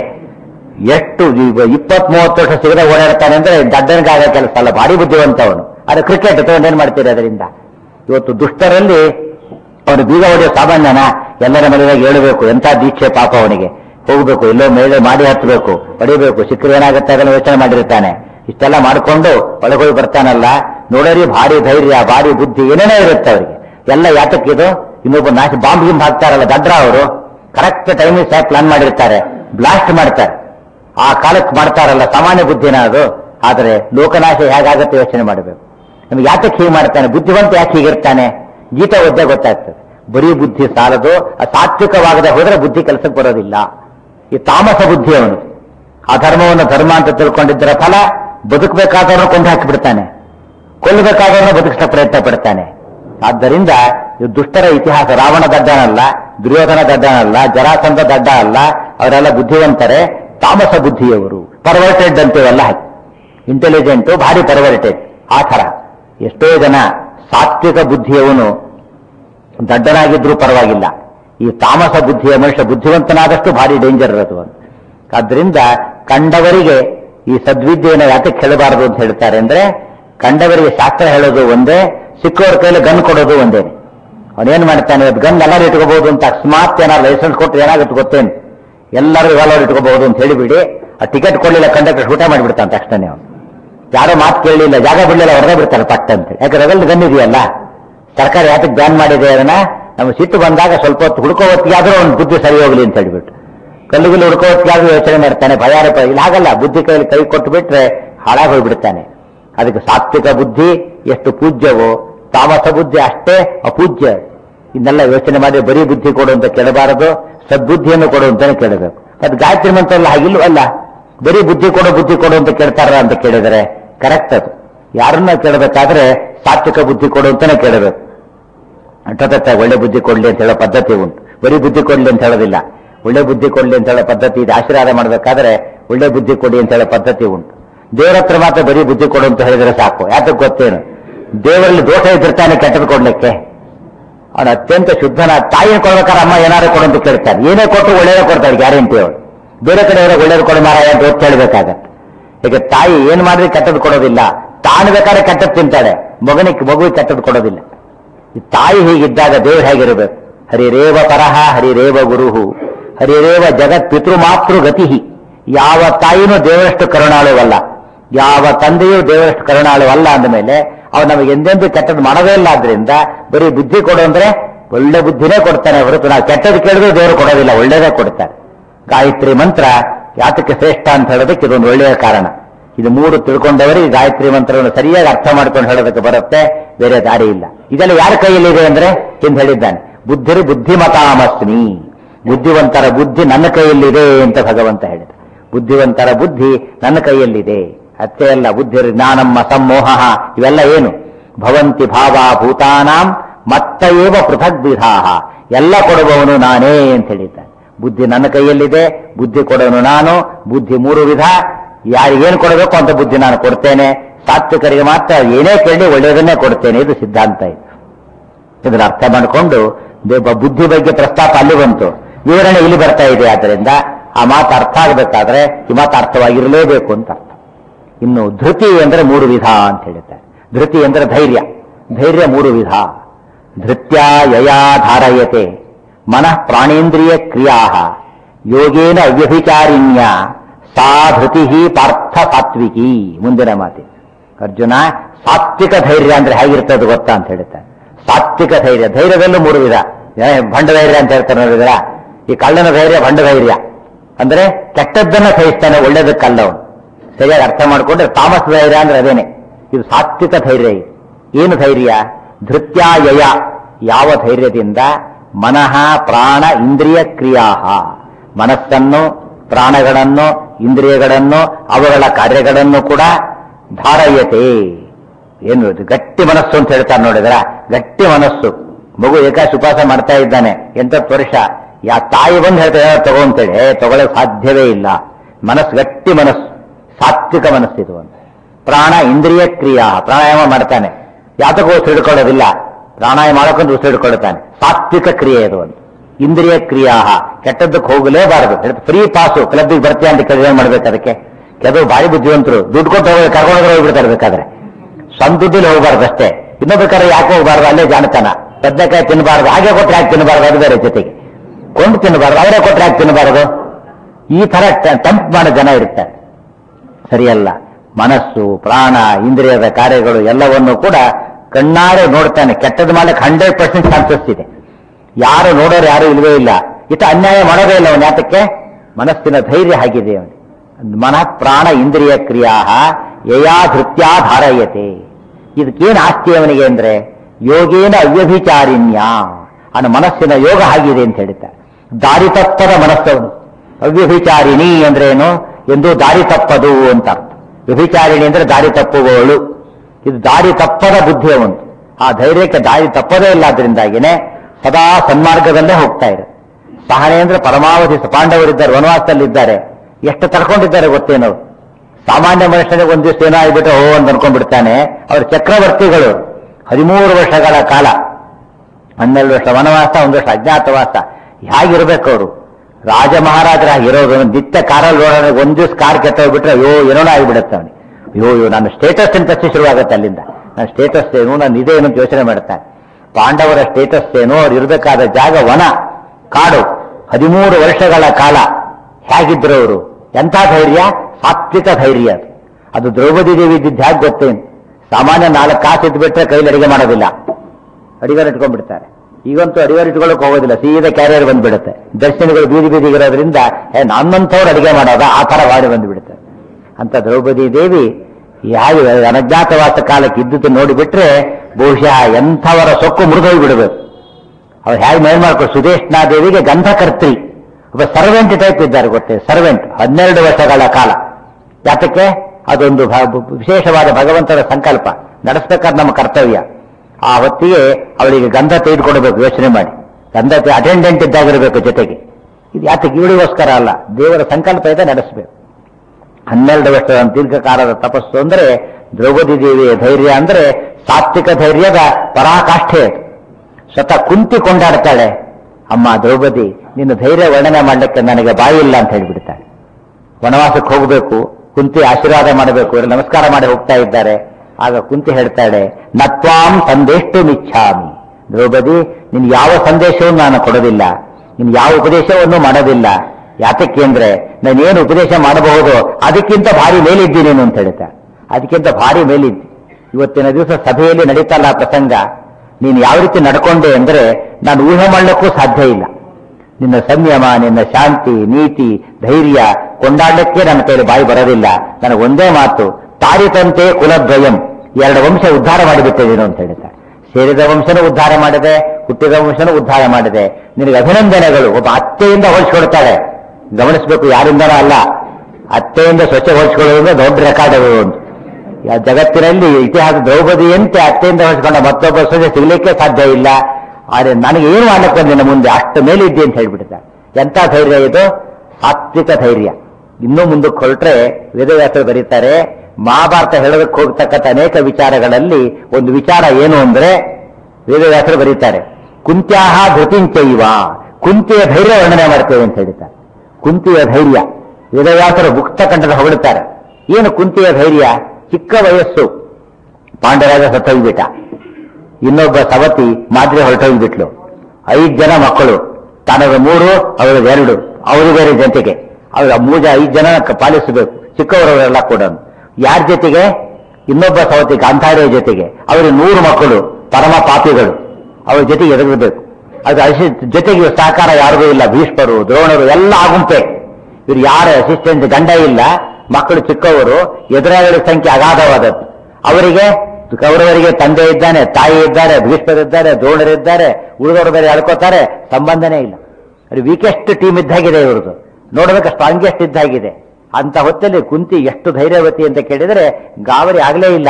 ಎಷ್ಟು ಇಪ್ಪತ್ ಮೂವತ್ತು ವರ್ಷ ಸಿಗದೆ ಓಡಾಡ್ತಾನೆ ಅಂದ್ರೆ ದಡ್ಡನಿಗಾಗ ಕೆಲಸ ಅಲ್ಲ ಭಾರಿ ಬುದ್ಧಿವಂತ ಅವನು ಅದು ಕ್ರಿಕೆಟ್ ತಗೊಂಡೇನ್ ಮಾಡ್ತೀರಿ ಅದರಿಂದ ಇವತ್ತು ದುಷ್ಟರಲ್ಲಿ ಅವನು ಬೀಗ ಹೊಡೆಯೋ ಸಾಮಾನ್ಯನ ಎಲ್ಲರ ಮನೆಯಾಗ ಹೇಳಬೇಕು ಎಂಥ ದೀಕ್ಷೆ ಪಾಪ ಅವನಿಗೆ ಹೋಗ್ಬೇಕು ಎಲ್ಲೋ ಮೇಲೆ ಮಾಡಿ ಹತ್ತಬೇಕು ಹೊಡಿಬೇಕು ಸಿಕ್ಕರೆ ಏನಾಗುತ್ತೆ ಅದನ್ನು ಯೋಚನೆ ಮಾಡಿರ್ತಾನೆ ಇಷ್ಟೆಲ್ಲ ಮಾಡಿಕೊಂಡು ಒಳಗೋಗಿ ಬರ್ತಾನಲ್ಲ ನೋಡೋರಿ ಭಾರಿ ಧೈರ್ಯ ಭಾರಿ ಬುದ್ಧಿ ಏನೇನೋ ಇರುತ್ತೆ ಅವರಿಗೆ ಎಲ್ಲ ಯಾತಕ್ಕಿದು ಇನ್ನೊಬ್ಬ ನಾಶ ಬಾಂಬ್ ಗಿಂಬ್ ಹಾಕ್ತಾರಲ್ಲ ದಡ್ರ ಅವರು ಕರೆಕ್ಟ್ ಟೈಮಿಗೆ ಸಹ ಪ್ಲಾನ್ ಮಾಡಿರ್ತಾರೆ ಬ್ಲಾಸ್ಟ್ ಮಾಡ್ತಾರೆ ಆ ಕಾಲಕ್ಕೆ ಮಾಡ್ತಾರಲ್ಲ ಸಾಮಾನ್ಯ ಬುದ್ಧಿನ ಅದು ಆದರೆ ಲೋಕನಾಶ ಹೇಗಾಗತ್ತೆ ಯೋಚನೆ ಮಾಡಬೇಕು ನಮ್ಗೆ ಯಾತಕ್ಕೆ ಹೀಗೆ ಮಾಡ್ತಾನೆ ಬುದ್ಧಿವಂತ ಯಾಕೆ ಹೀಗಿರ್ತಾನೆ ಗೀತ ಓದ್ದೆ ಗೊತ್ತಾಗ್ತದೆ ಬರೀ ಬುದ್ಧಿ ಸಾಲದು ಆ ಸಾತ್ವಿಕವಾಗದೆ ಹೋದ್ರೆ ಬುದ್ಧಿ ಕೆಲಸಕ್ಕೆ ಬರೋದಿಲ್ಲ ಈ ತಾಮಸ ಬುದ್ಧಿ ಅವನು ಆ ಧರ್ಮವನ್ನು ಧರ್ಮ ಅಂತ ತಿಳ್ಕೊಂಡಿದ್ದರ ಫಲ ಬದುಕಬೇಕಾದವನು ಕೊಂದು ಹಾಕಿಬಿಡ್ತಾನೆ ಕೊಲ್ಲಬೇಕಾದವನು ಬದುಕಿಸ ಪ್ರಯತ್ನ ಪಡ್ತಾನೆ ಆದ್ದರಿಂದ ಇದು ದುಷ್ಟರ ಇತಿಹಾಸ ರಾವಣ ದಡ್ಡನಲ್ಲ ದುರ್ಯೋಧನ ದಡ್ಡನಲ್ಲ ಜರಾಸಂಧ ದಡ್ಡ ಅಲ್ಲ ಅವರೆಲ್ಲ ಬುದ್ಧಿವಂತರೇ ತಾಮಸ ಬುದ್ಧಿಯವರು ಪರ್ವರ್ಟೆಡ್ ಅಂತೀವಲ್ಲ ಹಾಕಿ ಇಂಟೆಲಿಜೆಂಟು ಭಾರಿ ಪರ್ವರ್ಟೆಡ್ ಆ ಥರ ಎಷ್ಟೋ ಜನ ಸಾತ್ವಿಕ ಬುದ್ಧಿಯವನು ದಡ್ಡನಾಗಿದ್ರೂ ಪರವಾಗಿಲ್ಲ ಈ ತಾಮಸ ಬುದ್ಧಿಯ ಮನುಷ್ಯ ಬುದ್ಧಿವಂತನಾದಷ್ಟು ಭಾರಿ ಡೇಂಜರ್ ಇರೋದು ಅಂತ ಆದ್ರಿಂದ ಕಂಡವರಿಗೆ ಈ ಸದ್ವಿದ್ಯೆಯನ್ನು ಯಾತಕ್ಕೆ ಹೇಳಬಾರದು ಅಂತ ಹೇಳ್ತಾರೆ ಅಂದ್ರೆ ಕಂಡವರಿಗೆ ಶಾಸ್ತ್ರ ಹೇಳೋದು ಒಂದೇ ಸಿಕ್ಕವ್ರ ಕೈಲಿ ಗನ್ ಕೊಡೋದು ಒಂದೇ ಅವನೇನ್ ಮಾಡ್ತಾನೆ ಗನ್ ಎಲ್ಲರೂ ಇಟ್ಕೋಬಹುದು ಅಂತ ಅಕಸ್ಮಾತ್ ಏನಾದ್ರು ಲೈಸೆನ್ಸ್ ಕೊಟ್ಟು ಏನಾಗುತ್ತೆ ಗೊತ್ತೇನು ಎಲ್ಲರೂ ರಿವಾಲ್ವರ್ ಇಟ್ಕೋಬಹುದು ಅಂತ ಹೇಳಿಬಿಡಿ ಆ ಟಿಕೆಟ್ ಕೊಡ್ಲಿಲ್ಲ ಕಂಡಕ್ಟರ್ ಊಟ ಮಾಡಿಬಿಡ್ತಾನೆ ತಕ್ಷಣ ಅವನು ಯಾರೋ ಮಾತು ಕೇಳಲಿಲ್ಲ ಜಾಗ ಬಿಡಲಿಲ್ಲ ಹೊರಗೆ ಬಿಡ್ತಾರೆ ಪಟ್ಟ ಅಂತ ಯಾಕೆ ರಗಲ್ ಗನ್ ಇದೆಯಲ್ಲ ಸರ್ಕಾರ ಯಾತಕ್ಕೆ ಬ್ಯಾನ್ ಮಾಡಿದೆ ಅದನ್ನ ನಮ್ಮ ಸಿಟ್ಟು ಬಂದಾಗ ಸ್ವಲ್ಪ ಹೊತ್ತು ಹುಡುಕೋ ಹೊತ್ತಿಗಾದ್ರೂ ಅವ್ನ ಬುದ್ಧಿ ಸರಿ ಹೋಗ್ಲಿ ಅಂತ ಹೇಳ್ಬಿಟ್ಟು ಕಲ್ಲುಗಿಲ್ಲಿ ಹುಡುಕೋ ಹೊತ್ತಿಗಾದ್ರೂ ಯೋಚನೆ ಮಾಡ್ತಾನೆ ಭಯ ಇಲ್ಲ ಹಾಗಲ್ಲ ಬುದ್ಧಿ ಕೈಯಲ್ಲಿ ಕೈ ಕೊಟ್ಟು ಬಿಟ್ರೆ ಹಾಳಾಗಿ ಹೋಗ್ಬಿಡ್ತಾನೆ ಅದಕ್ಕೆ ಸಾತ್ವಿಕ ಬುದ್ಧಿ ಎಷ್ಟು ಪೂಜ್ಯವೋ ತಾಮಸ ಬುದ್ಧಿ ಅಷ್ಟೇ ಅಪೂಜ್ಯ ಇದನ್ನೆಲ್ಲ ಯೋಚನೆ ಮಾಡಿ ಬರೀ ಬುದ್ಧಿ ಕೊಡು ಅಂತ ಕೇಳಬಾರದು ಸದ್ಬುದ್ಧಿಯನ್ನು ಕೊಡು ಅಂತಾನೆ ಕೇಳಬೇಕು ಅದು ಗಾಯತ್ರಿ ಮಂತ್ರ ಎಲ್ಲ ಹಾಗಿಲ್ವಲ್ಲ ಬರೀ ಬುದ್ಧಿ ಕೊಡು ಬುದ್ಧಿ ಕೊಡು ಅಂತ ಕೇಳ್ತಾರ ಅಂತ ಕೇಳಿದರೆ ಕರೆಕ್ಟ್ ಅದು ಯಾರನ್ನ ಕೇಳಬೇಕಾದ್ರೆ ಸಾತ್ವಿಕ ಬುದ್ಧಿ ಕೊಡು ಅಂತಾನೆ ಕೇಳಬೇಕು ಅಟ್ಟತಟ್ಟ ಒಳ್ಳೆ ಬುದ್ಧಿ ಕೊಡ್ಲಿ ಅಂತ ಹೇಳೋ ಪದ್ಧತಿ ಉಂಟು ಬರೀ ಬುದ್ಧಿ ಕೊಡ್ಲಿ ಅಂತ ಹೇಳೋದಿಲ್ಲ ಒಳ್ಳೆ ಬುದ್ಧಿ ಕೊಡ್ಲಿ ಅಂತ ಹೇಳೋ ಪದ್ಧತಿ ಇದೆ ಆಶೀರ್ವಾದ ಮಾಡಬೇಕಾದ್ರೆ ಒಳ್ಳೆ ಬುದ್ಧಿ ಕೊಡಿ ಅಂತ ಹೇಳೋ ಪದ್ಧತಿ ಉಂಟು ದೇವರ ಹತ್ರ ಮಾತ್ರ ಬರೀ ಬುದ್ಧಿ ಕೊಡು ಅಂತ ಹೇಳಿದ್ರೆ ಸಾಕು ಯಾತಕ್ಕೆ ಗೊತ್ತೇನು ದೇವರಲ್ಲಿ ದೋಷ ಇದ್ದಿರ್ತಾನೆ ಕೆಟ್ಟದ್ದು ಕೊಡ್ಲಿಕ್ಕೆ ಅವನು ಅತ್ಯಂತ ಶುದ್ಧನ ತಾಯಿನ ಕೊಡ್ಬೇಕಾದ್ರೆ ಅಮ್ಮ ಏನಾರು ಕೊಡು ಅಂತ ಕೇಳ್ತಾನೆ ಏನೇ ಕೊಟ್ಟರು ಒಳ್ಳೇದೇ ಕೊಡ್ತಾರೆ ಗ್ಯಾರಂಟಿ ಅವಳು ಬೇರೆ ಕಡೆ ಅವರ ಒಳ್ಳೇದು ಕೊಡು ಮಾರಾಯ ಅಂತ ಒತ್ತು ಹೇಳಬೇಕಾಗತ್ತೆ ಈಗ ತಾಯಿ ಏನ್ ಮಾಡಿದ್ರೆ ಕೆಟ್ಟದ್ದು ಕೊಡೋದಿಲ್ಲ ತಾನು ಬೇಕಾದ್ರೆ ಕೆಟ್ಟದ್ದು ತಿಂತಾಳೆ ಮಗನಿಗೆ ಮಗುವಿಗೆ ಕೆಟ್ಟದ್ದು ಕೊಡೋದಿಲ್ಲ ಈ ತಾಯಿ ಹೀಗಿದ್ದಾಗ ದೇವರು ಹೇಗಿರಬೇಕು ಹರಿರೇವ ಪರಹ ಹರಿರೇವ ಗುರುಹು ಹರಿರೇವ ಜಗತ್ ಪಿತೃ ಮಾತೃ ಗತಿ ಯಾವ ತಾಯಿನೂ ದೇವರಷ್ಟು ಕರುಣಾಳುವಲ್ಲ ಯಾವ ತಂದೆಯೂ ದೇವರಷ್ಟು ಕರುಣಾಳುವಲ್ಲ ಅಂದ ಮೇಲೆ ಅವ್ರು ನಮಗೆ ಎಂದೆಂದೂ ಕೆಟ್ಟದ್ದು ಮಾಡೋದೇ ಇಲ್ಲ ಆದ್ರಿಂದ ಬರೀ ಬುದ್ಧಿ ಕೊಡು ಅಂದ್ರೆ ಒಳ್ಳೆ ಬುದ್ಧಿನೇ ಕೊಡ್ತಾನೆ ಹೊರತು ನಾವು ಕೆಟ್ಟದ್ದು ಕೇಳಿದ್ರು ದೇವರು ಕೊಡೋದಿಲ್ಲ ಒಳ್ಳೇದೇ ಕೊಡ್ತಾರೆ ಗಾಯತ್ರಿ ಮಂತ್ರ ಯಾತಕ್ಕೆ ಶ್ರೇಷ್ಠ ಅಂತ ಹೇಳೋದಕ್ಕೆ ಇದೊಂದು ಒಳ್ಳೆಯ ಕಾರಣ ಇದು ಮೂರು ತಿಳ್ಕೊಂಡವರಿಗೆ ಗಾಯತ್ರಿ ಮಂತ್ರವನ್ನು ಸರಿಯಾಗಿ ಅರ್ಥ ಮಾಡ್ಕೊಂಡು ಹೇಳೋದಕ್ಕೆ ಬರುತ್ತೆ ಬೇರೆ ದಾರಿ ಇಲ್ಲ ಇದೆಲ್ಲ ಯಾರ ಕೈಯಲ್ಲಿದೆ ಅಂದ್ರೆ ಎಂದು ಹೇಳಿದ್ದಾನೆ ಬುದ್ಧಿರು ಬುದ್ಧಿಮತಾಮಸ್ಮಿ ಬುದ್ಧಿವಂತರ ಬುದ್ಧಿ ನನ್ನ ಕೈಯಲ್ಲಿದೆ ಅಂತ ಭಗವಂತ ಹೇಳಿದ ಬುದ್ಧಿವಂತರ ಬುದ್ಧಿ ನನ್ನ ಕೈಯಲ್ಲಿದೆ ಅಷ್ಟೇ ಅಲ್ಲ ಬುದ್ಧಿ ಜ್ಞಾನಮ್ಮ ಸಂಮೋಹ ಇವೆಲ್ಲ ಏನು ಭವಂತಿ ಭಾವ ಭೂತಾನಾಂ ಮತ್ತ ಏವ ಪೃಥಕ್ ವಿಧಾಹ ಎಲ್ಲ ಕೊಡುವವನು ನಾನೇ ಅಂತ ಹೇಳಿದ್ದಾನೆ ಬುದ್ಧಿ ನನ್ನ ಕೈಯಲ್ಲಿದೆ ಬುದ್ಧಿ ಕೊಡೋನು ನಾನು ಬುದ್ಧಿ ಮೂರು ವಿಧ ಯಾರಿಗೇನು ಕೊಡಬೇಕು ಅಂತ ಬುದ್ಧಿ ನಾನು ಕೊಡ್ತೇನೆ ಸಾತ್ವಿಕರಿಗೆ ಮಾತ್ರ ಏನೇ ಕೇಳಿ ಒಳ್ಳೆಯದನ್ನೇ ಕೊಡ್ತೇನೆ ಇದು ಸಿದ್ಧಾಂತ ಇದು ಇದನ್ನ ಅರ್ಥ ಮಾಡಿಕೊಂಡು ದೇ- ಬುದ್ಧಿ ಬಗ್ಗೆ ಪ್ರಸ್ತಾಪ ಅಲ್ಲಿ ಬಂತು ವಿವರಣೆ ಇಲ್ಲಿ ಬರ್ತಾ ಇದೆ ಆದ್ದರಿಂದ ಆ ಮಾತು ಅರ್ಥ ಆಗಬೇಕಾದ್ರೆ ಈ ಮಾತು ಅರ್ಥವಾಗಿರಲೇಬೇಕು ಅಂತ ಅರ್ಥ ಇನ್ನು ಧೃತಿ ಅಂದ್ರೆ ಮೂರು ವಿಧ ಅಂತ ಹೇಳಿದ್ದಾರೆ ಧೃತಿ ಅಂದ್ರೆ ಧೈರ್ಯ ಧೈರ್ಯ ಮೂರು ವಿಧ ಧೃತ್ಯ ಯಯಾ ಧಾರಯತೆ ಮನಃ ಪ್ರಾಣೇಂದ್ರಿಯ ಕ್ರಿಯಾ ಯೋಗೇನ ಅವ್ಯಭಿಚಾರಿಣ್ಯ ಸಾ ಧೃತಿ ಪಾರ್ಥ ಸಾತ್ವಿಕಿ ಮುಂದಿನ ಮಾತಿ ಅರ್ಜುನ ಸಾತ್ವಿಕ ಧೈರ್ಯ ಅಂದ್ರೆ ಹೇಗಿರ್ತದೆ ಗೊತ್ತಾ ಅಂತ ಹೇಳ್ತಾರೆ ಸಾತ್ವಿಕ ಧೈರ್ಯ ಧೈರ್ಯದಲ್ಲೂ ಮೂರು ವಿಧ ಏ, ಭಂಡ ಧೈರ್ಯ ಅಂತ ಹೇಳ್ತಾರೆ ನೋಡಿದ್ರ ಈ ಕಳ್ಳನ ಧೈರ್ಯ ಭಂಡ ಧೈರ್ಯ ಅಂದ್ರೆ ಕೆಟ್ಟದ್ದನ್ನ ಸಹಿಸ್ತಾನೆ ಒಳ್ಳೇದಕ್ಕಲ್ಲ ಅವನು ಸರಿಯಾಗಿ ಅರ್ಥ ಮಾಡಿಕೊಂಡ್ರೆ ತಾಮಸ ಧೈರ್ಯ ಅಂದ್ರೆ ಅದೇನೆ ಇದು ಸಾತ್ವಿಕ ಧೈರ್ಯ ಇದು ಏನು ಧೈರ್ಯ ಧೃತ್ಯಾಯಯ ಯಾವ ಧೈರ್ಯದಿಂದ ಮನಃ ಪ್ರಾಣ ಇಂದ್ರಿಯ ಕ್ರಿಯಾ ಮನಸ್ಸನ್ನು ಪ್ರಾಣಗಳನ್ನು ಇಂದ್ರಿಯಗಳನ್ನು ಅವುಗಳ ಕಾರ್ಯಗಳನ್ನು ಕೂಡ ಧಾರಯತೆ ಏನು ಇದು ಗಟ್ಟಿ ಮನಸ್ಸು ಅಂತ ಹೇಳ್ತಾರೆ ನೋಡಿದ್ರ ಗಟ್ಟಿ ಮನಸ್ಸು ಮಗು ಏಕಾಶ ಉಪವಾಸ ಮಾಡ್ತಾ ಇದ್ದಾನೆ ಎಂಟತ್ತು ವರ್ಷ ಯಾ ತಾಯಿ ಬಂದು ಹೇಳ್ತಾರೆ "ಏ, ತಗೋ ಅಂತೇಳಿ ಏ ತಗೊಳ್ಳೋಕೆ ಸಾಧ್ಯವೇ ಇಲ್ಲ ಮನಸ್ಸು ಗಟ್ಟಿ ಮನಸ್ಸು ಸಾತ್ವಿಕ ಮನಸ್ಸಿದು ಅಂತ ಪ್ರಾಣ ಇಂದ್ರಿಯ ಕ್ರಿಯಾ ಪ್ರಾಣಾಯಾಮ ಮಾಡ್ತಾನೆ ಯಾತಕ್ಕೂ ಉಸಿರಿಡ್ಕೊಳ್ಳೋದಿಲ್ಲ ಪ್ರಾಣಾಯಾಮ ಮಾಡೋಕೊಂದು ಉಸಿರಿಡ್ಕೊಳ್ತಾನೆ ಸಾತ್ವಿಕ ಕ್ರಿಯೆ ಇದು ಒಂದು ಇಂದ್ರಿಯ ಕ್ರಿಯಾ ಕೆಟ್ಟದ್ದಕ್ಕೆ ಹೋಗಲೇಬಾರದು ಫ್ರೀ ಪಾಸು ಕ್ಲಬ್ಬಿಗೆ ಬರ್ತೀಯ ಅಂತ ಕೇಳಿದ್ರೆ ಏನ್ ಮಾಡ್ಬೇಕು ಅದಕ್ಕೆ ಕೆಲವು ಭಾರಿ ಬುದ್ಧಿವಂತರು ದುಡ್ಡು ಕೊಟ್ಟು ಹೋಗಿ ಕರ್ಕೊಂಡು ಹೋಗ್ಬಿಡ್ತಾರೆ ಬೇಕಾದ್ರೆ ಸ್ವಂತ ದುಡ್ಡಿಲ್ಲಿ ಹೋಗಬಾರ್ದು ಅಷ್ಟೇ ಇನ್ನೊಬ್ಬ ಯಾಕೆ ಹೋಗಬಾರ್ದು ಅಲ್ಲೇ ಜಾಣತನ ಬದನೆಕಾಯಿ ತಿನ್ನಬಾರ್ದು ಹಾಗೆ ಕೊಟ್ಟರೆ ಯಾಕೆ ತಿನ್ನಬಾರ್ದು ಅದು ಬೇರೆ ಜೊತೆಗೆ ಕೊಂಡು ತಿನ್ನಬಾರ್ದು ಅವರೇ ಕೊಟ್ಟರೆ ಯಾಕೆ ತಿನ್ನಬಾರದು ಈ ತರ ಟಂಪ್ ಮಾಡೋ ಜನ ಇರ್ತಾರೆ ಸರಿಯಲ್ಲ ಮನಸ್ಸು ಪ್ರಾಣ ಇಂದ್ರಿಯದ ಕಾರ್ಯಗಳು ಎಲ್ಲವನ್ನು ಕೂಡ ಕಣ್ಣಾರೆ ನೋಡ್ತಾನೆ ಕೆಟ್ಟದ್ದು ಮಾಡಕ್ಕೆ ಹಂಡ್ರೆಡ್ ಪರ್ಸೆಂಟ್ ಚಾನ್ಸಸ್ ಇದೆ ಯಾರು ನೋಡೋರು ಯಾರು ಇಲ್ವೇ ಇಲ್ಲ ಇತ ಅನ್ಯಾಯ ಮಾಡೋದೇ ಇಲ್ಲ ಅವನ ಯಾತಕ್ಕೆ ಮನಸ್ಸಿನ ಧೈರ್ಯ ಆಗಿದೆ ಅವನಿಗೆ ಮನಃ ಪ್ರಾಣ ಇಂದ್ರಿಯ ಕ್ರಿಯಾ ಯಯಾ ಧೃತ್ಯಾ ಧಾರಯತೆ ಇದಕ್ಕೇನು ಆಸ್ತಿ ಅವನಿಗೆ ಅಂದ್ರೆ ಯೋಗೇನ ಅವ್ಯಭಿಚಾರಿಣ್ಯ ಅವನ ಮನಸ್ಸಿನ ಯೋಗ ಆಗಿದೆ ಅಂತ ಹೇಳ್ತಾರೆ ದಾರಿ ತಪ್ಪದ ಮನಸ್ಸವನು ಅವ್ಯಭಿಚಾರಿಣಿ ಅಂದ್ರೆ ಏನು ಎಂದು ದಾರಿ ತಪ್ಪದು ಅಂತ ಅರ್ಥ ವ್ಯಭಿಚಾರಿಣಿ ಅಂದ್ರೆ ದಾರಿ ತಪ್ಪುವವಳು ಇದು ದಾರಿ ತಪ್ಪದ ಬುದ್ಧಿ ಅವನು ಆ ಧೈರ್ಯಕ್ಕೆ ದಾರಿ ತಪ್ಪದೇ ಇಲ್ಲ ಅದರಿಂದಾಗಿನೇ ಸದಾ ಸನ್ಮಾರ್ಗದಲ್ಲೇ ಹೋಗ್ತಾ ಇರು ಸಹನೆ ಅಂದ್ರೆ ಪರಮಾವಧಿ ಪಾಂಡವರಿದ್ದಾರೆ ವನವಾಸದಲ್ಲಿದ್ದಾರೆ ಎಷ್ಟು ತಡ್ಕೊಂಡಿದ್ದಾರೆ ಗೊತ್ತೇನೋ ಸಾಮಾನ್ಯ ಮನುಷ್ಯನಿಗೆ ಒಂದ್ ದಿವಸ ಏನೋ ಆಗ್ಬಿಟ್ರೆ ಓ ಅಂತ ಅನ್ಕೊಂಡ್ಬಿಡ್ತಾನೆ ಅವರು ಚಕ್ರವರ್ತಿಗಳು ಹದಿಮೂರು ವರ್ಷಗಳ ಕಾಲ ಹನ್ನೆರಡು ವರ್ಷ ವನವಾಸ ಒಂದು ವರ್ಷ ಅಜ್ಞಾತವಾಸ ಹೇಗಿರ್ಬೇಕು ಅವರು ರಾಜ ಮಹಾರಾಜರ ಇರೋದು ನಿತ್ಯ ಕಾರಲ್ಲಿ ಓಡಾಡ ಒಂದ್ ದಿವಸ ಕಾರ್ ಕೆಟ್ಟೋಗ್ಬಿಟ್ರೆ ಅಯ್ಯೋ ಏನೋ ಆಗಿಬಿಡುತ್ತೆ ಅವನಿಗೆ ಅಯ್ಯೋ ಅಯ್ಯೋ ನನ್ನ ಸ್ಟೇಟಸ್ ಅಂತ ತಕ್ಷಣ ಶುರುವಾಗುತ್ತೆ ಅಲ್ಲಿಂದ ನನ್ನ ಸ್ಟೇಟಸ್ ಏನು ನಾನು ಇದೆ ಏನು ಅಂತ ಯೋಚನೆ ಮಾಡ್ತಾನೆ ಪಾಂಡವರ ಸ್ಟೇಟಸ್ ಏನು ಅವ್ರು ಇರಬೇಕಾದ ಜಾಗ ವನ ಕಾಡು ಹದಿಮೂರು ವರ್ಷಗಳ ಕಾಲ ಹೇಗಿದ್ರು ಅವರು ಎಂಥ ಧೈರ್ಯ ಸಾತ್ವಿಕ ಧೈರ್ಯ ಅದು ಅದು ದ್ರೌಪದಿ ದೇವಿ ಇದ್ದಿದ್ದು ಹೇಗೆ ಗೊತ್ತೇನು ಸಾಮಾನ್ಯ ನಾಲ್ಕು ಕಾಸು ಇದ್ಬಿಟ್ರೆ ಕೈಲಿ ಅಡಿಗೆ ಮಾಡೋದಿಲ್ಲ ಅಡಿಗಾರ ಇಟ್ಕೊಂಡ್ಬಿಡ್ತಾರೆ ಈಗಂತೂ ಅಡಿಗಾರ ಇಟ್ಕೊಳ್ಳೋಕೆ ಹೋಗೋದಿಲ್ಲ ಸೀದಾ ಕ್ಯಾರಿಯರ್ ಬಂದ್ಬಿಡುತ್ತೆ ದರ್ಶನಗಳು ಬೀದಿ ಬೀದಿಗಿರೋದ್ರಿಂದ ಏ ನನ್ನಂಥವ್ರು ಅಡಿಗೆ ಮಾಡೋದ ಆ ತರ ಮಾಡಿ ಬಂದ್ಬಿಡುತ್ತೆ ಅಂತ ದ್ರೌಪದಿ ದೇವಿ ಯಾವ ಅನಜ್ಞಾತವಾಸ ಕಾಲಕ್ಕೆ ಇದ್ದುದು ನೋಡಿಬಿಟ್ರೆ ಬಹುಶಃ ಎಂಥವರ ಸೊಕ್ಕು ಮುರಿದೋಗಿ ಬಿಡಬೇಕು ಅವ್ರು ಹೇಗೆ ಮೇಲ್ ಮಾಡ್ಕೊಂಡು ಸುದೇಶ್ನಾ ದೇವಿಗೆ ಗಂಧಕರ್ತ್ರಿ ಒಬ್ಬ ಸರ್ವೆಂಟ್ ಟೈಪ್ ಇದ್ದಾರೆ ಗೊತ್ತೇ ಸರ್ವೆಂಟ್ ಹನ್ನೆರಡು ವರ್ಷಗಳ ಕಾಲ ಯಾತಕ್ಕೆ ಅದೊಂದು ಭ- ವಿಶೇಷವಾದ ಭಗವಂತನ ಸಂಕಲ್ಪ ನಡೆಸಬೇಕಾದ ನಮ್ಮ ಕರ್ತವ್ಯ ಆ ಹೊತ್ತಿಗೆ ಅವಳಿಗೆ ಗಂಧ ತೆಗೆದುಕೊಡಬೇಕು ಯೋಚನೆ ಮಾಡಿ ಗಂಧ ಅಟೆಂಡೆಂಟ್ ಇದ್ದಾಗಿರಬೇಕು ಜೊತೆಗೆ ಇದು ಯಾತಕ್ಕೆ ಇವಳಿಗೋಸ್ಕರ ಅಲ್ಲ ದೇವರ ಸಂಕಲ್ಪ ಇದೆ ನಡೆಸಬೇಕು ಹನ್ನೆರಡು ವರ್ಷದ ದೀರ್ಘಕಾಲದ ತಪಸ್ಸು ಅಂದ್ರೆ ದ್ರೌಪದಿ ದೇವಿಯ ಧೈರ್ಯ ಅಂದ್ರೆ ಸಾತ್ವಿಕ ಧೈರ್ಯದ ಪರಾಕಾಷ್ಠೆ ಅದು ಸ್ವತಃ ಕುಂತಿ ಕೊಂಡಾಡ್ತಾಳೆ ಅಮ್ಮ ದ್ರೌಪದಿ ನಿನ್ನ ಧೈರ್ಯ ವರ್ಣನೆ ಮಾಡಲಿಕ್ಕೆ ನನಗೆ ಬಾಯಿ ಇಲ್ಲ ಅಂತ ಹೇಳ್ಬಿಡ್ತಾಳೆ ವನವಾಸಕ್ಕೆ ಹೋಗಬೇಕು ಕುಂತಿ ಆಶೀರ್ವಾದ ಮಾಡಬೇಕು ಇವರು ನಮಸ್ಕಾರ ಮಾಡಿ ಹೋಗ್ತಾ ಇದ್ದಾರೆ ಆಗ ಕುಂತಿ ಹೇಳ್ತಾಳೆ ನತ್ವಾಂ ಸಂದೇಷ್ಟು ಮಿಚ್ಛಾಮಿ ದ್ರೌಪದಿ ನಿನ್ ಯಾವ ಸಂದೇಶವನ್ನು ನಾನು ಕೊಡೋದಿಲ್ಲ ನಿನ್ ಯಾವ ಉಪದೇಶವನ್ನು ಮಾಡೋದಿಲ್ಲ ಯಾತಕ್ಕೆ ಅಂದ್ರೆ ನಾನೇನು ಉಪದೇಶ ಮಾಡಬಹುದು ಅದಕ್ಕಿಂತ ಭಾರಿ ಮೇಲಿದ್ದೀನಿ ನೀನು ಅಂತ ಹೇಳ್ತಾಳೆ ಅದಕ್ಕಿಂತ ಭಾರಿ ಮೇಲಿದ್ದಿ ಇವತ್ತಿನ ದಿವಸ ಸಭೆಯಲ್ಲಿ ನಡೀತಲ್ಲ ಆ ಪ್ರಸಂಗ ನೀನು ಯಾವ ರೀತಿ ನಡ್ಕೊಂಡೆ ಅಂದ್ರೆ ನಾನು ಊಹೆ ಮಾಡಲಿಕ್ಕೂ ಸಾಧ್ಯ ಇಲ್ಲ ನಿನ್ನ ಸಂಯಮ ನಿನ್ನ ಶಾಂತಿ ನೀತಿ ಧೈರ್ಯ ಕೊಂಡಾಡಕ್ಕೆ ನನ್ನ ಕೈಲಿ ಬಾಯಿ ಬರೋದಿಲ್ಲ ನನಗೆ ಒಂದೇ ಮಾತು ತಾರಿತಂತೆ ಕುಲದ್ವಯಂ ಎರಡು ವಂಶ ಉದ್ಧಾರ ಮಾಡಿಬಿಟ್ಟಿದ್ದೀನು ಅಂತ ಹೇಳ್ತಾರೆ ಸೇರಿದ ವಂಶನೂ ಉದ್ಧಾರ ಮಾಡಿದೆ ಹುಟ್ಟಿದ ವಂಶನೂ ಉದ್ಧಾರ ಮಾಡಿದೆ ನಿನಗೆ ಅಭಿನಂದನೆಗಳು ಒಬ್ಬ ಅತ್ತೆಯಿಂದ ಹೋಲಿಸ್ಕೊಳ್ತಾಳೆ ಗಮನಿಸಬೇಕು ಯಾರಿಂದನೂ ಅಲ್ಲ ಅತ್ತೆಯಿಂದ ಸ್ವಚ್ಛ ಹೋಲಿಸ್ಕೊಳ್ಳೋದ್ರಿಂದ ದೊಡ್ಡ ರೆಕಾರ್ಡ್ ಅದು ಒಂದು ಯಾ- ಜಗತ್ತಿನಲ್ಲಿ ಇತಿಹಾಸ ದ್ರೌಪದಿಯಂತೆ ಅತ್ತೆಯಿಂದ ಹೊಲಿಸ್ಕೊಂಡ ಮತ್ತೊಬ್ಬ ಸೊಸೆ ಸಿಗ್ಲಿಕ್ಕೆ ಸಾಧ್ಯ ಇಲ್ಲ ಆದ್ರೆ ನನಗೆ ಏನು ಮಾಡಕ್ಕೆ ನಿನ್ನ ಮುಂದೆ ಅಷ್ಟು ಮೇಲೆ ಇದ್ದೆ ಅಂತ ಹೇಳ್ಬಿಟ್ಟಿದ್ದಾರೆ ಎಂತ ಧೈರ್ಯ ಇದು ಸಾತ್ವಿಕ ಧೈರ್ಯ ಇನ್ನೂ ಮುಂದಕ್ಕೆ ಹೊರಟ್ರೆ ವೇದವ್ಯಾಸರು ಬರೀತಾರೆ ಮಹಾಭಾರತ ಹೇಳೋದಕ್ಕೆ ಹೋಗ್ತಕ್ಕಂಥ ಅನೇಕ ವಿಚಾರಗಳಲ್ಲಿ ಒಂದು ವಿಚಾರ ಏನು ಅಂದ್ರೆ ವೇದವ್ಯಾಸರು ಬರೀತಾರೆ ಕುಂತ್ಯಾಹ ಧೃತಿಂಚೈವ ಕುಂತಿಯ ಧೈರ್ಯ ವರ್ಣನೆ ಮಾಡ್ತೇವೆ ಅಂತ ಹೇಳ್ತಾರೆ ಕುಂತಿಯ ಧೈರ್ಯ ವೇದವ್ಯಾಸರು ಮುಕ್ತ ಕಂಠದ ಹೊಗಳುತ್ತಾರೆ ಏನು ಕುಂತಿಯ ಧೈರ್ಯ ಚಿಕ್ಕ ವಯಸ್ಸು ಪಾಂಡರಾಜ ಸತ್ತೋಗ್ಬಿಟ್ಟ ಇನ್ನೊಬ್ಬ ಸವತಿ ಮಾದ್ರೆ ಹೊರಟೋಗ್ಬಿಟ್ಲು ಐದು ಜನ ಮಕ್ಕಳು ತನಗ ಮೂರು ಅವರಿಗೆ ಎರಡು ಅವರು ಬೇರೆ ಜೊತೆಗೆ ಅವ್ರ ಮೂಜ ಐದು ಜನ ಕ- ಪಾಲಿಸಬೇಕು ಚಿಕ್ಕವರವರೆಲ್ಲ ಕೂಡ ಯಾರ ಜೊತೆಗೆ ಇನ್ನೊಬ್ಬ ಸವತಿ ಗಾಂಧಾರಿಯ ಜೊತೆಗೆ ಅವರಿಗೆ ನೂರು ಮಕ್ಕಳು ಪರಮ ಪಾಪಿಗಳು ಅವ್ರ ಜೊತೆಗೆ ಎದುರಬೇಕು ಅದು ಅಶಿ ಜೊತೆಗೆ ಇವ್ರ ಸಹಕಾರ ಯಾರಿಗೂ ಇಲ್ಲ ಭೀಷ್ಮರು ದ್ರೋಣರು ಎಲ್ಲ ಆಗುಂಪೆ ಇವ್ರು ಯಾರ ಅಸಿಸ್ಟೆಂಟ್ ಗಂಡ ಇಲ್ಲ ಮಕ್ಕಳು ಚಿಕ್ಕವರು ಎದುರಾಳಿಗಳ ಸಂಖ್ಯೆ ಅಗಾಧವಾದದ್ದು ಅವರಿಗೆ ಕೌರವರಿಗೆ ತಂದೆ ಇದ್ದಾನೆ ತಾಯಿ ಇದ್ದಾರೆ ಭೀಷ್ಮರಿದ್ದಾರೆ ದ್ರೋಣರಿದ್ದಾರೆ ಉಳಿದವರು ಬೇರೆ ಹೇಳ್ಕೋತಾರೆ ಸಂಬಂಧನೇ ಇಲ್ಲ ಅದು ವೀಕೆಸ್ಟ್ ಟೀಮ್ ಇದ್ದಾಗಿದೆ ಇವ್ರದ್ದು ನೋಡಬೇಕು ಸ್ಟ್ರಾಂಗೆಸ್ಟ್ ಇದ್ದಾಗಿದೆ ಅಂತ ಹೊತ್ತಲ್ಲಿ ಕುಂತಿ ಎಷ್ಟು ಧೈರ್ಯವತಿ ಅಂತ ಕೇಳಿದರೆ ಗಾಬರಿ ಆಗಲೇ ಇಲ್ಲ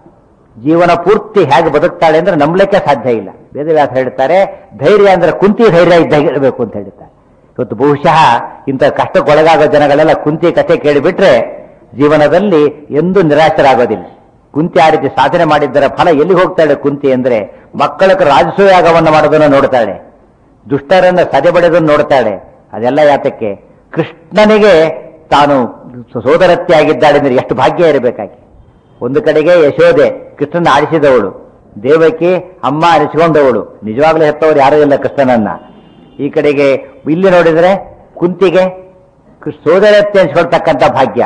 ಜೀವನ ಪೂರ್ತಿ ಹೇಗೆ ಬದುಕ್ತಾಳೆ ಅಂದ್ರೆ ನಂಬಲಿಕ್ಕೆ ಸಾಧ್ಯ ಇಲ್ಲ ವೇದವ್ಯಾಸ ಹೇಳ್ತಾರೆ ಧೈರ್ಯ ಅಂದ್ರೆ ಕುಂತಿ ಧೈರ್ಯ ಇದ್ದಾಗಿರಬೇಕು ಅಂತ ಹೇಳ್ತಾರೆ ಇವತ್ತು ಬಹುಶಃ ಇಂಥ ಕಷ್ಟಕ್ಕೊಳಗಾಗೋ ಜನಗಳೆಲ್ಲ ಕುಂತಿ ಕಥೆ ಕೇಳಿಬಿಟ್ರೆ ಜೀವನದಲ್ಲಿ ಎಂದೂ ನಿರಾಶರಾಗೋದಿಲ್ಲ ಕುಂತಿ ಆ ರೀತಿ ಸಾಧನೆ ಮಾಡಿದ್ದರ ಫಲ ಎಲ್ಲಿ ಹೋಗ್ತಾಳೆ ಕುಂತಿ ಅಂದ್ರೆ ಮಕ್ಕಳಿಗೆ ರಾಜಸೂಯಾಗವನ್ನು ಮಾಡೋದನ್ನು ನೋಡ್ತಾಳೆ ದುಷ್ಟರನ್ನ ಸದೆಬಡೆದನ್ನು ನೋಡ್ತಾಳೆ ಅದೆಲ್ಲ ಯಾತಕ್ಕೆ ಕೃಷ್ಣನಿಗೆ ತಾನು ಸೋದರತ್ತಿ ಆಗಿದ್ದಾಳೆ ಅಂದ್ರೆ ಎಷ್ಟು ಭಾಗ್ಯ ಇರಬೇಕಾಗಿ ಒಂದು ಕಡೆಗೆ ಯಶೋದೆ ಕೃಷ್ಣನ ಆಡಿಸಿದವಳು ದೇವಕಿ ಅಮ್ಮ ಅನಿಸಿಕೊಂಡವಳು ನಿಜವಾಗ್ಲೂ ಹೆತ್ತವರು ಯಾರೂ ಇಲ್ಲ ಕೃಷ್ಣನನ್ನ ಈ ಕಡೆಗೆ ಇಲ್ಲಿ ನೋಡಿದ್ರೆ ಕುಂತಿಗೆ ಕೃ- ಸೋದರತ್ತೆ ಅನಿಸ್ಕೊಳ್ತಕ್ಕಂಥ ಭಾಗ್ಯ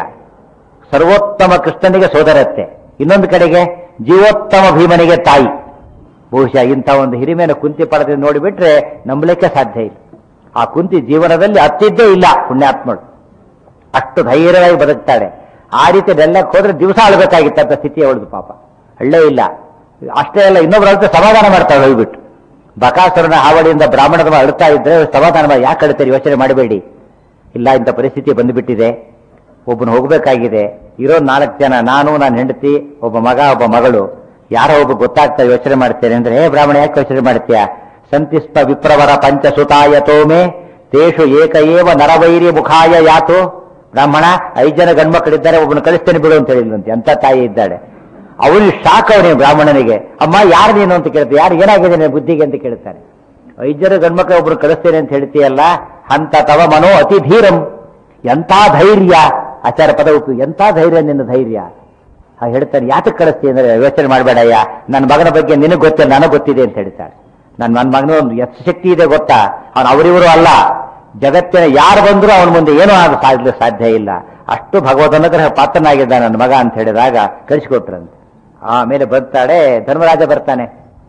ಸರ್ವೋತ್ತಮ ಕೃಷ್ಣನಿಗೆ ಸೋದರತ್ತೆ ಇನ್ನೊಂದು ಕಡೆಗೆ ಜೀವೋತ್ತಮ ಭೀಮನಿಗೆ ತಾಯಿ ಬಹುಶಃ ಇಂಥ ಒಂದು ಹಿರಿಮೆಯನ್ನು ಕುಂತಿ ಪಡೆದ ನೋಡಿಬಿಟ್ರೆ ನಂಬಲಿಕ್ಕೆ ಸಾಧ್ಯ ಇಲ್ಲ ಆ ಕುಂತಿ ಜೀವನದಲ್ಲಿ ಹತ್ತಿದ್ದೇ ಇಲ್ಲ ಪುಣ್ಯಾತ್ಮಳು ಅಷ್ಟು ಧೈರ್ಯವಾಗಿ ಬದುಕ್ತಾಳೆ ಆ ರೀತಿ ನೆಲ್ಲಕ್ಕೆ ಹೋದ್ರೆ ದಿವಸ ಆಳ್ಬೇಕಾಗಿತ್ತಂತ ಸ್ಥಿತಿ ಅವಳದು ಪಾಪ ಹಳ್ಳೆ ಇಲ್ಲ ಅಷ್ಟೇ ಅಲ್ಲ ಇನ್ನೊಬ್ರ ಹತ್ರ ಸಮಾಧಾನ ಮಾಡ್ತಾಳೆ ಹೋಗ್ಬಿಟ್ಟು ಬಕಾಸುರನ ಹಾವಳಿಯಿಂದ ಬ್ರಾಹ್ಮಣದ ಅಳ್ತಾ ಇದ್ರೆ ಸಮಾಧಾನ ಮಾಡಿ ಯಾಕೆ ಅಳ್ತಾರೆ ಯೋಚನೆ ಮಾಡಬೇಡಿ ಇಲ್ಲ ಇಂಥ ಪರಿಸ್ಥಿತಿ ಬಂದುಬಿಟ್ಟಿದೆ ಒಬ್ಬನು ಹೋಗ್ಬೇಕಾಗಿದೆ ಇರೋ ನಾಲ್ಕು ಜನ ನಾನು ನನ್ನ ಹೆಂಡತಿ ಒಬ್ಬ ಮಗ ಒಬ್ಬ ಮಗಳು ಯಾರೋ ಒಬ್ಬ ಗೊತ್ತಾಗ್ತಾ ಯೋಚನೆ ಮಾಡ್ತೇನೆ ಅಂದ್ರೆ ಹೇ ಬ್ರಾಹ್ಮಣ ಯಾಕೆ ಯೋಚನೆ ಮಾಡ್ತೀಯ ಸಂತಿಸ್ಪ ವಿಪ್ರವರ ಪಂಚಸುತಾಯತೋಮೆ ತೇಷು ಏಕ ಏವ ನರವೈರಿ ಮುಖಾಯ ಯಾತು ಬ್ರಾಹ್ಮಣ ಐದು ಜನ ಗಂಡ್ಮಕ್ಕಳಿದ್ದಾರೆ ಒಬ್ಬನು ಕಳಿಸ್ತೇನೆ ಬಿಡು ಅಂತ ಹೇಳಿದ್ರಂತೆ ಅಂತ ತಾಯಿ ಇದ್ದಾಳೆ ಅವನಿಗೆ ಶಾಕ್ ಅವನಿಗೆ ಬ್ರಾಹ್ಮಣನಿಗೆ ಅಮ್ಮ ಯಾರು ನೀನು ಅಂತ ಕೇಳ್ತಾರೆ ಯಾರು ಏನಾಗಿದೆ ನಿನ್ನ ಬುದ್ಧಿಗೆ ಅಂತ ಕೇಳ್ತಾರೆ ಐದು ಜನ ಗಂಡ್ಮಕ್ಳು ಒಬ್ರು ಕಳಿಸ್ತೇನೆ ಅಂತ ಹೇಳ್ತೀಯಲ್ಲ ಅಂತ ತವ ಮನೋ ಅತಿ ಧೀರಂ ಎಂಥ ಧೈರ್ಯ ಆಚಾರ ಪದ ಉಪಯೋಗ ಎಂಥ ಧೈರ್ಯ ನಿನ್ನ ಧೈರ್ಯ ಹಾಗೆ ಹೇಳ್ತಾನೆ ಯಾತಕ್ಕೆ ಕಳಿಸ್ತೀಯ ಅಂದ್ರೆ ಯೋಚನೆ ಮಾಡಬೇಡಯ್ಯ ನನ್ನ ಮಗನ ಬಗ್ಗೆ ನಿನಗೆ ಗೊತ್ತಿಲ್ಲ ನನಗೆ ಗೊತ್ತಿದೆ ಅಂತ ಹೇಳ್ತಾಳೆ ನನ್ನ ನನ್ನ ಮಗನ ಒಂದು ಎಷ್ಟು ಶಕ್ತಿ ಇದೆ ಗೊತ್ತಾ ಅವನು ಅವರಿವರು ಅಲ್ಲ ಜಗತ್ತಿನ ಯಾರು ಬಂದರೂ ಅವನ ಮುಂದೆ ಏನೂ ಆಗ ಸಾಧಲಿಕ್ಕೆ ಸಾಧ್ಯ ಇಲ್ಲ ಅಷ್ಟು ಭಗವದ್ ಅನುಗ್ರಹ ಪಾತ್ರನಾಗಿದ್ದ ನನ್ನ ಮಗ ಅಂತ ಹೇಳಿದಾಗ ಕಳಿಸಿಕೊಟ್ರಂತೆ ಆಮೇಲೆ ಬರ್ತಾಳೆ ಧರ್ಮರಾಜ ಬರ್ತಾನೆ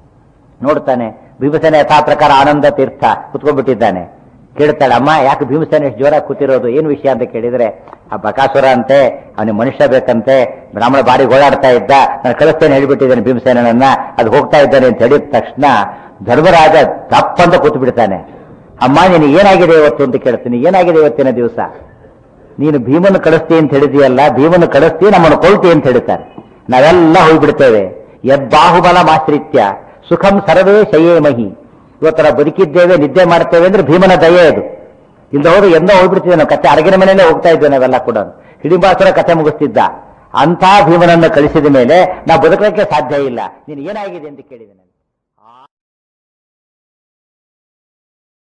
ನೋಡ್ತಾನೆ ಭೀಮಸೇನ ಯಥಾ ಪ್ರಕಾರ ಆನಂದ ತೀರ್ಥ ಕುತ್ಕೊಂಡ್ಬಿಟ್ಟಿದ್ದಾನೆ ಕೇಳ್ತಾಳೆ ಅಮ್ಮ ಯಾಕೆ ಭೀಮಸೇನ ಎಷ್ಟು ಜೋರ ಕೂತಿರೋದು ಏನು ವಿಷಯ ಅಂತ ಕೇಳಿದ್ರೆ ಆ ಬಕಾಸುರ ಅಂತೆ ಅವನಿಗೆ ಮನುಷ್ಯ ಬೇಕಂತೆ ಬ್ರಾಹ್ಮಣ ಬಾರಿ ಓಡಾಡ್ತಾ ಇದ್ದ ನಾನು ಕಳಿಸ್ತೇನೆ ಹೇಳ್ಬಿಟ್ಟಿದ್ದೇನೆ ಭೀಮಸೇನನ್ನ ಅದು ಹೋಗ್ತಾ ಇದ್ದಾನೆ ಅಂತ ಹೇಳಿದ ತಕ್ಷಣ ಧರ್ಮರಾಜ ತಪ್ಪಂತ ಕೂತು ಬಿಡ್ತಾನೆ ಅಮ್ಮ ನಿನಗೆ ಏನಾಗಿದೆ ಇವತ್ತು ಅಂತ ಕೇಳ್ತೀನಿ ಏನಾಗಿದೆ ಇವತ್ತಿನ ದಿವಸ ನೀನು ಭೀಮನ ಕಳಿಸ್ತಿ ಅಂತ ಹೇಳಿದೀಯಲ್ಲ ಭೀಮನ ಕಳಿಸ್ತಿ ನಮ್ಮನ್ನು ಕೊಲ್ತಿ ಅಂತ ಹೇಳ್ತಾರೆ ನಾವೆಲ್ಲ ಹೋಗ್ಬಿಡ್ತೇವೆ ಯದ್ಬಾಹುಬಲ ಮಾಶ್ರಿತ್ಯ ಸುಖಂ ಸರ್ವೇ ಶಯೇ ಮಹಿ ಇವತ್ತರ ಬದುಕಿದ್ದೇವೆ ನಿದ್ದೆ ಮಾಡ್ತೇವೆ ಅಂದ್ರೆ ಭೀಮನ ದಯೆ ಅದು ಇಲ್ಲ ಹೋದ್ರೆ ಎಂದೋ ಹೋಗ್ಬಿಡ್ತಿದ್ದೆ ನಾವು ಕತೆ ಅರಗಿನ ಮನೆಯಲ್ಲೇ ಹೋಗ್ತಾ ಇದ್ದೇವೆ ನಾವೆಲ್ಲ ಕೂಡ ಹಿಡಿಂಬಾಸುರ ಕತೆ ಮುಗಿಸ್ತಿದ್ದ ಅಂಥ ಭೀಮನನ್ನು ಕಳಿಸಿದ ಮೇಲೆ ನಾವು ಬದುಕಲಿಕ್ಕೆ ಸಾಧ್ಯ ಇಲ್ಲ ನೀನು ಏನಾಗಿದೆ ಅಂತ ಕೇಳಿದೆ ನಾನು